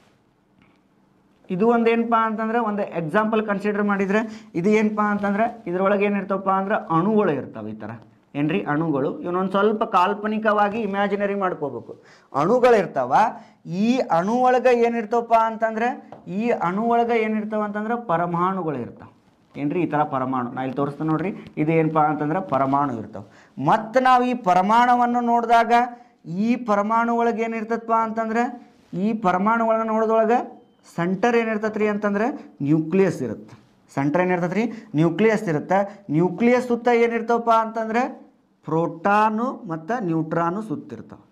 ಇದು ಒಂದು ಏನಪ್ಪ ಅಂತಂದ್ರೆ ಒಂದು ಎಕ್ಸಾಂಪಲ್ ಕನ್ಸಿಡರ್ ಮಾಡಿದರೆ ಇದು ಏನಪ್ಪ ಅಂತಂದ್ರೆ ಇದ್ರೊಳಗೆ ಏನಿರ್ತವಪ್ಪ ಅಂದ್ರೆ ಅಣುಗಳು ಇರ್ತಾವೆ ಈ ಥರ ಏನ್ರಿ ಅಣುಗಳು ಇವನೊಂದು ಸ್ವಲ್ಪ ಕಾಲ್ಪನಿಕವಾಗಿ ಇಮ್ಯಾಜಿನರಿ ಮಾಡ್ಕೋಬೇಕು ಅಣುಗಳಿರ್ತಾವ ಈ ಅಣು ಒಳಗೆ ಏನಿರ್ತಾವಪ್ಪ ಅಂತಂದ್ರೆ ಈ ಅಣು ಒಳಗೆ ಏನಿರ್ತಾವ ಅಂತಂದ್ರೆ ಪರಮಾಣುಗಳು ಇರ್ತಾವೆ ಏನ್ರಿ ಈ ಥರ ಪರಮಾಣು ನಾ ಇಲ್ಲಿ ತೋರಿಸ್ತೀನಿ ನೋಡ್ರಿ ಇದು ಏನಪ್ಪ ಅಂತಂದ್ರೆ ಪರಮಾಣು ಇರ್ತಾವೆ ಮತ್ತು ನಾವು ಈ ಪರಮಾಣುವನ್ನು ನೋಡಿದಾಗ ಈ ಪರಮಾಣು ಒಳಗೆ ಏನಿರ್ತದಪ್ಪ ಅಂತಂದ್ರೆ ಈ ಪರಮಾಣು ಒಳಗೆ ನೋಡಿದೊಳಗೆ ಸೆಂಟರ್ ಏನಿರ್ತೈತೆ ರೀ ಅಂತಂದ್ರೆ ನ್ಯೂಕ್ಲಿಯಸ್ ಇರುತ್ತೆ ಸೆಂಟರ್ ಏನಿರ್ತೈತೆ ರೀ ನ್ಯೂಕ್ಲಿಯಸ್ ಇರುತ್ತೆ ನ್ಯೂಕ್ಲಿಯಸ್ ಸುತ್ತ ಏನಿರ್ತಾವಪ್ಪ ಅಂತಂದ್ರೆ ಪ್ರೋಟಾನು ಮತ್ತು ನ್ಯೂಟ್ರಾನು ಸುತ್ತಿರ್ತಾವೆ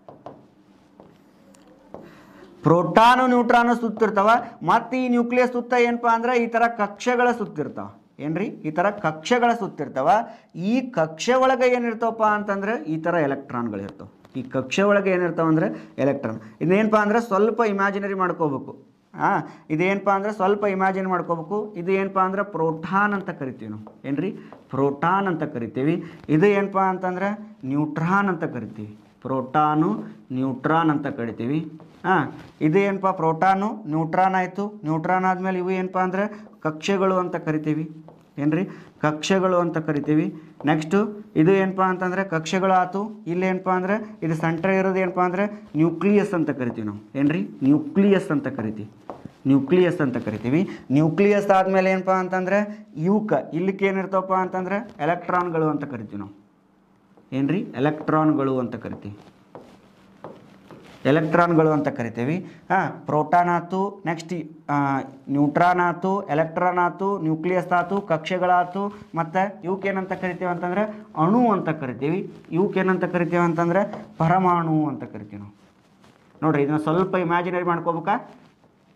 ಪ್ರೋಟಾನು ನ್ಯೂಟ್ರಾನು ಸುತ್ತಿರ್ತಾವ ಮತ್ತು ಈ ನ್ಯೂಕ್ಲಿಯಸ್ ಸುತ್ತ ಏನಪ್ಪ ಅಂದ್ರೆ ಈ ಥರ ಕಕ್ಷೆಗಳ ಸುತ್ತಿರ್ತಾವ ಏನ್ರಿ ಈ ಥರ ಕಕ್ಷೆಗಳ ಸುತ್ತಿರ್ತಾವ ಈ ಕಕ್ಷೆ ಒಳಗೆ ಏನಿರ್ತಾವಪ್ಪ ಅಂತಂದ್ರೆ ಈ ಥರ ಎಲೆಕ್ಟ್ರಾನ್ಗಳು ಇರ್ತಾವೆ ಈ ಕಕ್ಷೆ ಒಳಗೆ ಏನಿರ್ತಾವ ಅಂದ್ರೆ ಎಲೆಕ್ಟ್ರಾನ್ ಇದೇನಪ್ಪ ಅಂದ್ರೆ ಸ್ವಲ್ಪ ಇಮ್ಯಾಜಿನರಿ ಮಾಡ್ಕೋಬೇಕು ಹಾಂ ಇದೇನಪ್ಪ ಅಂದ್ರೆ ಸ್ವಲ್ಪ ಇಮ್ಯಾಜಿನ್ ಮಾಡ್ಕೋಬೇಕು ಇದು ಏನಪ್ಪ ಅಂದ್ರೆ ಪ್ರೋಟಾನ್ ಅಂತ ಕರಿತೀವಿ ನಾವು ಏನ್ರಿ ಪ್ರೋಟಾನ್ ಅಂತ ಕರಿತೀವಿ ಇದು ಏನಪ್ಪ ಅಂತಂದ್ರೆ ನ್ಯೂಟ್ರಾನ್ ಅಂತ ಕರಿತೀವಿ ಪ್ರೋಟಾನು ನ್ಯೂಟ್ರಾನ್ ಅಂತ ಕರಿತೀವಿ ಹಾಂ ಇದು ಏನಪ್ಪ ಪ್ರೋಟಾನು ನ್ಯೂಟ್ರಾನ್ ಆಯಿತು ನ್ಯೂಟ್ರಾನ್ ಆದಮೇಲೆ ಇವು ಏನಪ್ಪ ಅಂದರೆ ಕಕ್ಷೆಗಳು ಅಂತ ಕರಿತೀವಿ ಏನ್ರಿ ಕಕ್ಷೆಗಳು ಅಂತ ಕರಿತೀವಿ ನೆಕ್ಸ್ಟು ಇದು ಏನಪ್ಪ ಅಂತಂದರೆ ಕಕ್ಷೆಗಳು ಆಯ್ತು ಇಲ್ಲಿ ಏನಪ್ಪ ಅಂದರೆ ಇದು ಸೆಂಟ್ರ್ ಇರೋದು ಏನಪ್ಪ ಅಂದರೆ ನ್ಯೂಕ್ಲಿಯಸ್ ಅಂತ ಕರಿತೀವಿ ನಾವು ಏನ್ರಿ ನ್ಯೂಕ್ಲಿಯಸ್ ಅಂತ ಕರಿತೀವಿ ನ್ಯೂಕ್ಲಿಯಸ್ ಅಂತ ಕರಿತೀವಿ ನ್ಯೂಕ್ಲಿಯಸ್ ಆದಮೇಲೆ ಏನಪ್ಪ ಅಂತಂದರೆ ಇವಕ್ಕೆ ಇಲ್ಲಕ್ಕೆ ಏನಿರ್ತಾವಪ್ಪ ಅಂತಂದರೆ ಎಲೆಕ್ಟ್ರಾನ್ಗಳು ಅಂತ ಕರಿತೀವಿ ನಾವು ಏನ್ರಿ ಎಲೆಕ್ಟ್ರಾನ್ಗಳು ಅಂತ ಕರಿತೀವಿ ಎಲೆಕ್ಟ್ರಾನ್ಗಳು ಅಂತ ಕರಿತೀವಿ ಹಾಂ ಪ್ರೋಟಾನ್ ಆಯ್ತು ನೆಕ್ಸ್ಟ್ ನ್ಯೂಟ್ರಾನ್ ಆಯ್ತು ಎಲೆಕ್ಟ್ರಾನ್ ಆಯ್ತು ನ್ಯೂಕ್ಲಿಯಸ್ ಆಯ್ತು ಕಕ್ಷೆಗಳಾಯ್ತು ಮತ್ತು ಇವಕ್ಕೇನಂತ ಕರಿತೀವಿ ಅಂತಂದರೆ ಅಣು ಅಂತ ಕರಿತೀವಿ ಇವಕ್ಕೇನಂತ ಕರಿತೀವಿ ಅಂತಂದರೆ ಪರಮಾಣು ಅಂತ ಕರಿತೀವಿ ನಾವು ನೋಡ್ರಿ ಇದನ್ನ ಸ್ವಲ್ಪ ಇಮ್ಯಾಜಿನರಿ ಮಾಡ್ಕೋಬೇಕಾ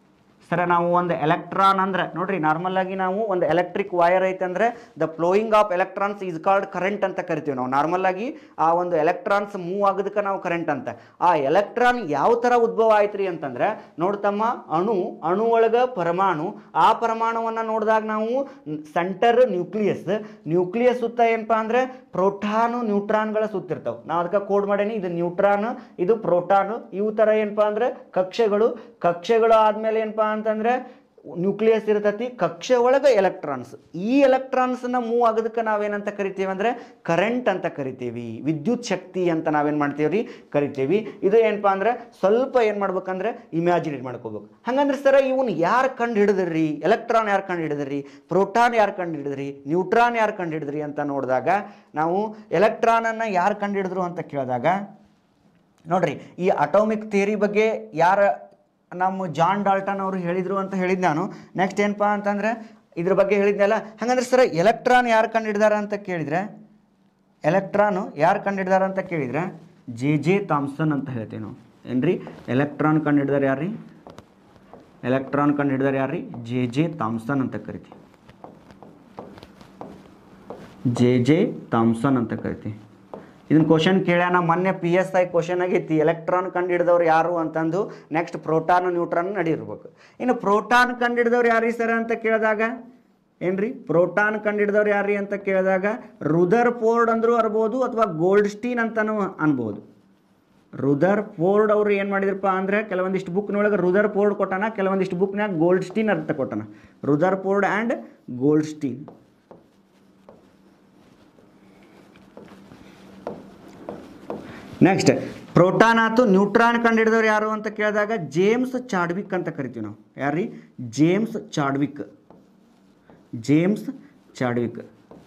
ಸರ ನಾವು ಒಂದು ಎಲೆಕ್ಟ್ರಾನ್ ಅಂದ್ರೆ ನೋಡ್ರಿ ನಾರ್ಮಲ್ ಆಗಿ ನಾವು ಒಂದು ಎಲೆಕ್ಟ್ರಿಕ್ ವೈರ್ ಐತೆ ಅಂದ್ರೆ the flowing of electrons is called current ಅಂತ ಕರಿತೀವಿ ನಾವು ನಾರ್ಮಲ್ ಆಗಿ ಆ ಒಂದು ಎಲೆಕ್ಟ್ರಾನ್ಸ್ ಮೂವ್ ಆಗೋದಕ್ಕೆ ನಾವು ಕರೆಂಟ್ ಅಂತ ಆ ಎಲೆಕ್ಟ್ರಾನ್ ಯಾವ ಥರ ಉದ್ಭವ ಆಯ್ತ್ರಿ ಅಂತಂದ್ರೆ ನೋಡ್ತಮ್ಮ ಅಣು ಅಣು ಒಳಗೆ ಪರಮಾಣು ಆ ಪರಮಾಣುವನ್ನು ನೋಡಿದಾಗ ನಾವು ಸೆಂಟರ್ ನ್ಯೂಕ್ಲಿಯಸ್ ನ್ಯೂಕ್ಲಿಯಸ್ ಸುತ್ತ ಏನಪ್ಪಾ ಅಂದ್ರೆ ಪ್ರೋಟಾನು ನ್ಯೂಟ್ರಾನ್ಗಳ ಸುತ್ತಿರ್ತಾವೆ ನಾವು ಅದಕ್ಕೆ ಕೋಡ್ ಮಾಡೇನಿ ಇದು ನ್ಯೂಟ್ರಾನ್ ಇದು ಪ್ರೋಟಾನ್ ಇವು ಥರ ಏನಪ್ಪಾ ಅಂದ್ರೆ ಕಕ್ಷೆಗಳು ಕಕ್ಷೆಗಳು ಆದ್ಮೇಲೆ ಏನಪ್ಪಾ ಅಂತಂದ್ರೆ ನ್ಯೂಕ್ಲಿಯಸ್ ಇರ್ತೈತಿ ಕಕ್ಷೆ ಒಳಗೆ ಎಲೆಕ್ಟ್ರಾನ್ಸ್ ಈ ಎಲೆಕ್ಟ್ರಾನ್ಸ್ನ ಮೂವ್ ಆಗೋದಕ್ಕೆ ನಾವೇನಂತ ಕರಿತೀವಿ ಅಂದ್ರೆ ಕರೆಂಟ್ ಅಂತ ಕರಿತೀವಿ ವಿದ್ಯುತ್ ಶಕ್ತಿ ಅಂತ ನಾವೇನು ಮಾಡ್ತೀವಿ ರೀ ಕರಿತೀವಿ ಇದು ಏನಪ್ಪಾ ಅಂದ್ರೆ ಸ್ವಲ್ಪ ಏನು ಮಾಡ್ಬೇಕಂದ್ರೆ ಇಮ್ಯಾಜಿನೇಟ್ ಮಾಡ್ಕೋಬೇಕು ಹಂಗಂದ್ರೆ ಸರ ಇವನ್ ಯಾರು ಕಂಡು ಹಿಡಿದ್ರಿ ಎಲೆಕ್ಟ್ರಾನ್ ಯಾರು ಕಂಡು ಹಿಡಿದ್ರಿ ಪ್ರೋಟಾನ್ ಯಾರು ಕಂಡು ಹಿಡಿದ್ರಿ ನ್ಯೂಟ್ರಾನ್ ಯಾರು ಕಂಡು ಹಿಡಿದ್ರಿ ಅಂತ ನೋಡಿದಾಗ ನಾವು ಎಲೆಕ್ಟ್ರಾನನ್ನು ಯಾರು ಕಂಡು ಹಿಡಿದ್ರು ಅಂತ ಕೇಳಿದಾಗ ನೋಡ್ರಿ ಈ ಅಟೋಮಿಕ್ ಥಿಯರಿ ಬಗ್ಗೆ ಯಾರ ನಮ್ಮ ಜಾನ್ ಡಾಲ್ಟನ್ ಅವರು ಹೇಳಿದರು ಅಂತ ಹೇಳಿದ್ ನಾನು ನೆಕ್ಸ್ಟ್ ಏನಪ್ಪ ಅಂತಂದ್ರೆ ಇದ್ರ ಬಗ್ಗೆ ಹೇಳಿದ್ನಲ್ಲ ಹಾಗಂದ್ರೆ ಸರ್ ಎಲೆಕ್ಟ್ರಾನ್ ಯಾರು ಕಂಡು ಅಂತ ಕೇಳಿದರೆ ಎಲೆಕ್ಟ್ರಾನು ಯಾರು ಕಂಡು ಅಂತ ಕೇಳಿದರೆ ಜೆ ಜೆ ಥಾಮ್ಸನ್ ಅಂತ ಹೇಳ್ತೀವಿ ನಾವು ಏನ್ರಿ ಎಲೆಕ್ಟ್ರಾನ್ ಕಂಡು ಹಿಡ್ದಾರೆ ಯಾರ್ರಿ ಎಲೆಕ್ಟ್ರಾನ್ ಕಂಡು ಹಿಡ್ದಾರೆ ಯಾರ್ರಿ ಜೆ ಜೆ ಥಾಮ್ಸನ್ ಅಂತ ಕರಿತೀವಿ ಜೆ ಜೆ ಥಾಮ್ಸನ್ ಅಂತ ಕರಿತೀವಿ ಇದನ್ನ ಕ್ವಶನ್ ಕೇಳ್ಯಾನ ಮೊನ್ನೆ ಪಿ ಎಸ್ ಐ ಕ್ವಶನ್ ಆಗೈತಿ ಎಲೆಕ್ಟ್ರಾನ್ ಕಂಡು ಹಿಡಿದವ್ರು ಯಾರು ಅಂತಂದು ನೆಕ್ಸ್ಟ್ ಪ್ರೋಟಾನ್ ನ್ಯೂಟ್ರಾನ್ ನಡಿರ್ಬೇಕು ಇನ್ನು ಪ್ರೋಟಾನ್ ಕಂಡು ಹಿಡಿದವ್ರು ಯಾರು ಸರ್ ಅಂತ ಕೇಳಿದಾಗ ಏನ್ರಿ ಪ್ರೋಟಾನ್ ಕಂಡು ಹಿಡಿದವ್ರು ಯಾರು ಅಂತ ಕೇಳಿದಾಗ ರುದರ್ ಫೋರ್ಡ್ ಅಂದ್ರೂ ಅರ್ಬೋದು ಅಥವಾ ಗೋಲ್ಡ್ ಸ್ಟೀನ್ ಅಂತಲೂ ಅನ್ಬೋದು ರುದರ್ ಫೋರ್ಡ್ ಅವರು ಏನು ಮಾಡಿದ್ರಪ್ಪ ಅಂದ್ರೆ ಕೆಲವೊಂದಿಷ್ಟು ಬುಕ್ನೊಳಗೆ ರುದರ್ ಫೋರ್ಡ್ ಕೊಟ್ಟಾನ ಕೆಲವೊಂದಿಷ್ಟು ಬುಕ್ನಾಗ ಗೋಲ್ಡ್ ಸ್ಟೀನ್ ಅರ್ಥ ಕೊಟ್ಟಾನ Rutherford and Goldstein next proton ಆತು ನ್ಯೂಟ್ರಾನ್ ಕಂಡುಹಿಡಿದವ್ರು ಯಾರು ಅಂತ ಕೇಳಿದಾಗ ಜೇಮ್ಸ್ ಚಾಡ್ವಿಕ್ ಅಂತ ಕರಿತೀವಿ ನಾವು ಯಾರ್ರಿ James Chadwick James Chadwick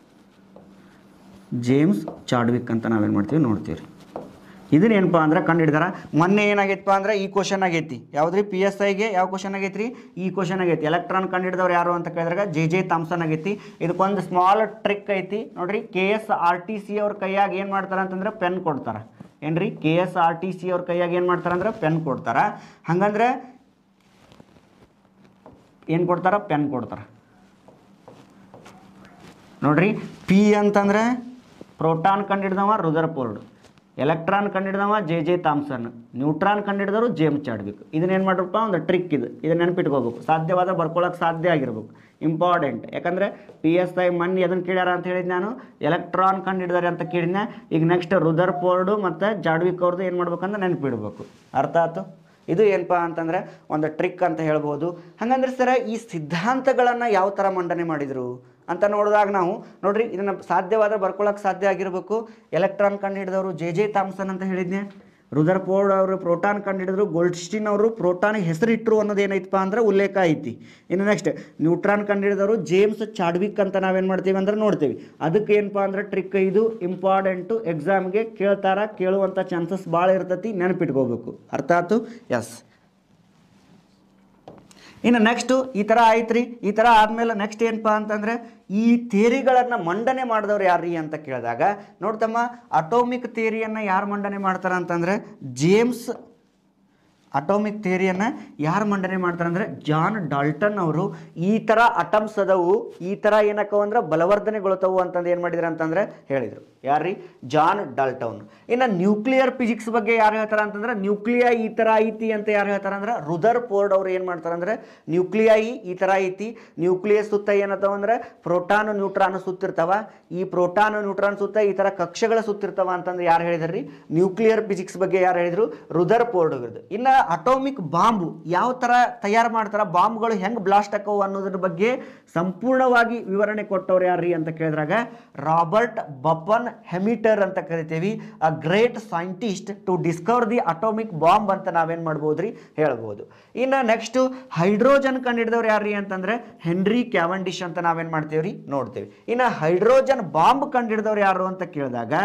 James Chadwick ಅಂತ ನಾವೇನು ಮಾಡ್ತೀವಿ ನೋಡ್ತೀವಿ ರೀ ಇದನ್ನ ಏನಪ್ಪ ಅಂದ್ರೆ ಕಂಡು ಹಿಡಿದಾರ ಮೊನ್ನೆ ಏನಾಗೈತಪ್ಪ ಅಂದ್ರೆ ಈ ಕ್ವಶನ್ ಆಗೈತಿ ಯಾವ್ದ್ರಿ ಪಿ ಎಸ್ ಐಗೆ ಯಾವ ಕ್ವಶನ್ ಆಗೈತ್ರಿ ಈ ಕ್ವಶನ್ ಆಗೈತಿ ಎಲೆಕ್ಟ್ರಾನ್ ಕಂಡು ಹಿಡಿದವ್ರು ಯಾರು ಅಂತ ಕೇಳಿದಾಗ ಜೆ ಜೆ ಥಾಮ್ಸನ್ ಆಗೈತಿ ಇದಕ್ಕೊಂದು ಸ್ಮಾಲ್ ಟ್ರಿಕ್ ಐತಿ ನೋಡ್ರಿ K S R T C ಅವ್ರ ಕೈಯಾಗ ಏನು ಮಾಡ್ತಾರೆ ಅಂತಂದ್ರೆ ಪೆನ್ ಕೊಡ್ತಾರೆ ಏನ್ರಿ K S R T C ಅವ್ರ ಕೈಯಾಗ ಏನು ಮಾಡ್ತಾರೆ ಅಂದ್ರೆ ಪೆನ್ ಕೊಡ್ತಾರೆ ಹಂಗಂದ್ರೆ ಏನು ಕೊಡ್ತಾರ ಪೆನ್ ಕೊಡ್ತಾರೆ ನೋಡ್ರಿ ಪಿ ಅಂತಂದ್ರೆ ಪ್ರೋಟಾನ್ ಕಂಡಿಡ್ದವ ರುದರ್ಫೋರ್ಡ್ ಎಲೆಕ್ಟ್ರಾನ್ ಕಂಡಿಡ್ದವ ಜೆ ಜೆ ಥಾಮ್ಸನ್ ನ್ಯೂಟ್ರಾನ್ ಕಂಡಿಡ್ದವರು ಜೇಮ್ಸ್ ಚಾಡ್ಬೇಕು ಇದನ್ನ ಏನು ಮಾಡ್ರಪ್ಪ ಒಂದು ಟ್ರಿಕ್ ಇದು ಇದನ್ನ ನೆನ್ಪಿಟ್ಕೋಬೇಕು ಸಾಧ್ಯವಾದ ಬರ್ಕೊಳಕ್ಕೆ ಸಾಧ್ಯ ಆಗಿರ್ಬೇಕು ಇಂಪಾರ್ಟೆಂಟ್ ಯಾಕಂದರೆ ಪಿ ಎಸ್ ಐ ಮಣ್ಣಿ ಅದನ್ನು ಕೇಳ್ಯಾರ ಅಂತ ಹೇಳಿದ್ ನಾನು ಎಲೆಕ್ಟ್ರಾನ್ ಕಂಡಿಡ್ದಾರೆ ಅಂತ ಕೇಳಿದ್ನ ಈಗ ನೆಕ್ಸ್ಟ್ ರುದರ್ ಫೋರ್ಡು ಮತ್ತು ಜಾಡ್ವಿಕ್ ಅವ್ರದ್ದು ಏನು ಮಾಡ್ಬೇಕಂದ್ರೆ ನೆನಪಿಡ್ಬೇಕು ಅರ್ಥ ಆಯ್ತು ಇದು ಏನಪ್ಪ ಅಂತಂದ್ರೆ ಒಂದು ಟ್ರಿಕ್ ಅಂತ ಹೇಳ್ಬೋದು ಹಾಗಂದ್ರೆ ಸರ ಈ ಸಿದ್ಧಾಂತಗಳನ್ನು ಯಾವ ಥರ ಮಂಡನೆ ಮಾಡಿದರು ಅಂತ ನೋಡಿದಾಗ ನಾವು ನೋಡ್ರಿ ಇದನ್ನು ಸಾಧ್ಯವಾದ್ರೆ ಬರ್ಕೊಳಕ್ಕೆ ಸಾಧ್ಯ ಆಗಿರಬೇಕು ಎಲೆಕ್ಟ್ರಾನ್ ಕಂಡು ಹಿಡಿದವರು ಜೆ ಜೆ ಥಾಮ್ಸನ್ ಅಂತ ಹೇಳಿದ್ನೆ ರುದರ್ ಫೋರ್ಡ್ ಅವರು ಪ್ರೋಟಾನ್ ಕಂಡು ಹಿಡಿದ್ರು ಗೋಲ್ಡ್ಸ್ಟೀನ್ ಅವರು ಪ್ರೋಟಾನ್ ಹೆಸರಿಟ್ರು ಅನ್ನೋದು ಏನೈತಪ್ಪ ಅಂದ್ರೆ ಉಲ್ಲೇಖ ಐತಿ ಇನ್ನು ನೆಕ್ಸ್ಟ್ ನ್ಯೂಟ್ರಾನ್ ಕಂಡು ಹಿಡಿದವರು ಜೇಮ್ಸ್ ಚಾಡ್ವಿಕ್ ಅಂತ ನಾವೇನು ಮಾಡ್ತೀವಿ ಅಂದ್ರೆ ನೋಡ್ತೀವಿ ಅದಕ್ಕೆ ಏನಪ್ಪ ಅಂದ್ರೆ ಟ್ರಿಕ್ ಇದು ಇಂಪಾರ್ಟೆಂಟು ಎಕ್ಸಾಮ್ಗೆ ಕೇಳ್ತಾರ ಕೇಳುವಂಥ ಚಾನ್ಸಸ್ ಭಾಳ ಇರ್ತೈತಿ ನೆನಪಿಟ್ಕೋಬೇಕು ಅರ್ಥ ಆಯ್ತು ಎಸ್ ಇನ್ನು ನೆಕ್ಸ್ಟು ಈ ಥರ ಆಯ್ತು ಈ ಥರ ಆದಮೇಲೆ ನೆಕ್ಸ್ಟ್ ಏನಪ್ಪ ಅಂತಂದರೆ ಈ ಥಿಯರಿಗಳನ್ನು ಮಂಡನೆ ಮಾಡಿದವ್ರು ಯಾರ್ರೀ ಅಂತ ಕೇಳಿದಾಗ ನೋಡ್ತಮ್ಮ ಅಟೋಮಿಕ್ ಥಿಯರಿಯನ್ನು ಯಾರು ಮಂಡನೆ ಮಾಡ್ತಾರೆ ಅಂತಂದರೆ ಜೇಮ್ಸ್ ಅಟೋಮಿಕ್ ಥಿಯರಿಯನ್ನು ಯಾರು ಮಂಡನೆ ಮಾಡ್ತಾರೆ ಅಂದರೆ ಜಾನ್ ಡಾಲ್ಟನ್ ಅವರು ಈ ಥರ ಅಟಮ್ಸ್ ಅದಾವು ಈ ಥರ ಏನಕ್ಕವು ಅಂದ್ರೆ ಬಲವರ್ಧನೆಗೊಳ್ತಾವು ಅಂತಂದು ಏನು ಮಾಡಿದ್ರು ಅಂತಂದ್ರೆ ಹೇಳಿದರು ಯಾರ್ರೀ ಜಾನ್ ಡಾಲ್ಟನ್ ಇನ್ನು ನ್ಯೂಕ್ಲಿಯರ್ ಫಿಸಿಕ್ಸ್ ಬಗ್ಗೆ ಯಾರು ಹೇಳ್ತಾರೆ ಅಂತಂದ್ರೆ ನ್ಯೂಕ್ಲಿಯಾ ಈ ಥರ ಐತಿ ಅಂತ ಯಾರು ಹೇಳ್ತಾರೆ ಅಂದ್ರೆ ರುದರ್ ಫೋರ್ಡ್ ಅವ್ರು ಏನು ಮಾಡ್ತಾರೆ ಅಂದ್ರೆ ನ್ಯೂಕ್ಲಿಯಾಯಿ ಈ ಥರ ಐತಿ ನ್ಯೂಕ್ಲಿಯಸ್ ಸುತ್ತ ಏನತ್ತವ ಅಂದ್ರೆ ಪ್ರೋಟಾನು ನ್ಯೂಟ್ರಾನು ಸುತ್ತಿರ್ತಾವ ಈ ಪ್ರೋಟಾನು ನ್ಯೂಟ್ರಾನ್ ಸುತ್ತ ಈ ಥರ ಕಕ್ಷೆಗಳ ಸುತ್ತಿರ್ತಾವ ಅಂತಂದ್ರೆ ಯಾರು ಹೇಳಿದ್ರಿ ನ್ಯೂಕ್ಲಿಯರ್ ಫಿಸಿಕ್ಸ್ ಬಗ್ಗೆ ಯಾರು ಹೇಳಿದ್ರು ರುದರ್ ಫೋರ್ಡ್ ಅವ್ರದ್ದು ಇನ್ನು ಅಟೋಮಿಕ್ ಬಾಂಬು ಯಾವ ಥರ ತಯಾರು ಮಾಡ್ತಾರ ಬಾಂಬ್ಗಳು ಹೆಂಗೆ ಬ್ಲಾಸ್ಟ್ ಆಕವು ಅನ್ನೋದ್ರ ಬಗ್ಗೆ ಸಂಪೂರ್ಣವಾಗಿ ವಿವರಣೆ ಕೊಟ್ಟವ್ರು ಯಾರ್ರಿ ಅಂತ ಕೇಳಿದ್ರಾಗ ರಾಬರ್ಟ್ ಬಪನ್ ಹೆಮಿಟರ್ ಅಂತ ಕರಿತೀವಿ a great scientist to discover the atomic bomb ಅಂತ ನಾವೇನು ಮಾಡ್ಬೋದು ರೀ ಹೇಳ್ಬೋದು ಇನ್ನು ನೆಕ್ಸ್ಟು ಹೈಡ್ರೋಜನ್ ಕಂಡಿಡಿದವ್ರು ಯಾರ್ರಿ ಅಂತಂದ್ರೆ ಹೆನ್ರಿ ಕ್ಯಾವಂಡಿಶ್ ಅಂತ ನಾವೇನು ಮಾಡ್ತೀವಿ ರೀ ನೋಡ್ತೀವಿ ಇನ್ನು ಹೈಡ್ರೋಜನ್ ಬಾಂಬ್ ಕಂಡಿಡಿದವ್ರು ಯಾರು ಅಂತ ಕೇಳಿದಾಗ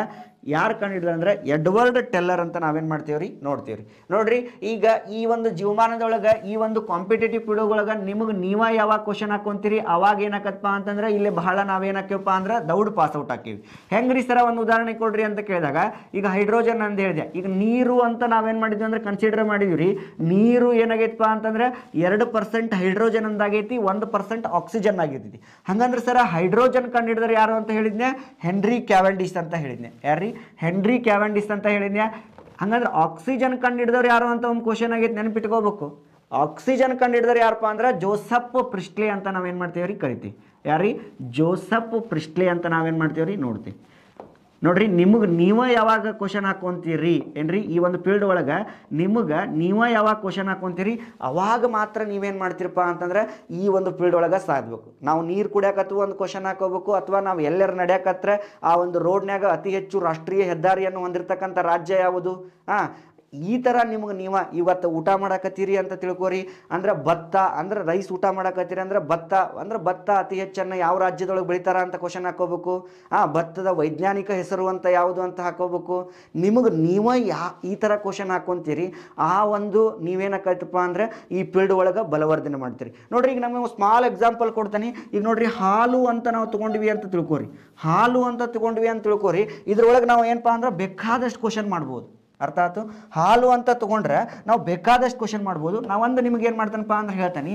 ಯಾರು ಕಂಡಿಡ್ದ ಅಂದ್ರೆ ಎಡ್ವರ್ಡ್ ಟೆಲ್ಲರ್ ಅಂತ ನಾವೇನು ಮಾಡ್ತೀವಿ ರೀ ನೋಡ್ತೀವಿ ರೀ ನೋಡ್ರಿ ಈಗ ಈ ಒಂದು ಜೀವಮಾನದೊಳಗೆ ಈ ಒಂದು ಕಾಂಪಿಟೇಟಿವ್ ಪಿಡೋಗೊಳಗೆ ನಿಮಗೆ ನೀವ ಯಾವಾಗ ಕ್ವಶನ್ ಹಾಕೊಂತೀರಿ ಅವಾಗ ಏನಾಕತ್ತಪ್ಪ ಅಂತಂದ್ರೆ ಇಲ್ಲಿ ಬಹಳ ನಾವೇನು ಹಾಕಿವಪ್ಪ ಅಂದ್ರೆ ದೌಡ್ ಪಾಸ್ ಔಟ್ ಹಾಕಿವಿ ಹೆಂಗ್ರಿ ಸರ ಒಂದು ಉದಾಹರಣೆ ಕೊಡ್ರಿ ಅಂತ ಕೇಳಿದಾಗ ಈಗ ಹೈಡ್ರೋಜನ್ ಅಂತ ಹೇಳಿದೆ ಈಗ ನೀರು ಅಂತ ನಾವೇನು ಮಾಡಿದ್ವಿ ಅಂದ್ರೆ ಕನ್ಸಿಡರ್ ಮಾಡಿದ್ವಿ ರೀ ನೀರು ಏನಾಗೈತಪ್ಪ ಅಂತಂದ್ರೆ ಎರಡು ಪರ್ಸೆಂಟ್ ಹೈಡ್ರೋಜನ್ ಅಂದಾಗೈತಿ ಒಂದು ಪರ್ಸೆಂಟ್ ಆಕ್ಸಿಜನ್ ಆಗೈತಿ ಹಂಗಂದ್ರೆ ಸರ ಹೈಡ್ರೋಜನ್ ಕಂಡಿಡಿದ್ರೆ ಯಾರು ಅಂತ ಹೇಳಿದ್ನೆ ಹೆನ್ರಿ ಕ್ಯಾವೆಂಡಿಸ್ ಅಂತ ಹೇಳಿದ್ನೆ ಯಾರ್ರಿ ಹೆನ್ರಿ ಕ್ಯಾವೆಂಡಿಸ್ ಅಂತ ಹೇಳಿದ್ನೆ ಹಂಗಂದ್ರೆ ಆಕ್ಸಿಜನ್ ಕಂಡಿಡಿದವ್ರು ಯಾರು ಅಂತ ಒಂದು ಕ್ವಶನ್ ಆಗೈತೆ ನೆನ್ಪಿಟ್ಕೋಬೇಕು ಆಕ್ಸಿಜನ್ ಕಂಡಿಡಿದ್ರೆ ಯಾರಪ್ಪ ಅಂದ್ರೆ ಜೋಸಫ್ ಪ್ರಿಸ್ಟ್ಲೆ ಅಂತ ನಾವೇನು ಮಾಡ್ತೀವಿ ರೀ ಕರಿತೀವಿ ಯಾರ್ರಿ ಜೋಸಫ್ ಪ್ರಿಸ್ಟ್ಲೆ ಅಂತ ನಾವೇನು ಮಾಡ್ತೀವಿ ರೀ ನೋಡ್ತೀವಿ ನೋಡ್ರಿ ನಿಮಗೆ ನೀವ ಯಾವಾಗ ಕ್ವಶನ್ ಹಾಕೊಂತೀರಿ ಏನ್ರಿ ಈ ಒಂದು ಫೀಲ್ಡ್ ಒಳಗೆ ನಿಮಗೆ ನೀವ ಯಾವಾಗ ಕ್ವಶನ್ ಹಾಕೊಂತೀರಿ ಅವಾಗ ಮಾತ್ರ ನೀವೇನು ಮಾಡ್ತೀರಪ್ಪ ಅಂತಂದ್ರೆ ಈ ಒಂದು ಫೀಲ್ಡ್ ಒಳಗೆ ಸಾಧ್ಬೇಕು ನಾವು ನೀರು ಕುಡಿಯಾಕತ್ತು ಒಂದು ಕ್ವಶನ್ ಹಾಕೋಬೇಕು ಅಥವಾ ನಾವು ಎಲ್ಲರ ನಡೆಯಕತ್ರ ಆ ಒಂದು ರೋಡ್ನ್ಯಾಗ ಅತಿ ಹೆಚ್ಚು ರಾಷ್ಟ್ರೀಯ ಹೆದ್ದಾರಿಯನ್ನು ಹೊಂದಿರತಕ್ಕಂಥ ರಾಜ್ಯ ಯಾವುದು ಹಾಂ ಈ ಥರ ನಿಮ್ಗೆ ನೀವ ಇವತ್ತು ಊಟ ಮಾಡಕತ್ತೀರಿ ಅಂತ ತಿಳ್ಕೊರಿ ಅಂದ್ರೆ ಭತ್ತ ಅಂದ್ರೆ ರೈಸ್ ಊಟ ಮಾಡಕತ್ತೀರಿ ಅಂದ್ರೆ ಭತ್ತ ಅಂದ್ರೆ ಭತ್ತ ಅತಿ ಹೆಚ್ಚನ್ನು ಯಾವ ರಾಜ್ಯದೊಳಗೆ ಬೆಳಿತಾರ ಅಂತ ಕ್ವಶನ್ ಹಾಕೋಬೇಕು ಆ ಭತ್ತದ ವೈಜ್ಞಾನಿಕ ಹೆಸರು ಅಂತ ಯಾವುದು ಅಂತ ಹಾಕೋಬೇಕು ನಿಮಗೆ ನೀವ ಯಾ ಈ ಥರ ಕ್ವಶನ್ ಹಾಕೊಂತೀರಿ ಆ ಒಂದು ನೀವೇನಕ್ಕಾಯ್ತಪ್ಪ ಅಂದ್ರೆ ಈ ಫೀಲ್ಡ್ ಒಳಗೆ ಬಲವರ್ಧನೆ ಮಾಡ್ತೀರಿ ನೋಡ್ರಿ ಈಗ ನಮಗೆ ಸ್ಮಾಲ್ ಎಕ್ಸಾಂಪಲ್ ಕೊಡ್ತೀನಿ ಈಗ ನೋಡ್ರಿ ಹಾಲು ಅಂತ ನಾವು ತೊಗೊಂಡ್ವಿ ಅಂತ ತಿಳ್ಕೊರಿ ಹಾಲು ಅಂತ ತಗೊಂಡ್ವಿ ಅಂತ ತಿಳ್ಕೊರಿ ಇದ್ರೊಳಗೆ ನಾವು ಏನಪ್ಪಾ ಅಂದ್ರೆ ಬೇಕಾದಷ್ಟು ಕ್ವಶನ್ ಮಾಡ್ಬೋದು ಅರ್ಥ ಆಯ್ತು ಹಾಲು ಅಂತ ತಗೊಂಡ್ರೆ ನಾವು ಬೇಕಾದಷ್ಟು ಕ್ವಶನ್ ಮಾಡ್ಬೋದು ನಾವೊಂದು ನಿಮ್ಗೆ ಏನು ಮಾಡ್ತಾನಪ್ಪ ಅಂದ್ರೆ ಹೇಳ್ತಾನೆ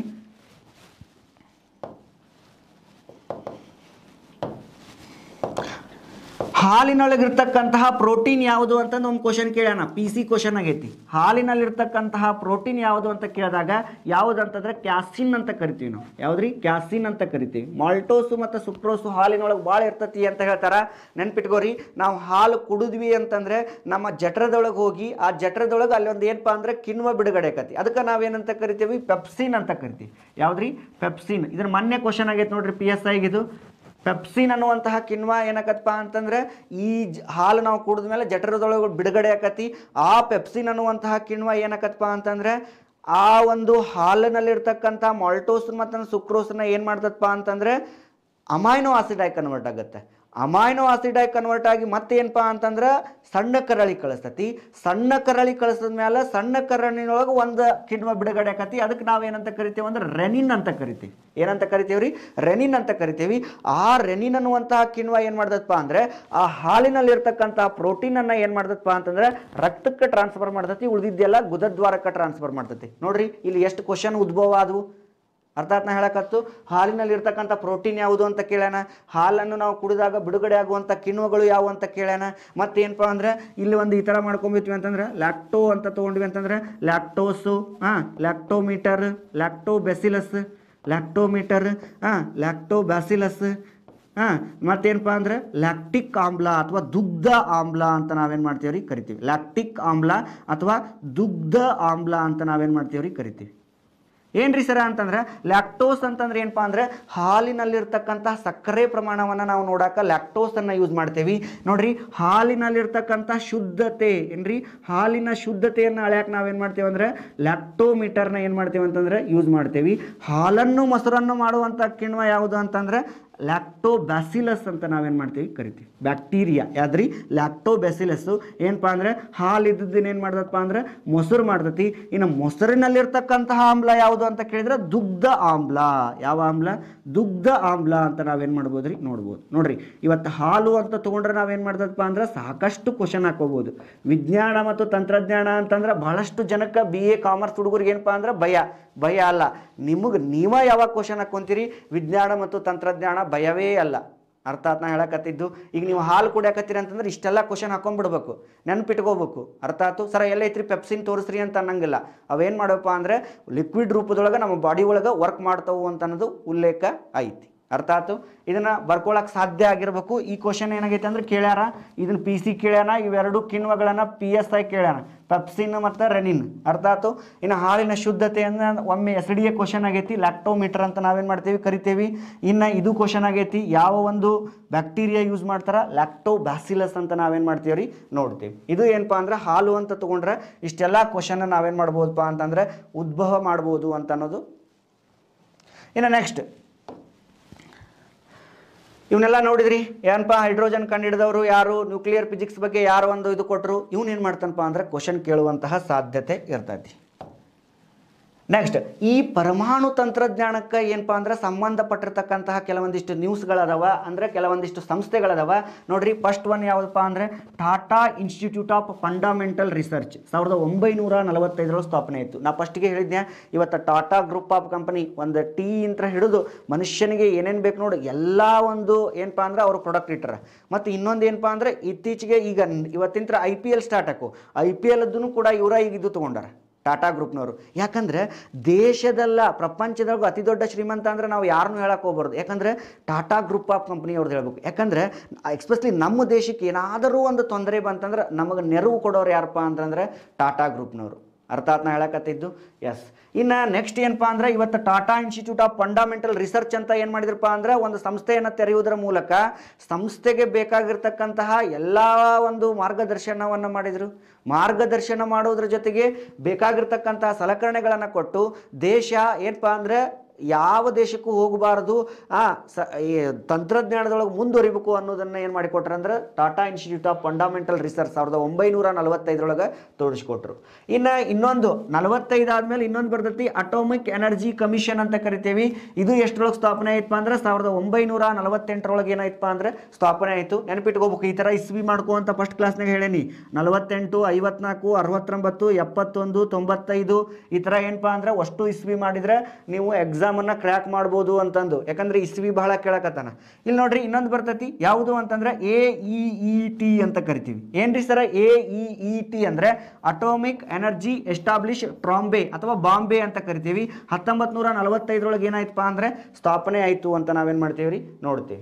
ಹಾಲಿನೊಳಗಿರ್ತಕ್ಕಂತಹ ಪ್ರೋಟೀನ್ ಯಾವುದು ಅಂತಂದು ಒಂದು ಕ್ವಶನ್ ಕೇಳೋಣ ಪಿ ಸಿ ಕ್ವಶನ್ ಆಗೈತಿ ಹಾಲಿನಲ್ಲಿರ್ತಕ್ಕಂತಹ ಪ್ರೋಟೀನ್ ಯಾವುದು ಅಂತ ಕೇಳಿದಾಗ ಯಾವುದು ಅಂತಂದ್ರೆ ಕ್ಯಾಸಿನ್ ಅಂತ ಕರಿತೀವಿ ನಾವು ಯಾವ್ದ್ರಿ ಕ್ಯಾಸಿನ್ ಅಂತ ಕರಿತೀವಿ ಮಾಲ್ಟೋಸು ಮತ್ತು ಸುಕ್ರೋಸು ಹಾಲಿನೊಳಗೆ ಭಾಳ ಇರ್ತತಿ ಅಂತ ಹೇಳ್ತಾರ ನೆನ್ಪಿಟ್ಕೋರಿ ನಾವು ಹಾಲು ಕುಡಿದ್ವಿ ಅಂತಂದ್ರೆ ನಮ್ಮ ಜಠರದೊಳಗೆ ಹೋಗಿ ಆ ಜಠರದೊಳಗೆ ಅಲ್ಲಿ ಒಂದು ಏನಪ್ಪಾ ಅಂದ್ರೆ ಕಿಣ್ವ ಬಿಡುಗಡೆ ಆಕತಿ ಅದಕ್ಕೆ ನಾವೇನಂತ ಕರಿತೀವಿ ಪೆಪ್ಸಿನ್ ಅಂತ ಕರಿತೀವಿ ಯಾವ್ದ್ರಿ ಪೆಪ್ಸಿನ್ ಇದ್ರ ಮೊನ್ನೆ ಕ್ವಶನ್ ಆಗೈತೆ ನೋಡ್ರಿ ಪಿ ಎಸ್ ಐಗಿದು ಪೆಪ್ಸಿನ್ ಅನ್ನುವಂತಹ ಕಿಣ್ವ ಏನಕತ್ತಪ್ಪ ಅಂತಂದ್ರೆ ಈ ಜ- ಹಾಲು ನಾವು ಕುಡಿದ ಮೇಲೆ ಜಠರದೊಳಗೆ ಬಿಡುಗಡೆ ಆಕತಿ ಆ ಪೆಪ್ಸಿನ್ ಅನ್ನುವಂತಹ ಕಿಣ್ವ ಏನಕತ್ತಪ್ಪ ಅಂತಂದ್ರೆ ಆ ಒಂದು ಹಾಲಿನಲ್ಲಿರ್ತಕ್ಕಂಥ ಮಾಲ್ಟೋಸ್ ಮತ್ತು ಸುಕ್ರೋಸ್ನ ಏನು ಮಾಡ್ತದಪ್ಪ ಅಂತಂದ್ರೆ ಅಮೈನೋ ಆಸಿಡ್ ಆಗಿ ಕನ್ವರ್ಟ್ ಆಗುತ್ತೆ ಅಮೈನೋ ಆಸಿಡ್ ಆಗಿ ಕನ್ವರ್ಟ್ ಆಗಿ ಮತ್ತೇನಪ್ಪ ಅಂತಂದ್ರೆ ಸಣ್ಣ ಕರಳಿ ಕಳಿಸ್ತತಿ ಸಣ್ಣ ಕರಳಿ ಕಳಿಸಿದ ಮೇಲೆ ಸಣ್ಣ ಕರಳಿನೊಳಗೆ ಒಂದು ಕಿಣ್ವ ಬಿಡುಗಡೆ ಆಕತಿ ಅದಕ್ಕೆ ನಾವೇನಂತ ಕರಿತೀವಿ ಅಂದ್ರೆ ರೆನಿನ್ ಅಂತ ಕರಿತೀವಿ ಏನಂತ ಕರಿತೀವಿ ರೀ ರೆನಿನ್ ಅಂತ ಕರಿತೀವಿ ಆ ರೆನಿನ್ ಅನ್ನುವಂತಹ ಕಿಣ್ವ ಏನು ಮಾಡ್ದಪ್ಪ ಅಂದ್ರೆ ಆ ಹಾಲಿನಲ್ಲಿರ್ತಕ್ಕಂಥ ಪ್ರೋಟೀನನ್ನು ಏನು ಮಾಡ್ದಪ್ಪ ಅಂತಂದ್ರೆ ರಕ್ತಕ್ಕೆ ಟ್ರಾನ್ಸ್ಫರ್ ಮಾಡ್ತತಿ ಉಳಿದಿದ್ದೆಲ್ಲ ಗುದದ್ವಾರಕ್ಕೆ ಟ್ರಾನ್ಸ್ಫರ್ ಮಾಡ್ತತಿ ನೋಡ್ರಿ ಇಲ್ಲಿ ಎಷ್ಟು ಕ್ವಶನ್ ಉದ್ಭವ ಆದವು ಅರ್ಥಾತ್ ನಾ ಹೇಳಕತ್ತು ಹಾಲಿನಲ್ಲಿ ಇರ್ತಕ್ಕಂಥ ಪ್ರೋಟೀನ್ ಯಾವುದು ಅಂತ ಕೇಳೋಣ ಹಾಲನ್ನು ನಾವು ಕುಡಿದಾಗ ಬಿಡುಗಡೆ ಆಗುವಂಥ ಕಿಣ್ವಗಳು ಯಾವುವು ಅಂತ ಕೇಳೋಣ ಮತ್ತೇನಪ್ಪ ಅಂದ್ರೆ ಇಲ್ಲಿ ಒಂದು ಈ ಥರ ಮಾಡ್ಕೊಂಬಿಟ್ವಿ ಅಂತಂದ್ರೆ ಲ್ಯಾಕ್ಟೋ ಅಂತ ತೊಗೊಂಡ್ವಿ ಅಂತಂದ್ರೆ ಲ್ಯಾಕ್ಟೋಸು ಹಾಂ ಲ್ಯಾಕ್ಟೋಮೀಟರ್ ಲ್ಯಾಕ್ಟೋ ಬೆಸಿಲಸ್ ಲ್ಯಾಕ್ಟೋಮೀಟರ್ ಹಾಂ ಲ್ಯಾಕ್ಟೋ ಬ್ಯಾಸಿಲಸ್ ಹಾಂ ಮತ್ತೇನಪ್ಪ ಅಂದ್ರೆ ಲ್ಯಾಕ್ಟಿಕ್ ಆಮ್ಲ ಅಥವಾ ದುಗ್ಧ ಆಮ್ಲ ಅಂತ ನಾವೇನು ಮಾಡ್ತೀವಿ ರೀ ಕರಿತೀವಿ ಲ್ಯಾಕ್ಟಿಕ್ ಆಮ್ಲ ಅಥವಾ ದುಗ್ಧ ಆಮ್ಲ ಅಂತ ನಾವೇನು ಮಾಡ್ತೀವಿ ರೀ ಕರಿತೀವಿ ಏನ್ರಿ ಸರ ಅಂತಂದ್ರೆ ಲ್ಯಾಕ್ಟೋಸ್ ಅಂತಂದ್ರೆ ಏನಪ್ಪಾ ಅಂದ್ರೆ ಹಾಲಿನಲ್ಲಿರ್ತಕ್ಕಂಥ ಸಕ್ಕರೆ ಪ್ರಮಾಣವನ್ನು ನಾವು ನೋಡಾಕ ಲ್ಯಾಕ್ಟೋಸ್ ಅನ್ನ ಯೂಸ್ ಮಾಡ್ತೇವಿ ನೋಡ್ರಿ ಹಾಲಿನಲ್ಲಿರ್ತಕ್ಕಂಥ ಶುದ್ಧತೆ ಏನ್ರಿ ಹಾಲಿನ ಶುದ್ಧತೆಯನ್ನು ಅಳ್ಯಾಕ ನಾವೇನು ಮಾಡ್ತೇವೆ ಅಂದ್ರೆ ಲ್ಯಾಕ್ಟೋಮೀಟರ್ನ ಏನು ಮಾಡ್ತೇವೆ ಅಂತಂದ್ರೆ ಯೂಸ್ ಮಾಡ್ತೇವಿ ಹಾಲನ್ನು ಮೊಸರನ್ನು ಮಾಡುವಂಥ ಕಿಣ್ವ ಯಾವುದು ಅಂತಂದ್ರೆ ಲ್ಯಾಕ್ಟೋ ಬ್ಯಾಸಿಲಸ್ ಅಂತ ನಾವೇನು ಮಾಡ್ತೀವಿ ಕರಿತೀವಿ ಬ್ಯಾಕ್ಟೀರಿಯಾ ಯಾವ್ದ್ರಿ ಲ್ಯಾಕ್ಟೋ ಬ್ಯಾಸಿಲಸ್ಸು ಏನಪ್ಪ ಅಂದ್ರೆ ಹಾಲು ಇದ್ದದ್ದನ್ನ ಏನು ಮಾಡ್ದಪ್ಪ ಅಂದ್ರೆ ಮೊಸರು ಮಾಡ್ತತಿ ಇನ್ನು ಮೊಸರಿನಲ್ಲಿರ್ತಕ್ಕಂತಹ ಆಮ್ಲ ಯಾವುದು ಅಂತ ಕೇಳಿದ್ರೆ ದುಗ್ಧ ಆಮ್ಲ ಯಾವ ಆಮ್ಲ ದುಗ್ಧ ಆಮ್ಲ ಅಂತ ನಾವೇನು ಮಾಡ್ಬೋದು ರೀ ನೋಡ್ಬೋದು ನೋಡ್ರಿ ಇವತ್ತು ಹಾಲು ಅಂತ ತೊಗೊಂಡ್ರೆ ನಾವೇನು ಮಾಡ್ದಪ್ಪ ಅಂದ್ರೆ ಸಾಕಷ್ಟು ಕ್ವಶನ್ ಹಾಕೋಬೋದು ವಿಜ್ಞಾನ ಮತ್ತು ತಂತ್ರಜ್ಞಾನ ಅಂತಂದ್ರೆ ಬಹಳಷ್ಟು ಜನಕ್ಕೆ ಬಿ ಎ ಕಾಮರ್ಸ್ ಹುಡುಗರಿಗೆ ಏನಪ್ಪ ಅಂದ್ರೆ ಭಯ ಭಯ ಅಲ್ಲ ನಿಮಗೆ ನೀವ ಯಾವಾಗ ಕ್ವಶನ್ ಹಾಕೊಂತೀರಿ ವಿಜ್ಞಾನ ಮತ್ತು ತಂತ್ರಜ್ಞಾನ ಭಯವೇ ಅಲ್ಲ ಅರ್ಥಾತ್ ನಾ ಹೇಳಕತ್ತಿದ್ದು ಈಗ ನೀವು ಹಾಲು ಕುಡಿಯಕತ್ತೀರಿ ಅಂತಂದ್ರೆ ಇಷ್ಟೆಲ್ಲ ಕ್ವಶನ್ ಹಾಕೊಂಡ್ಬಿಡ್ಬೇಕು ನೆನ್ಪಿಟ್ಕೋಬೇಕು ಅರ್ಥ ಆಯ್ತು ಸರ ಎಲ್ಲೈತ್ರಿ ಪೆಪ್ಸಿನ್ ತೋರಿಸ್ರಿ ಅಂತ ಅನ್ನಂಗಿಲ್ಲ ಅವೇನು ಮಾಡಪ್ಪ ಅಂದ್ರೆ ಲಿಕ್ವಿಡ್ ರೂಪದೊಳಗೆ ನಮ್ಮ ಬಾಡಿ ಒಳಗೆ ವರ್ಕ್ ಮಾಡ್ತಾವು ಅಂತ ಅನ್ನೋದು ಉಲ್ಲೇಖ ಐತಿ ಅರ್ಥ ಆಯ್ತು ಇದನ್ನ ಬರ್ಕೊಳಕ್ ಸಾಧ್ಯ ಆಗಿರ್ಬೇಕು ಈ ಕ್ವಶನ್ ಏನಾಗೈತೆ ಅಂದ್ರೆ ಕೇಳ್ಯಾರ ಇದನ್ನ ಪಿ ಸಿ ಕೇಳ್ಯಾನ ಇವೆರಡು ಕಿಣ್ವಗಳನ್ನ ಪಿ ಎಸ್ ಐ ಕೇಳ್ಯಾನ ಪೆಪ್ಸಿನ್ ಮತ್ತು ರೆನಿನ್ ಅರ್ಥ ಆಯ್ತು ಇನ್ನು ಹಾಲಿನ ಶುದ್ಧತೆಯನ್ನ ಒಮ್ಮೆ ಎಸ್ ಡಿ ಎ ಕ್ವಶನ್ ಆಗೈತಿ ಲ್ಯಾಕ್ಟೋಮೀಟರ್ ಅಂತ ನಾವೇನು ಮಾಡ್ತೀವಿ ಕರಿತೀವಿ ಇನ್ನು ಇದು ಕ್ವಶನ್ ಆಗೈತಿ ಯಾವ ಒಂದು ಬ್ಯಾಕ್ಟೀರಿಯಾ ಯೂಸ್ ಮಾಡ್ತಾರ ಲ್ಯಾಕ್ಟೋ ಬ್ಯಾಸಿಲಸ್ ಅಂತ ನಾವೇನು ಮಾಡ್ತೀವಿ ರೀ ನೋಡ್ತೀವಿ ಇದು ಏನಪ್ಪಾ ಅಂದ್ರೆ ಹಾಲು ಅಂತ ತಗೊಂಡ್ರೆ ಇಷ್ಟೆಲ್ಲ ಕ್ವಶನ್ ನಾವೇನು ಮಾಡ್ಬೋದಪ್ಪ ಅಂತಂದ್ರೆ ಉದ್ಭವ ಮಾಡ್ಬೋದು ಅಂತ ಅನ್ನೋದು ಇನ್ನು ನೆಕ್ಸ್ಟ್ ಇವನ್ನೆಲ್ಲ ನೋಡಿದ್ರಿ ಏನಪ್ಪ ಹೈಡ್ರೋಜನ್ ಕಂಡುಹಿಡಿದವರು ಯಾರು ನ್ಯೂಕ್ಲಿಯರ್ ಫಿಸಿಕ್ಸ್ ಬಗ್ಗೆ ಯಾರು ಒಂದು ಇದು ಕೊಟ್ಟರು ಇವನು ಏನು ಮಾಡ್ತಾನಪ್ಪ ಅಂದ್ರೆ ಕ್ವಶನ್ ಕೇಳುವಂತಹ ಸಾಧ್ಯತೆ ಇರ್ತೈತಿ ನೆಕ್ಸ್ಟ್ ಈ ಪರಮಾಣು ತಂತ್ರಜ್ಞಾನಕ್ಕೆ ಏನಪ್ಪಾ ಅಂದ್ರೆ ಸಂಬಂಧಪಟ್ಟಿರ್ತಕ್ಕಂತಹ ಕೆಲವೊಂದಿಷ್ಟು ನ್ಯೂಸ್ಗಳದಾವ ಅಂದ್ರೆ ಕೆಲವೊಂದಿಷ್ಟು ಸಂಸ್ಥೆಗಳದಾವ ನೋಡ್ರಿ ಫಸ್ಟ್ ಒನ್ ಯಾವುದಪ್ಪ ಅಂದ್ರೆ Tata institute of fundamental research ಸಾವಿರದ ಒಂಬೈನೂರ ನಲವತ್ತೈದರಲ್ಲಿ ಸ್ಥಾಪನೆ ಆಯಿತು ನಾ ಫಸ್ಟಿಗೆ ಹೇಳಿದ್ದೆ ಇವತ್ತು ಟಾಟಾ ಗ್ರೂಪ್ ಆಫ್ ಕಂಪನಿ ಒಂದು ಟೀ ಇಂತ್ರ ಹಿಡಿದು ಮನುಷ್ಯನಿಗೆ ಏನೇನು ಬೇಕು ನೋಡಿ ಎಲ್ಲ ಒಂದು ಏನಪ್ಪಾ ಅಂದ್ರೆ ಅವರು ಪ್ರಾಡಕ್ಟ್ ಇಟ್ಟರ ಮತ್ತು ಇನ್ನೊಂದು ಏನಪ್ಪಾ ಅಂದ್ರೆ ಇತ್ತೀಚೆಗೆ ಈಗ ಇವತ್ತಿನ ಐ ಪಿ ಎಲ್ ಸ್ಟಾರ್ಟ್ ಹಾಕು ಐ ಪಿ ಎಲ್ ಕೂಡ ಇವರ ಈಗ ಇದು ತೊಗೊಂಡಾರ ಟಾಟಾ ಗ್ರೂಪ್ನವರು ಯಾಕಂದ್ರೆ ದೇಶದಲ್ಲ ಪ್ರಪಂಚದಾಗ ಅತಿ ದೊಡ್ಡ ಶ್ರೀಮಂತ ಅಂದ್ರೆ ನಾವು ಯಾರನ್ನೂ ಹೇಳಕ್ಕೆ ಹೋಗ್ಬಾರ್ದು ಯಾಕಂದ್ರೆ ಟಾಟಾ ಗ್ರೂಪ್ ಆಫ್ ಕಂಪ್ನಿ ಅವ್ರದ್ದು ಹೇಳ್ಬೇಕು ಯಾಕಂದ್ರೆ ಎಕ್ಸ್ಪೆಷಲಿ ನಮ್ಮ ದೇಶಕ್ಕೆ ಏನಾದರೂ ಒಂದು ತೊಂದರೆ ಬಂತಂದ್ರೆ ನಮಗೆ ನೆರವು ಕೊಡೋರು ಯಾರಪ್ಪ ಅಂತಂದ್ರೆ ಟಾಟಾ ಗ್ರೂಪ್ನವರು ಅರ್ಥಾತ್ ನಾ ಹೇಳಕತ್ತಿದ್ದು ಎಸ್ ಇನ್ನು ನೆಕ್ಸ್ಟ್ ಏನಪ್ಪ ಅಂದ್ರೆ ಇವತ್ತು Tata institute of fundamental research ಅಂತ ಏನು ಮಾಡಿದ್ರಪ್ಪ ಅಂದ್ರೆ ಒಂದು ಸಂಸ್ಥೆಯನ್ನು ತೆರೆಯುವುದರ ಮೂಲಕ ಸಂಸ್ಥೆಗೆ ಬೇಕಾಗಿರ್ತಕ್ಕಂತಹ ಎಲ್ಲ ಒಂದು ಮಾರ್ಗದರ್ಶನವನ್ನು ಮಾಡಿದರು ಮಾರ್ಗದರ್ಶನ ಮಾಡೋದ್ರ ಜೊತೆಗೆ ಬೇಕಾಗಿರ್ತಕ್ಕಂತಹ ಸಲಕರಣೆಗಳನ್ನು ಕೊಟ್ಟು ದೇಶ ಏನಪ್ಪ ಅಂದ್ರೆ ಯಾವ ದೇಶಕ್ಕೂ ಹೋಗಬಾರದು ಆ ಸ ಈ ತಂತ್ರಜ್ಞಾನದೊಳಗೆ ಮುಂದುವರಿಬೇಕು ಅನ್ನೋದನ್ನ ಏನು ಮಾಡಿಕೊಟ್ರು ಅಂದ್ರೆ Tata institute of fundamental research ಸಾವಿರದ ಒಂಬೈನೂರ ನಲವತ್ತೈದರೊಳಗೆ ತೋರಿಸ್ಕೊಟ್ರು ಇನ್ನು ಇನ್ನೊಂದು ನಲವತ್ತೈದು ಆದ್ಮೇಲೆ ಇನ್ನೊಂದು ಬರ್ತೈತಿ ಅಟೋಮಿಕ್ ಎನರ್ಜಿ ಕಮಿಷನ್ ಅಂತ ಕರಿತೀವಿ ಇದು ಎಷ್ಟರೊಳಗೆ ಸ್ಥಾಪನೆ ಆಯ್ತಪ್ಪ ಅಂದ್ರೆ ಸಾವಿರದ ಒಂಬೈನೂರ ನಲವತ್ತೆಂಟರೊಳಗೆ ಏನಾಯ್ತಪ್ಪ ಅಂದ್ರೆ ಸ್ಥಾಪನೆ ಆಯಿತು ನೆನಪಿಟ್ಕೋಬೇಕು ಈ ಥರ ಇಸ್ವಿ ಮಾಡ್ಕೋ ಅಂತ ಫಸ್ಟ್ ಕ್ಲಾಸ್ನಾಗ ಹೇಳೇನಿ ನಲವತ್ತೆಂಟು ಐವತ್ನಾಲ್ಕು ಅರವತ್ತೊಂಬತ್ತು ಎಪ್ಪತ್ತೊಂದು ತೊಂಬತ್ತೈದು ಈ ಥರ ಏನಪ್ಪ ಅಂದ್ರೆ ಅಷ್ಟು ಇಸ್ವಿ ಮಾಡಿದ್ರೆ ನೀವು ಎಕ್ಸಾಮನ್ನು ಕ್ರ್ಯಾಕ್ ಮಾಡ್ಬೋದು ಅಂತಂದು ಯಾಕಂದ್ರೆ ಇಸ್ವಿ ಬಹಳ ಕೇಳಕತ್ತಾನ ಇಲ್ಲಿ ನೋಡ್ರಿ ಇನ್ನೊಂದು ಬರ್ತೈತಿ ಯಾವುದು ಅಂತಂದ್ರೆ ಎ ಇ ಇ ಟಿ ಅಂತ ಕರಿತೀವಿ ಏನ್ರಿ ಸರ ಎ ಇ ಇ ಟಿ ಅಂದ್ರೆ ಅಟೋಮಿಕ್ ಎನರ್ಜಿ ಎಸ್ಟಾಬ್ಲಿಷ್ ಟ್ರಾಂಬೆ ಅಥವಾ ಬಾಂಬೆ ಅಂತ ಕರಿತೀವಿ ಹತ್ತೊಂಬತ್ತು ನೂರ ನಲವತ್ತೈದರೊಳಗೆ ಏನಾಯ್ತಪ್ಪ ಅಂದ್ರೆ ಸ್ಥಾಪನೆ ಆಯಿತು ಅಂತ ನಾವೇನು ಮಾಡ್ತೀವಿ ರೀ ನೋಡ್ತೀವಿ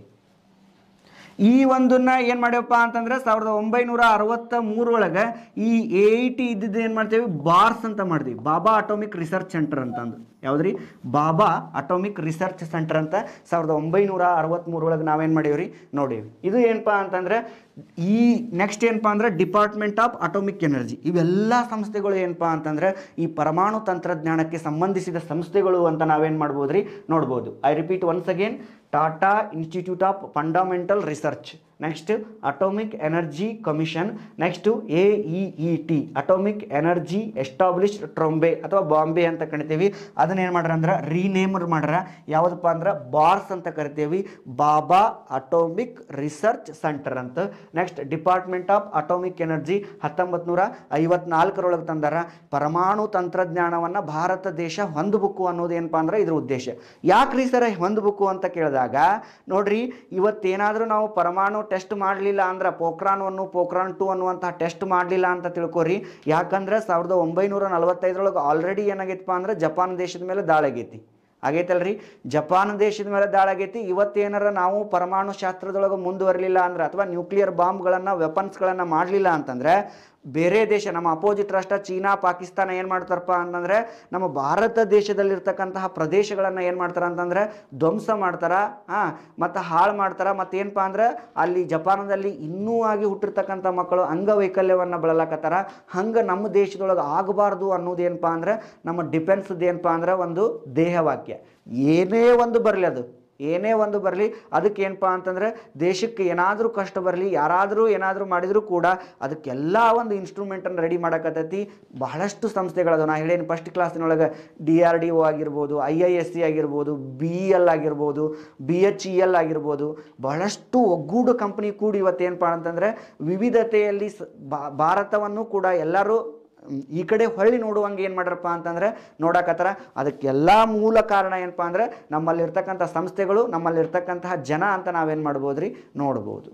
ಈ ಒಂದನ್ನ ಏನು ಮಾಡ್ಯವಪ್ಪ ಅಂತಂದ್ರೆ ಸಾವಿರದ ಒಂಬೈನೂರ ಅರವತ್ತ ಮೂರೊಳಗೆ ಈ ಎ ಐ ಟಿ ಇದ್ದಿದ್ದು ಏನು ಮಾಡ್ತೇವೆ ಬಾರ್ಸ್ ಅಂತ ಮಾಡ್ತೀವಿ ಬಾಬಾ ಅಟೋಮಿಕ್ ರಿಸರ್ಚ್ ಸೆಂಟರ್ ಅಂತಂದು ಯಾವ್ದ್ರಿ ಬಾಬಾ ಅಟೋಮಿಕ್ ರಿಸರ್ಚ್ ಸೆಂಟರ್ ಅಂತ ಸಾವಿರದ ಒಂಬೈನೂರ ಅರವತ್ತ್ಮೂರೊಳಗೆ ನಾವೇನು ಮಾಡೀವಿ ರೀ ನೋಡೀವಿ ಇದು ಏನಪ್ಪ ಅಂತಂದ್ರೆ ಈ ನೆಕ್ಸ್ಟ್ ಏನಪ್ಪ ಅಂದ್ರೆ ಡಿಪಾರ್ಟ್ಮೆಂಟ್ ಆಫ್ ಅಟೋಮಿಕ್ ಎನರ್ಜಿ ಇವೆಲ್ಲ ಸಂಸ್ಥೆಗಳು ಏನಪ್ಪ ಅಂತಂದ್ರೆ ಈ ಪರಮಾಣು ತಂತ್ರಜ್ಞಾನಕ್ಕೆ ಸಂಬಂಧಿಸಿದ ಸಂಸ್ಥೆಗಳು ಅಂತ ನಾವೇನು ಮಾಡ್ಬೋದು ರೀ ನೋಡ್ಬೋದು I repeat once again Tata institute of fundamental research next atomic energy commission next A E E T atomic energy established Trombay ಅಥವಾ ಬಾಂಬೆ ಅಂತ ಕರಿತೀವಿ ಅದನ್ನ ಏನು ಮಾಡ್ರ ಅಂದ್ರೆ ರೀನೇಮರ್ ಮಾಡ್ರ ಯಾವುದಪ್ಪ ಅಂದ್ರೆ ಬಾರ್ಸ್ ಅಂತ ಕರಿತೀವಿ ಬಾಬಾ ಅಟೋಮಿಕ್ ರಿಸರ್ಚ್ ಸೆಂಟರ್ ಅಂತ next department of atomic energy ಹತ್ತೊಂಬತ್ತು ನೂರ ಐವತ್ನಾಲ್ಕರೊಳಗೆ ತಂದಾರ ಪರಮಾಣು ತಂತ್ರಜ್ಞಾನವನ್ನು ಭಾರತ ದೇಶ ಹೊಂದಬೇಕು ಅನ್ನೋದು ಏನಪ್ಪ ಅಂದ್ರೆ ಇದ್ರ ಉದ್ದೇಶ ಯಾಕ್ರಿ ಸರ ಹೊಂದಬೇಕು ಅಂತ ಕೇಳಿದಾಗ ನೋಡ್ರಿ ಇವತ್ತೇನಾದರೂ ನಾವು ಪರಮಾಣು ಟೆಸ್ಟ್ ಮಾಡಲಿಲ್ಲ ಅಂದ್ರೆ ಪೋಕ್ರಾನ್ ಒನ್ನು ಪೋಕ್ರಾನ್ ಟು ಅನ್ನುವಂತಹ ಟೆಸ್ಟ್ ಮಾಡಲಿಲ್ಲ ಅಂತ ತಿಳ್ಕೊರಿ ಯಾಕಂದ್ರೆ ಸಾವಿರದ ಒಂಬೈನೂರ ನಲವತ್ತೈದರೊಳಗೆ ಆಲ್ರೆಡಿ ಏನಾಗೈತಪ್ಪ ಅಂದ್ರೆ ಜಪಾನ್ ದೇಶದ ಮೇಲೆ ದಾಳಾಗೈತಿ ಆಗೈತಲ್ರಿ ಜಪಾನ್ ದೇಶದ ಮೇಲೆ ದಾಳಾಗೈತಿ ಇವತ್ತೇನಾರ ನಾವು ಪರಮಾಣು ಶಾಸ್ತ್ರದೊಳಗೆ ಮುಂದುವರಲಿಲ್ಲ ಅಂದ್ರೆ ಅಥವಾ ನ್ಯೂಕ್ಲಿಯರ್ ಬಾಂಬ್ಗಳನ್ನು ವೆಪನ್ಸ್ಗಳನ್ನು ಮಾಡಲಿಲ್ಲ ಅಂತಂದ್ರೆ ಬೇರೆ ದೇಶ ನಮ್ಮ ಅಪೋಸಿಟ್ ರಾಷ್ಟ್ರ ಚೀನಾ ಪಾಕಿಸ್ತಾನ ಏನು ಮಾಡ್ತಾರಪ್ಪ ಅಂತಂದ್ರೆ ನಮ್ಮ ಭಾರತ ದೇಶದಲ್ಲಿರ್ತಕ್ಕಂತಹ ಪ್ರದೇಶಗಳನ್ನು ಏನು ಮಾಡ್ತಾರ ಅಂತಂದ್ರೆ ಧ್ವಂಸ ಮಾಡ್ತಾರ ಹಾಂ ಮತ್ತು ಹಾಳು ಮಾಡ್ತಾರ ಮತ್ತು ಏನಪ್ಪ ಅಂದ್ರೆ ಅಲ್ಲಿ ಜಪಾನದಲ್ಲಿ ಇನ್ನೂ ಆಗಿ ಹುಟ್ಟಿರ್ತಕ್ಕಂಥ ಮಕ್ಕಳು ಅಂಗವೈಕಲ್ಯವನ್ನು ಬಳಲಕತ್ತಾರ ಹಂಗೆ ನಮ್ಮ ದೇಶದೊಳಗೆ ಆಗಬಾರ್ದು ಅನ್ನೋದು ಏನಪ್ಪ ಅಂದ್ರೆ ನಮ್ಮ ಡಿಫೆನ್ಸ್ದು ಏನಪ್ಪ ಅಂದ್ರೆ ಒಂದು ದೇಹವಾಕ್ಯ ಏನೇ ಒಂದು ಬರಲಿ ಅದು ಏನೇ ಒಂದು ಬರಲಿ ಅದಕ್ಕೆ ಏನಪ್ಪ ಅಂತಂದ್ರೆ ದೇಶಕ್ಕೆ ಏನಾದರೂ ಕಷ್ಟ ಬರಲಿ ಯಾರಾದರೂ ಏನಾದರೂ ಮಾಡಿದರೂ ಕೂಡ ಅದಕ್ಕೆಲ್ಲ ಒಂದು ಇನ್ಸ್ಟ್ರೂಮೆಂಟನ್ನು ರೆಡಿ ಮಾಡಕತ್ತೈತಿ ಬಹಳಷ್ಟು ಸಂಸ್ಥೆಗಳದು ನಾ ಹೇಳೇನು ಫಸ್ಟ್ ಕ್ಲಾಸಿನೊಳಗೆ ಡಿ ಆರ್ ಡಿ ಒ ಆಗಿರ್ಬೋದು ಐ ಐ ಎಸ್ ಸಿ ಆಗಿರ್ಬೋದು ಬಿ ಇ ಎಲ್ ಆಗಿರ್ಬೋದು ಬಿ ಎಚ್ ಇ ಎಲ್ ಆಗಿರ್ಬೋದು ಬಹಳಷ್ಟು ಒಗ್ಗೂಡು ಕಂಪ್ನಿ ಕೂಡಿ ಇವತ್ತೇನಪ್ಪ ಅಂತಂದರೆ ವಿವಿಧತೆಯಲ್ಲಿ ಸ ಭಾ- ಭಾರತವನ್ನು ಕೂಡ ಎಲ್ಲರೂ ಮ್, ಈ ಕಡೆ ಹೊಳ್ಳಿ ನೋಡುವಂಗೆ ಏನು ಮಾಡ್ರಪ್ಪ ಅಂತಂದ್ರೆ ನೋಡಕತ್ತಾರ ಅದಕ್ಕೆಲ್ಲ ಮೂಲ ಕಾರಣ ಏನಪ್ಪ ಅಂದ್ರೆ ನಮ್ಮಲ್ಲಿರ್ತಕ್ಕಂಥ ಸಂಸ್ಥೆಗಳು ನಮ್ಮಲ್ಲಿರ್ತಕ್ಕಂತಹ ಜನ ಅಂತ ನಾವೇನು ಮಾಡ್ಬೋದು ರೀ ನೋಡ್ಬೋದು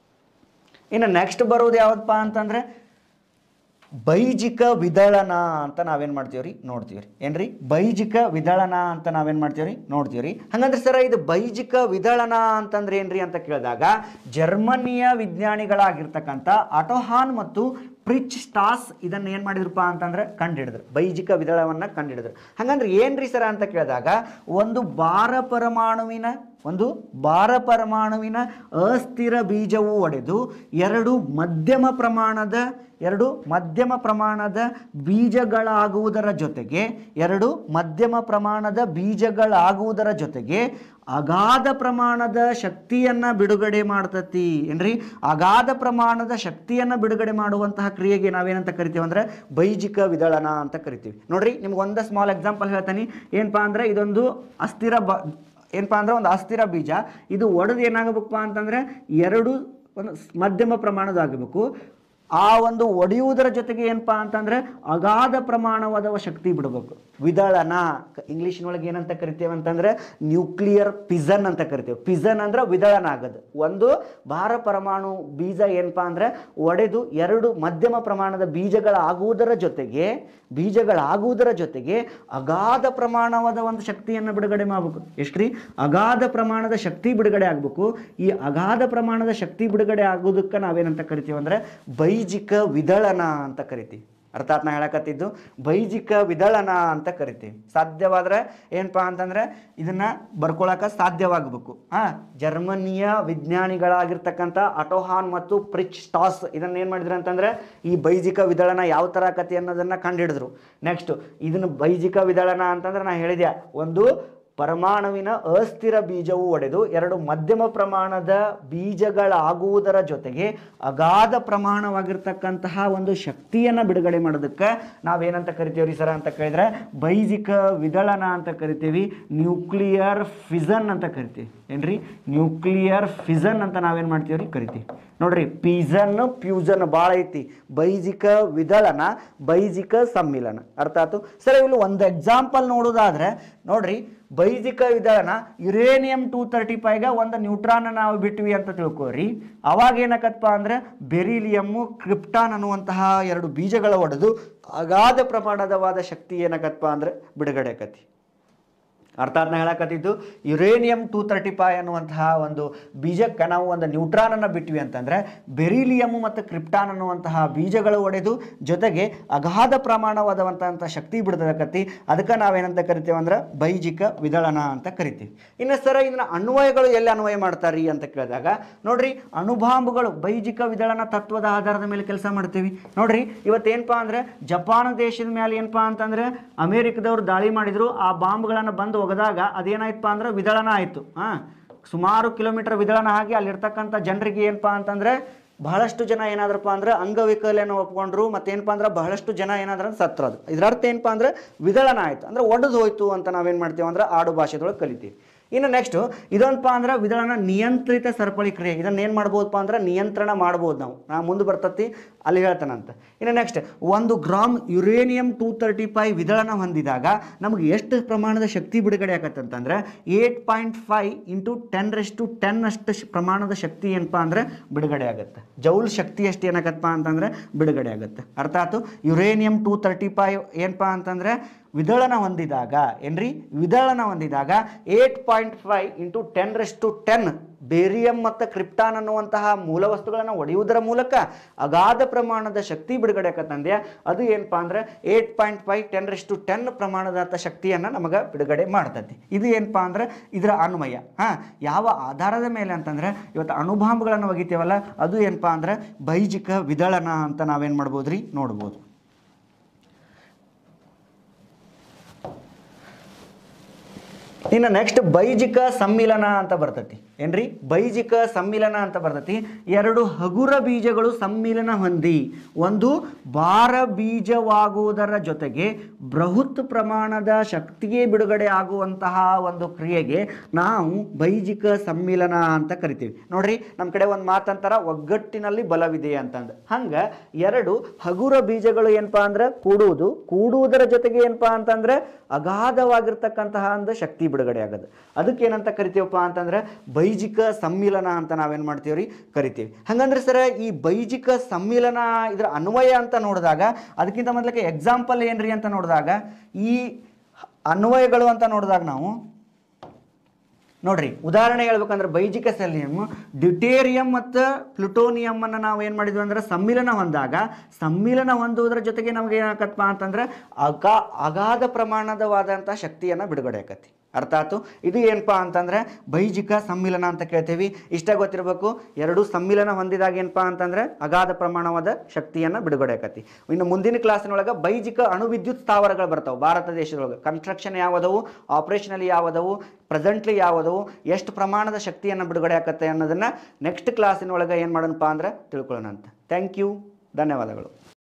ಇನ್ನು ನೆಕ್ಸ್ಟ್ ಬರೋದು ಯಾವದಪ್ಪ ಅಂತಂದ್ರೆ ಬೈಜಿಕ ವಿದಳನ ಅಂತ ನಾವೇನು ಮಾಡ್ತೀವಿ ರೀ ನೋಡ್ತೀವಿ ರೀ ಏನ್ರಿ ಬೈಜಿಕ ವಿದಳನ ಅಂತ ನಾವೇನು ಮಾಡ್ತೀವಿ ರೀ ನೋಡ್ತೀವಿ ರೀ ಹಂಗಂದ್ರೆ ಸರ ಇದು ಬೈಜಿಕ ವಿದಳನ ಅಂತಂದ್ರೆ ಏನ್ರಿ ಅಂತ ಕೇಳಿದಾಗ ಜರ್ಮನಿಯ ವಿಜ್ಞಾನಿಗಳಾಗಿರ್ತಕ್ಕಂಥ ಅಟೋಹಾನ್ ಮತ್ತು ಪ್ರಿಚ್ ಸ್ಟಾಸ್ ಇದನ್ನ ಏನು ಮಾಡಿದ್ರಪ್ಪ ಅಂತಂದ್ರೆ ಕಂಡುಹಿಡಿದ್ರು ಬೈಜಿಕ ವಿದಳವನ್ನು ಕಂಡುಹಿಡಿದ್ರು ಹಂಗಂದ್ರೆ ಏನ್ರಿ ಸರ ಅಂತ ಕೇಳಿದಾಗ ಒಂದು ಬಾರ ಪರಮಾಣುವಿನ ಒಂದು ಭಾರ ಪರಮಾಣುವಿನ ಅಸ್ಥಿರ ಬೀಜವು ಒಡೆದು ಎರಡು ಮಧ್ಯಮ ಪ್ರಮಾಣದ ಎರಡು ಮಧ್ಯಮ ಪ್ರಮಾಣದ ಬೀಜಗಳಾಗುವುದರ ಜೊತೆಗೆ ಎರಡು ಮಧ್ಯಮ ಪ್ರಮಾಣದ ಬೀಜಗಳಾಗುವುದರ ಜೊತೆಗೆ ಅಗಾಧ ಪ್ರಮಾಣದ ಶಕ್ತಿಯನ್ನು ಬಿಡುಗಡೆ ಮಾಡ್ತತಿ ಏನ್ರಿ ಅಗಾಧ ಪ್ರಮಾಣದ ಶಕ್ತಿಯನ್ನು ಬಿಡುಗಡೆ ಮಾಡುವಂತಹ ಕ್ರಿಯೆಗೆ ನಾವೇನಂತ ಕರಿತೀವಿ ಅಂದರೆ ಬೈಜಿಕ ವಿದಳನ ಅಂತ ಕರಿತೀವಿ ನೋಡ್ರಿ ನಿಮ್ಗೆ ಒಂದು ಸ್ಮಾಲ್ ಎಕ್ಸಾಂಪಲ್ ಹೇಳ್ತಾನೆ ಏನಪ್ಪಾ ಅಂದರೆ ಇದೊಂದು ಅಸ್ಥಿರ ಬ ಏನಪ್ಪಾ ಅಂದ್ರೆ ಒಂದು ಅಸ್ಥಿರ ಬೀಜ ಇದು ಒಡೆದು ಏನಾಗಬೇಕಪ್ಪ ಅಂತಂದರೆ ಎರಡು ಒಂದು ಸ್- ಮಧ್ಯಮ ಪ್ರಮಾಣದಾಗಬೇಕು ಆ ಒಂದು ಒಡೆಯುವುದರ ಜೊತೆಗೆ ಏನಪ್ಪಾ ಅಂತಂದ್ರೆ ಅಗಾಧ ಪ್ರಮಾಣವಾದ ಶಕ್ತಿ ಬಿಡಬೇಕು ವಿದಳನ ಇಂಗ್ಲೀಷ್ನೊಳಗೆ ಏನಂತ ಕರಿತೇವೆ ಅಂತಂದ್ರೆ ನ್ಯೂಕ್ಲಿಯರ್ ಪಿಸನ್ ಅಂತ ಕರಿತೇವೆ ಪಿಸನ್ ಅಂದ್ರೆ ವಿದಳನ ಆಗೋದು ಒಂದು ಭಾರ ಪರಮಾಣು ಬೀಜ ಏನಪ್ಪಾ ಅಂದ್ರೆ ಒಡೆದು ಎರಡು ಮಧ್ಯಮ ಪ್ರಮಾಣದ ಬೀಜಗಳಾಗುವುದರ ಜೊತೆಗೆ ಬೀಜಗಳಾಗುವುದರ ಜೊತೆಗೆ ಅಗಾಧ ಪ್ರಮಾಣವಾದ ಒಂದು ಶಕ್ತಿಯನ್ನು ಬಿಡುಗಡೆ ಮಾಡಬೇಕು ಎಷ್ಟ್ರಿ ಅಗಾಧ ಪ್ರಮಾಣದ ಶಕ್ತಿ ಬಿಡುಗಡೆ ಆಗಬೇಕು ಈ ಅಗಾಧ ಪ್ರಮಾಣದ ಶಕ್ತಿ ಬಿಡುಗಡೆ ಆಗೋದಕ್ಕೆ ನಾವೇನಂತ ಕರಿತೀವಿ ಅಂದ್ರೆ ಬೈಜಿಕ ವಿದಳನ ಅಂತ ಕರಿತೀವಿ ಅರ್ಥಾತ್ ನಾ ಹೇಳಕತ್ತಿದ್ದು ಬೈಜಿಕ ವಿದಳನ ಅಂತ ಕರಿತೀವಿ ಸಾಧ್ಯವಾದ್ರೆ ಏನಪ್ಪಾ ಅಂತಂದ್ರೆ ಇದನ್ನ ಬರ್ಕೊಳಕ ಸಾಧ್ಯವಾಗಬೇಕು ಆ ಜರ್ಮನಿಯ ವಿಜ್ಞಾನಿಗಳಾಗಿರ್ತಕ್ಕಂಥ ಅಟೋಹಾನ್ ಮತ್ತು ಪ್ರಿಚ್ ಸ್ಟಾಸ್ ಇದನ್ನ ಏನ್ ಮಾಡಿದ್ರು ಅಂತಂದ್ರೆ ಈ ಬೈಜಿಕ ವಿದಳನ ಯಾವ ತರ ಕಥೆ ಅನ್ನೋದನ್ನ ಕಂಡುಹಿಡಿದ್ರು ನೆಕ್ಸ್ಟ್ ಇದನ್ನ ಬೈಜಿಕ ವಿದಳನ ಅಂತಂದ್ರೆ ನಾ ಹೇಳಿದೆ ಒಂದು ಪರಮಾಣುವಿನ ಅಸ್ಥಿರ ಬೀಜವು ಒಡೆದು ಎರಡು ಮಧ್ಯಮ ಪ್ರಮಾಣದ ಬೀಜಗಳಾಗುವುದರ ಜೊತೆಗೆ ಅಗಾಧ ಪ್ರಮಾಣವಾಗಿರ್ತಕ್ಕಂತಹ ಒಂದು ಶಕ್ತಿಯನ್ನು ಬಿಡುಗಡೆ ಮಾಡೋದಕ್ಕೆ ನಾವೇನಂತ ಕರಿತೀವಿ ರೀ ಸರ ಅಂತ ಕೇಳಿದ್ರೆ ಬೈಜಿಕ ವಿದಳನ ಅಂತ ಕರಿತೀವಿ ನ್ಯೂಕ್ಲಿಯರ್ ಫಿಸನ್ ಅಂತ ಕರಿತೀವಿ ಏನ್ರಿ ನ್ಯೂಕ್ಲಿಯರ್ ಫಿಸನ್ ಅಂತ ನಾವೇನು ಮಾಡ್ತೀವಿ ರೀ ಕರಿತೀವಿ ನೋಡ್ರಿ ಪಿಸನ್ ಫ್ಯೂಸನ್ ಭಾಳ ಐತಿ ಬೈಜಿಕ ವಿದಳನ ಬೈಜಿಕ ಸಮ್ಮಿಲನ ಅರ್ಥ ಆಯ್ತು ಸರ್ ಇಲ್ಲಿ ಒಂದು ಎಕ್ಸಾಂಪಲ್ ನೋಡೋದಾದ್ರೆ ನೋಡ್ರಿ ಬೈಜಿಕ ವಿದಳನ ಯುರೇನಿಯಂ ಟೂ ತರ್ಟಿ ಫೈವ್ಗೆ ಒಂದು ನ್ಯೂಟ್ರಾನ್ ನಾವು ಬಿಟ್ವಿ ಅಂತ ತಿಳ್ಕೊರಿ ಅವಾಗ ಏನಕತ್ತಪ್ಪ ಅಂದ್ರೆ ಬೆರಿಲಿಯಮ್ಮು ಕ್ರಿಪ್ಟಾನ್ ಅನ್ನುವಂತಹ ಎರಡು ಬೀಜಗಳ ಒಡೆದು ಅಗಾಧ ಪ್ರಮಾಣದವಾದ ಶಕ್ತಿ ಏನಕತ್ತಪ್ಪ ಅಂದ್ರೆ ಬಿಡುಗಡೆ ಆಕತಿ ಅರ್ಥಾತ್ ನಾ ಹೇಳಕತ್ತಿದ್ದು ಯುರೇನಿಯಂ ಟೂ ತರ್ಟಿ ಫೈವ್ ಅನ್ನುವಂತಹ ಒಂದು ಬೀಜಕ್ಕೆ ನಾವು ಒಂದು ನ್ಯೂಟ್ರಾನನ್ನು ಬಿಟ್ವಿ ಅಂತಂದರೆ ಬೆರಿಲಿಯಮ್ ಮತ್ತು ಕ್ರಿಪ್ಟಾನ್ ಅನ್ನುವಂತಹ ಬೀಜಗಳು ಒಡೆದು ಜೊತೆಗೆ ಅಗಾಧ ಪ್ರಮಾಣವಾದವಂತಹ ಶಕ್ತಿ ಬಿಡ್ತದಕತ್ತಿ ಅದಕ್ಕೆ ನಾವೇನಂತ ಕರಿತೀವಿ ಅಂದ್ರೆ ಬೈಜಿಕ ವಿದಳನ ಅಂತ ಕರಿತೀವಿ ಇನ್ನು ಸರ ಇದನ್ನ ಅನ್ವಯಗಳು ಎಲ್ಲಿ ಅನ್ವಯ ಮಾಡ್ತಾರ್ರಿ ಅಂತ ಕೇಳಿದಾಗ ನೋಡ್ರಿ ಅಣುಬಾಂಬುಗಳು ಬೈಜಿಕ ವಿದಳನ ತತ್ವದ ಆಧಾರದ ಮೇಲೆ ಕೆಲಸ ಮಾಡ್ತೀವಿ ನೋಡ್ರಿ ಇವತ್ತೇನಪ್ಪಾ ಅಂದ್ರೆ ಜಪಾನ್ ದೇಶದ ಮೇಲೆ ಏನಪ್ಪಾ ಅಂತಂದ್ರೆ ಅಮೇರಿಕದವ್ರು ದಾಳಿ ಮಾಡಿದ್ರು ಆ ಬಾಂಬ್ಗಳನ್ನು ಬಂದು ಒಗೆದಾಗ ಅದೇನಾಯ್ತಪ್ಪ ಅಂದ್ರೆ ವಿದಳನ ಆಯಿತು ಹಾಂ ಸುಮಾರು ಕಿಲೋಮೀಟರ್ ವಿದಳನ ಆಗಿ ಅಲ್ಲಿರ್ತಕ್ಕಂಥ ಜನರಿಗೆ ಏನಪ್ಪಾ ಅಂತಂದ್ರೆ ಬಹಳಷ್ಟು ಜನ ಏನಾದ್ರಪ್ಪ ಅಂದ್ರೆ ಅಂಗವಿಕಲನ ಒಪ್ಕೊಂಡ್ರು ಮತ್ತೇನಪ್ಪ ಅಂದ್ರೆ ಬಹಳಷ್ಟು ಜನ ಏನಾದ್ರ ಸತ್ರು ಅದು ಇದರ ಅರ್ಥ ಏನಪ್ಪಾ ಅಂದ್ರೆ ವಿದಳನ ಆಯ್ತು ಅಂದ್ರೆ ಒಡೆದು ಹೋಯ್ತು ಅಂತ ನಾವೇನ್ ಮಾಡ್ತೀವಿ ಅಂದ್ರೆ ಆಡು ಭಾಷೆದೊಳಗೆ ಕಲಿತೀವಿ ಇನ್ನು ನೆಕ್ಸ್ಟ್ ಇದೊಂದಪ್ಪ ಅಂದ್ರೆ ವಿದಳನ ನಿಯಂತ್ರಿತ ಸರಪಳಿ ಕ್ರಿಯೆ ಇದನ್ನ ಏನು ಮಾಡ್ಬೋದಪ್ಪ ಅಂದ್ರೆ ನಿಯಂತ್ರಣ ಮಾಡ್ಬೋದು ನಾವು ನಾ ಮುಂದೆ ಬರ್ತತಿ ಅಲ್ಲಿ ಹೇಳ್ತಾನಂತ ಇನ್ನು ನೆಕ್ಸ್ಟ್ ಒಂದು gram uranium two thirty five ವಿದಳನ ಹೊಂದಿದಾಗ ನಮಗೆ ಎಷ್ಟು ಪ್ರಮಾಣದ ಶಕ್ತಿ ಬಿಡುಗಡೆ ಆಗತ್ತಂತಂದ್ರೆ eight point five into ten raised to ten ಅಷ್ಟು ಶ್- ಪ್ರಮಾಣದ ಶಕ್ತಿ ಏನಪ್ಪಾ ಅಂದ್ರೆ ಬಿಡುಗಡೆ ಆಗುತ್ತೆ ಜೌಲ್ ಶಕ್ತಿ ಎಷ್ಟು ಏನಾಗತ್ತಪ್ಪ ಅಂತಂದ್ರೆ ಬಿಡುಗಡೆ ಆಗುತ್ತೆ ಅರ್ಥ ಆಯ್ತು ಯುರೇನಿಯಂ ಟೂ ತರ್ಟಿ ಫೈವ್ ಏನಪ್ಪಾ ಅಂತಂದ್ರೆ ವಿದಳನ ಹೊಂದಿದಾಗ ಏನ್ರಿ ವಿದಳನ ಹೊಂದಿದಾಗ eight point five into ten raised to ten barium ಮತ್ತು ಕ್ರಿಪ್ಟಾನ್ ಅನ್ನುವಂತಹ ಮೂಲ ವಸ್ತುಗಳನ್ನು ಒಡೆಯುವುದರ ಮೂಲಕ ಅಗಾಧ ಪ್ರಮಾಣದ ಶಕ್ತಿ ಬಿಡುಗಡೆ ಆಕತ್ತಂದೆ ಅದು ಏನಪ್ಪಾ ಅಂದ್ರೆ eight point five ten raised to ten ಪ್ರಮಾಣದ ಶಕ್ತಿಯನ್ನು ನಮಗೆ ಬಿಡುಗಡೆ ಮಾಡ್ತತಿ ಇದು ಏನಪ್ಪಾ ಅಂದ್ರೆ ಇದರ ಅನ್ವಯ ಹಾ ಯಾವ ಆಧಾರದ ಮೇಲೆ ಅಂತಂದ್ರೆ ಇವತ್ತು ಅಣುಬಾಂಬ್ಗಳನ್ನು ಒಗಿತೀವಲ್ಲ ಅದು ಏನಪ್ಪಾ ಅಂದ್ರೆ ಬೈಜಿಕ ವಿದಳನ ಅಂತ ನಾವೇನ್ ಮಾಡ್ಬೋದ್ರಿ ನೋಡ್ಬೋದು ಇನ್ನು ನೆಕ್ಸ್ಟ್ ಬೈಜಿಕ ಸಮ್ಮಿಲನ ಅಂತ ಬರ್ತತಿ ಏನ್ರಿ ಬೈಜಿಕ ಸಮ್ಮಿಲನ ಅಂತ ಬರ್ತತಿ ಎರಡು ಹಗುರ ಬೀಜಗಳು ಸಮ್ಮಿಲನ ಹೊಂದಿ ಒಂದು ಭಾರ ಬೀಜವಾಗುವುದರ ಜೊತೆಗೆ ಬೃಹತ್ ಪ್ರಮಾಣದ ಶಕ್ತಿಗೆ ಬಿಡುಗಡೆ ಆಗುವಂತಹ ಒಂದು ಕ್ರಿಯೆಗೆ ನಾವು ಬೈಜಿಕ ಸಮ್ಮಿಲನ ಅಂತ ಕರಿತೀವಿ ನೋಡ್ರಿ ನಮ್ಮ ಕಡೆ ಒಂದು ಮಾತಂತಾರ ಒಗ್ಗಟ್ಟಿನಲ್ಲಿ ಬಲವಿದೆ ಅಂತಂದು ಹಂಗ ಎರಡು ಹಗುರ ಬೀಜಗಳು ಏನಪ್ಪಾ ಅಂದ್ರೆ ಕೂಡುವುದು ಕೂಡುವುದರ ಜೊತೆಗೆ ಏನಪ್ಪಾ ಅಂತಂದ್ರೆ ಅಗಾಧವಾಗಿರ್ತಕ್ಕಂತಹ ಒಂದು ಶಕ್ತಿ ಬಿಡುಗಡೆ ಆಗೋದು ಅದಕ್ಕೆ ಏನಂತ ಕರಿತೀವಪ್ಪ ಅಂತಂದ್ರೆ ಬೈಜಿಕ ಸಮ್ಮಿಲನ ಅಂತ ನಾವೇನ್ ಮಾಡ್ತೀವಿ ರೀ ಕರಿತೀವಿ ಹಂಗಂದ್ರೆ ಸರ ಈ ಬೈಜಿಕ ಸಮ್ಮಿಲನ ಇದರ ಅನ್ವಯ ಅಂತ ನೋಡಿದಾಗ ಅದಕ್ಕಿಂತ ಮೊದಲಕ್ಕೆ ಎಕ್ಸಾಂಪಲ್ ಏನ್ರಿ ಅಂತ ನೋಡಿದಾಗ ಈ ಅನ್ವಯಗಳು ಅಂತ ನೋಡಿದಾಗ ನಾವು ನೋಡ್ರಿ ಉದಾಹರಣೆ ಹೇಳ್ಬೇಕಂದ್ರೆ ಬೈಜಿಕ ಸೆಲಿಯಂ ಡ್ಯೂಟೇರಿಯಂ ಮತ್ತು ಪ್ಲುಟೋನಿಯಂ ಅನ್ನು ನಾವು ಏನು ಮಾಡಿದ್ವಿ ಅಂದ್ರೆ ಸಮ್ಮಿಲನ ಹೊಂದಾಗ ಸಮ್ಮಿಲನ ಹೊಂದುವುದರ ಜೊತೆಗೆ ನಮಗೆ ಏನಾಕತ್ತಪ್ಪ ಅಂತಂದ್ರೆ ಅಗಾ ಅಗಾಧ ಪ್ರಮಾಣದವಾದಂಥ ಶಕ್ತಿಯನ್ನು ಬಿಡುಗಡೆ ಆಕತಿ ಅರ್ಥ ಆಯ್ತು ಇದು ಏನಪ್ಪ ಅಂತಂದ್ರೆ ಬೈಜಿಕ ಸಮ್ಮಿಲನ ಅಂತ ಕೇಳ್ತೀವಿ ಇಷ್ಟ ಗೊತ್ತಿರಬೇಕು ಎರಡು ಸಮ್ಮಿಲನ ಹೊಂದಿದಾಗ ಏನಪ್ಪ ಅಂತಂದ್ರೆ ಅಗಾಧ ಪ್ರಮಾಣವಾದ ಶಕ್ತಿಯನ್ನು ಬಿಡುಗಡೆ ಆಕತಿ ಇನ್ನು ಮುಂದಿನ ಕ್ಲಾಸಿನೊಳಗೆ ಬೈಜಿಕ ಅಣುವಿದ್ಯುತ್ ಸ್ಥಾವರಗಳು ಬರ್ತಾವೆ ಭಾರತ ದೇಶದೊಳಗೆ ಕನ್ಸ್ಟ್ರಕ್ಷನ್ ಯಾವದವು ಆಪರೇಷನಲ್ ಯಾವದವು ಪ್ರೆಸೆಂಟ್ಲಿ ಯಾವದವು ಎಷ್ಟು ಪ್ರಮಾಣದ ಶಕ್ತಿಯನ್ನು ಬಿಡುಗಡೆ ಆಕತ್ತೆ ಅನ್ನೋದನ್ನು ನೆಕ್ಸ್ಟ್ ಕ್ಲಾಸಿನೊಳಗೆ ಏನು ಮಾಡೋಣಪ್ಪ ಅಂದ್ರೆ ತಿಳ್ಕೊಳ್ಳೋಣ ಅಂತ ಥ್ಯಾಂಕ್ ಯು ಧನ್ಯವಾದಗಳು